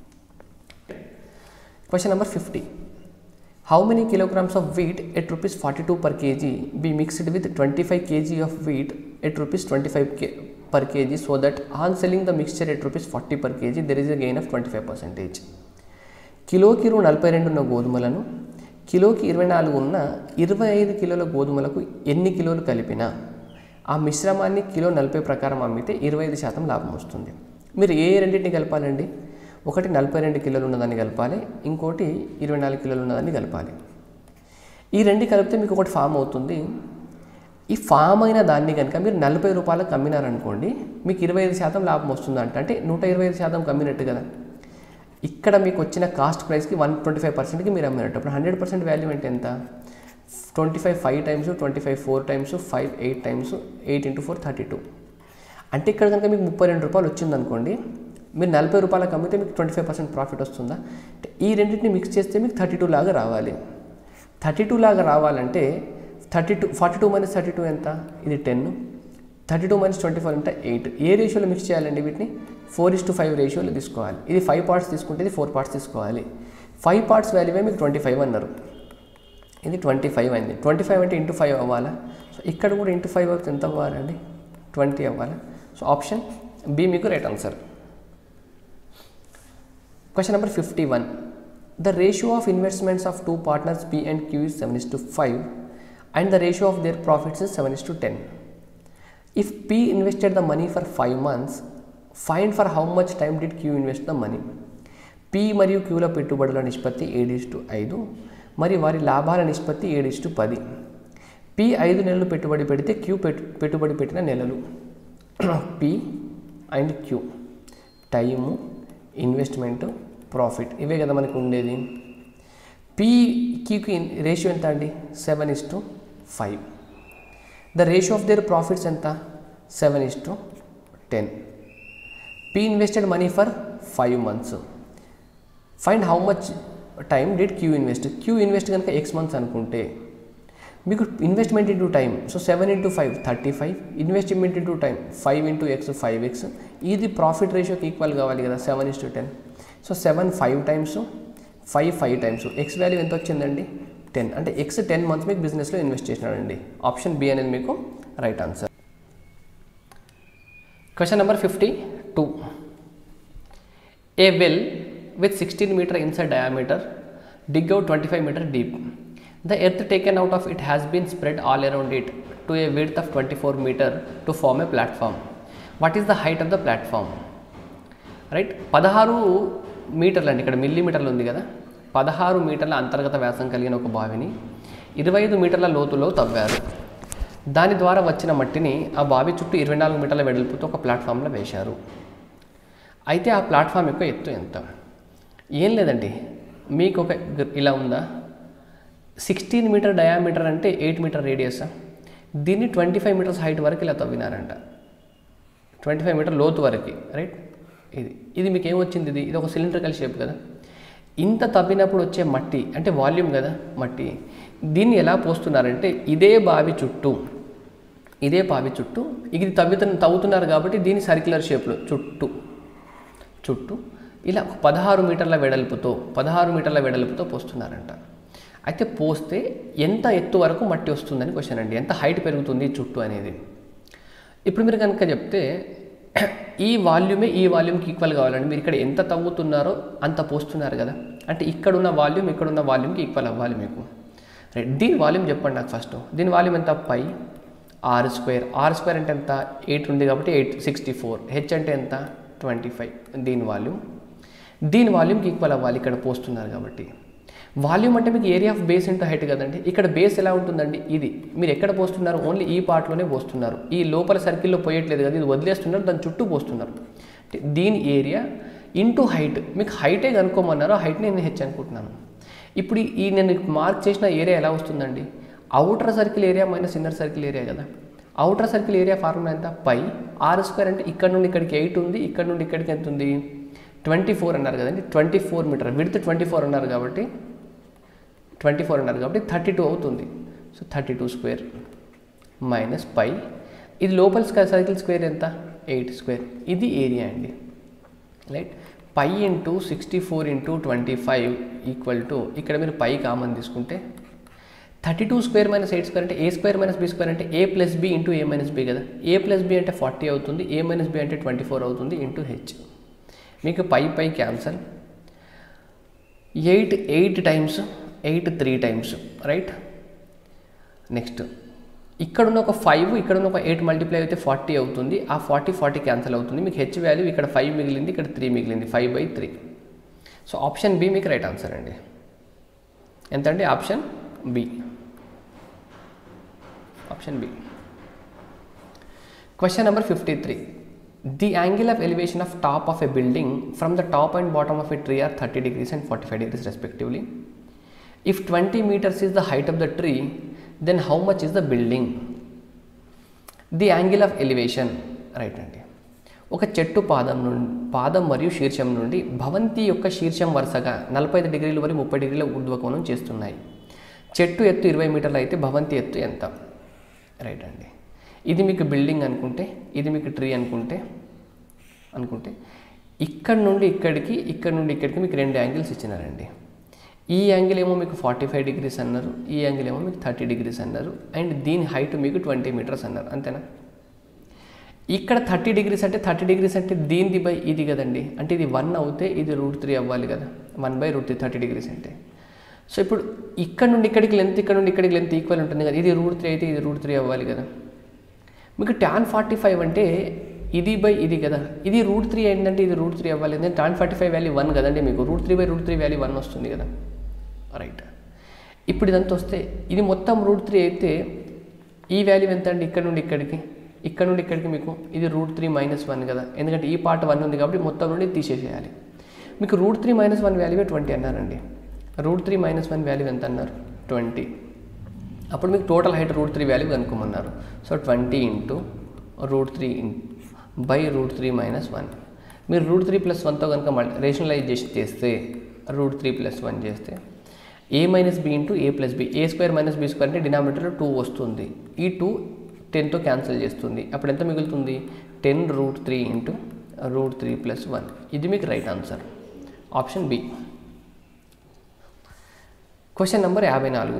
question number fifty how many kilograms of wheat at rupees forty two per kg be mixed with twenty five kg of wheat at rupees twenty five K per kg so that on selling the mixture at rupees forty per kg there is a gain of twenty five percentage కిలోకి ఇరవై నలభై రెండు ఉన్న గోధుమలను కిలోకి ఇరవై నాలుగు ఉన్న ఇరవై ఐదు కిలోల గోధుమలకు ఎన్ని కిలోలు కలిపినా ఆ మిశ్రమాన్ని కిలో నలభై ప్రకారం అమ్మితే ఇరవై ఐదు శాతం లాభం వస్తుంది మీరు ఏ రెండింటిని కలపాలండి ఒకటి నలభై రెండు కిలోలు ఉన్నదాన్ని కలపాలి ఇంకోటి ఇరవై నాలుగు కిలోలు ఉన్నదాన్ని కలపాలి ఈ రెండు కలిపితే మీకు ఒకటి ఫామ్ అవుతుంది ఈ ఫామ్ అయిన దాన్ని కనుక మీరు నలభై రూపాయలకు అమ్మినారనుకోండి మీకు ఇరవై ఐదు శాతం లాభం వస్తుందంట అంటే నూట ఇరవై ఐదు శాతం కమ్మినట్టు కదా ఇక్కడ మీకు వచ్చిన కాస్ట్ ప్రైస్కి వన్ ట్వంటీ ఫైవ్ పర్సెంట్కి మీరు అమ్మినట్టు అప్పుడు హండ్రెడ్ పర్సెంట్ వాల్యూ అంటే ఎంత twenty five five times twenty five four times five eight times eight into four thirty two అంటే ఇక్కడ కనుక మీకు ముప్పై రెండు రూపాయలు వచ్చిందనుకోండి మీరు నలభై రూపాయలకు అమ్మితే మీకు ట్వంటీ ఫైవ్ పర్సెంట్ ప్రాఫిట్ వస్తుందా అంటే ఈ రెండింటిని మిక్స్ చేస్తే మీకు థర్టీ టూ లాగా రావాలి థర్టీ టూ లాగా రావాలంటే thirty two forty two minus thirty two ఎంత ఇది ten thirty two minus twenty four అంటే ఎయిట్ ఏ రేషియోలో మిక్స్ చేయాలండి వీటిని ఫోర్ ఇస్ టు ఫైవ్ రేషియోలో తీసుకోవాలి ఇది ఫైవ్ పార్ట్స్ తీసుకుంటే ఇది ఫోర్ పార్ట్స్ తీసుకోవాలి ఫైవ్ పార్ట్స్ వాల్యూవే మీకు ట్వంటీ ఫైవ్ అన్నారు ఇది ట్వంటీ ఫైవ్ అయింది ట్వంటీ ఫైవ్ అంటే ఇంటూ ఫైవ్ అవ్వాలా సో ఇక్కడ కూడా ఇంటూ ఫైవ్ అవుతుంది ఎంత అవ్వాలండి ట్వంటీ అవ్వాలా సో ఆప్షన్ బి మీకు right answer question number fifty one the ratio of investments of two partners P and Q is seven is to five and the ratio of their profits is seven is to ten if P invested the money for five months find for how much time did Q invest the money P మరియు క్యూల పెట్టుబడుల నిష్పత్తి ఏడు is to ఐదు మరియు వారి లాభాల నిష్పత్తి ఏడు ఇస్టు పది పి ఐదు నెలలు పెట్టుబడి పెడితే క్యూ పెట్టు పెట్టుబడి పెట్టిన నెలలు P and Q time investment profit ఇవే కదా మనకు ఉండేది పి క్యూకి రేషియో ఎంత అండి seven is to five the ratio of their profits ఎంత seven is to ten P invested money for five months find how much time did Q invest Q invest కనుక x months అనుకుంటే మీకు investment into time so seven into five thirty five investment into time five into x five X ఇది profit రేషియోకి equal కావాలి కదా seven is to ten so seven five times five five times x value ఎంత వచ్చిందండి ten అంటే X ten months మీకు బిజినెస్లో invest చేసినాడండి option B అనేది మీకు right answer question number fifty two a well with 16 meter inside diameter dig out 25 meter deep the earth taken out of it has been spread all around it to a width of 24 meter to form a platform what is the height of the platform right పదహారు మీటర్లు అండి ఇక్కడ మిల్లీమీటర్లు ఉంది కదా పదహారు మీటర్ల అంతర్గత వ్యాసం కలిగిన ఒక బావిని ఇరవై ఐదు మీటర్ల లోతులో తవ్వారు దాని ద్వారా వచ్చిన మట్టిని ఆ బావి చుట్టూ ఇరవై నాలుగు మీటర్ల వెడల్పుతో ఒక ప్లాట్ఫామ్లో వేశారు అయితే ఆ ప్లాట్ఫామ్ యొక్క ఎత్తు ఎంత ఏం లేదండి మీకు ఒక గ- ఇలా ఉందా సిక్స్టీన్ మీటర్ డయామీటర్ అంటే ఎయిట్ మీటర్ రేడియస్ దీన్ని ట్వంటీ ఫైవ్ మీటర్స్ హైట్ వరకు ఇలా తవ్వినారంట ట్వంటీ ఫైవ్ మీటర్ లోతు వరకు రైట్ ఇది ఇది మీకు ఏమొచ్చింది ఇది ఇది ఒక సిలిండ్రికల్ షేప్ కదా ఇంత తవ్వినప్పుడు వచ్చే మట్టి అంటే వాల్యూమ్ కదా మట్టి దీన్ని ఎలా పోస్తున్నారంటే ఇదే బావి చుట్టూ ఇదే బావి చుట్టూ ఇది తవ్వుతున్న తవ్వుతున్నారు కాబట్టి దీని సర్క్యులర్ షేప్లో చుట్టూ చుట్టూ ఇలా ఒక పదహారు మీటర్ల వెడల్పుతో పదహారు మీటర్ల వెడల్పుతో పోస్తున్నారంట అయితే పోస్తే ఎంత ఎత్తు వరకు మట్టి వస్తుందని క్వశ్చన్ అండి ఎంత హైట్ పెరుగుతుంది చుట్టూ అనేది ఇప్పుడు మీరు కనుక చెప్తే ఈ వాల్యూమే ఈ వాల్యూమ్కి ఈక్వల్ కావాలండి మీరు ఇక్కడ ఎంత తవ్వుతున్నారో అంత పోస్తున్నారు కదా అంటే ఇక్కడున్న వాల్యూమ్ ఇక్కడున్న వాల్యూమ్కి ఈక్వల్ అవ్వాలి మీకు రైట్ దీని వాల్యూమ్ చెప్పండి నాకు ఫస్ట్ దీని వాల్యూమ్ ఎంత pi r square r square అంటే ఎంత ఎయిట్ ఉంది కాబట్టి ఎయిట్ సిక్స్టీ ఫోర్ హెచ్ అంటే ఎంత ట్వంటీ ఫైవ్ దీని వాల్యూమ్ దీని వాల్యూమ్కి ఈక్వల్ అవ్వాలి ఇక్కడ పోస్తున్నారు కాబట్టి వాల్యూమ్ అంటే మీకు area of base into height కదండి ఇక్కడ బేస్ ఎలా ఉంటుందండి ఇది మీరు ఎక్కడ పోస్తున్నారు ఓన్లీ ఈ పార్ట్లోనే పోస్తున్నారు ఈ లోపల సర్కిల్లో పోయట్లేదు కదా ఇది వదిలేస్తున్నారు దాని చుట్టూ పోస్తున్నారు అంటే దీని ఏరియా ఇంటూ హైట్ మీకు హైటే కనుక్కోమన్నారు ఆ హైట్ని నేను హెచ్ అనుకుంటున్నాను ఇప్పుడు ఈ- ఈ నేను మార్క్ చేసిన ఏరియా ఎలా వస్తుందండి outer circle area minus inner circle area కదా అవుటర్ సర్కిల్ ఏరియా ఫార్ములా ఎంత పై ఆర్ స్క్వేర్ అంటే ఇక్కడ నుండి ఇక్కడికి ఎయిట్ ఉంది ఇక్కడ నుండి ఇక్కడికి ఎంత ఉంది ట్వంటీ ఫోర్ అన్నారు కదండి twenty four meter width twenty four అన్నారు కాబట్టి ట్వంటీ ఫోర్ అన్నారు కాబట్టి థర్టీ టూ అవుతుంది so thirty two square minus pi ఇది లోపల స్క్వేర్ సర్కిల్ స్క్వేర్ ఎంత ఎయిట్ స్క్వేర్ ఇది ఏరియా అండి right pi into sixty four into twenty five equal to ఇక్కడ మీరు పై కామన్ తీసుకుంటే thirty two square minus eight square అంటే A square minus B square అంటే A plus B into A minus B కదా A plus B అంటే forty అవుతుంది A minus B అంటే twenty four అవుతుంది ఇంటూ హెచ్ మీకు pi pi cancel eight eight times eight three times right next ఇక్కడున్న ఒక five ఇక్కడున్న ఒక ఎయిట్ మల్టిప్లై అయితే ఫార్టీ అవుతుంది ఆ ఫార్టీ ఫార్టీ క్యాన్సిల్ అవుతుంది మీకు హెచ్ వాల్యూ ఇక్కడ ఫైవ్ మిగిలింది ఇక్కడ త్రీ మిగిలింది five by three so option B మీకు రైట్ ఆన్సర్ అండి ఎంత అండి option B option B question number fifty three the angle of elevation of top of a building from the top and bottom of a tree are thirty degrees and forty five degrees respectively if twenty meters is the height of the tree then how much is the building the angle of elevation right అండి ఒక చెట్టు పాదం నుండి పాదం మరియు శీర్షం నుండి భవంతి యొక్క శీర్షం వరుసగా నలభై ఐదు డిగ్రీల వరకు ముప్పై డిగ్రీల ఊర్ధ్వకోణం చేస్తున్నాయి చెట్టు ఎత్తు ఇరవై మీటర్లు అయితే భవంతి ఎత్తు ఎంత రైట్ అండి ఇది మీకు బిల్డింగ్ అనుకుంటే ఇది మీకు ట్రీ అనుకుంటే అనుకుంటే ఇక్కడ నుండి ఇక్కడికి ఇక్కడ నుండి ఇక్కడికి మీకు రెండు యాంగిల్స్ ఇచ్చినారండి ఈ యాంగిల్ ఏమో మీకు ఫార్టీ ఫైవ్ డిగ్రీస్ అన్నారు ఈ యాంగిల్ ఏమో మీకు థర్టీ డిగ్రీస్ అన్నారు అండ్ దీని హైట్ మీకు ట్వంటీ మీటర్స్ అన్నారు అంతేనా ఇక్కడ థర్టీ డిగ్రీస్ అంటే థర్టీ డిగ్రీస్ అంటే దీనిది బై ఇది కదండి అంటే ఇది వన్ అవుతే ఇది రూట్ త్రీ అవ్వాలి కదా one by root three thirty degrees అంటే సో ఇప్పుడు ఇక్కడ నుండి ఇక్కడికి లెంత్ ఇక్కడ నుండి ఇక్కడికి లెంత్ ఈక్వల్ ఉంటుంది కదా ఇది రూట్ త్రీ అయితే ఇది రూట్ త్రీ అవ్వాలి కదా మీకు ట్యాన్ ఫార్టీ ఫైవ్ అంటే ఇది బై ఇది కదా ఇది రూట్ త్రీ అయిందంటే ఇది రూట్ త్రీ అవ్వాలి ఎందుకంటే tan forty five value one కదండి మీకు root three by root three value one వస్తుంది కదా రైట్ ఇప్పుడు ఇదంతా వస్తే ఇది మొత్తం రూట్ త్రీ అయితే ఈ వాల్యూ ఎంత అండి ఇక్కడ నుండి ఇక్కడికి ఇక్కడ నుండి ఇక్కడికి మీకు ఇది రూట్ త్రీ మైనస్ వన్ కదా ఎందుకంటే ఈ పార్ట్ వన్ ఉంది కాబట్టి మొత్తం నుండి తీసేసేయాలి మీకు root three minus one value twenty అన్నారండి root three minus one value ఎంత అన్నారు ట్వంటీ అప్పుడు మీకు total height root three value కనుక్కోమన్నారు so twenty into root three in by root three minus one మీరు రూట్ త్రీ ప్లస్ వన్తో కనుక multi rationalization చేస్తే రూట్ త్రీ ప్లస్ వన్ చేస్తే A minus B into A plus B A square minus B square అంటే డినామినేటర్లో two వస్తుంది ఈ two టెన్తో cancel చేస్తుంది అప్పుడు ఎంత మిగులుతుంది ten root three into root three plus one ఇది మీకు right answer option B question number యాభై నాలుగు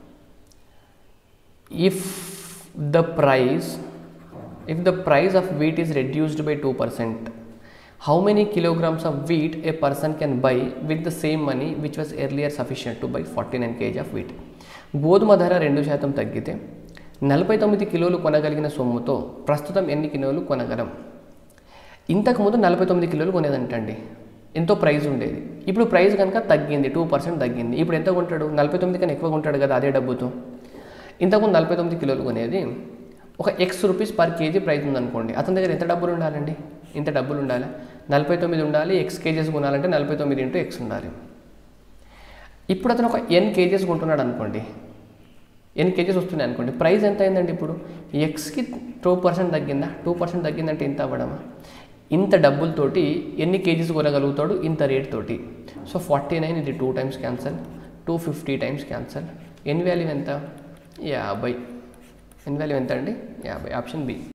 if the price if the price of wheat is reduced by two percent how many kilograms of wheat a person can buy with the same money which was earlier sufficient to buy forty nine kg of wheat గోధుమ ధర రెండు శాతం తగ్గితే నలభై తొమ్మిది కిలోలు కొనగలిగిన సొమ్ముతో ప్రస్తుతం ఎన్ని కిలోలు కొనగలం ఇంతకుముందు నలభై తొమ్మిది కిలోలు కొనేదంటండి ఎంతో ప్రైస్ ఉండేది ఇప్పుడు ప్రైస్ కనుక తగ్గింది టూ పర్సెంట్ తగ్గింది ఇప్పుడు ఎంత కొంటాడు నలభై తొమ్మిది కన్నా ఎక్కువ కొంటాడు కదా అదే డబ్బుతో ఇంతకుముందు నలభై తొమ్మిది కిలోలు కొనేది ఒక x rupees per kg price ఉందనుకోండి అతని దగ్గర ఎంత డబ్బులు ఉండాలండి ఇంత డబ్బులు ఉండాలి నలభై తొమ్మిది ఉండాలి ఎక్స్ కేజెస్ కొనాలంటే నలభై తొమ్మిది ఇంటూ ఎక్స్ ఉండాలి ఇప్పుడు అతను ఒక ఎన్ కేజెస్ కొంటున్నాడు అనుకోండి ఎన్ కేజెస్ వస్తున్నాయి అనుకోండి ప్రైస్ ఎంత అయిందండి ఇప్పుడు ఎక్స్కి టూ పర్సెంట్ తగ్గిందా టూ పర్సెంట్ తగ్గిందంటే ఇంత అవ్వడమా ఇంత డబ్బులతోటి ఎన్ని కేజీస్ కొనగలుగుతాడు ఇంత రేట్ తోటి సో ఫార్టీ నైన్ ఇది two times cancel two fifty times cancel N value ఎంత యాభై ఎన్ వాల్యూ ఎంత అండి యాభై ఆప్షన్ బి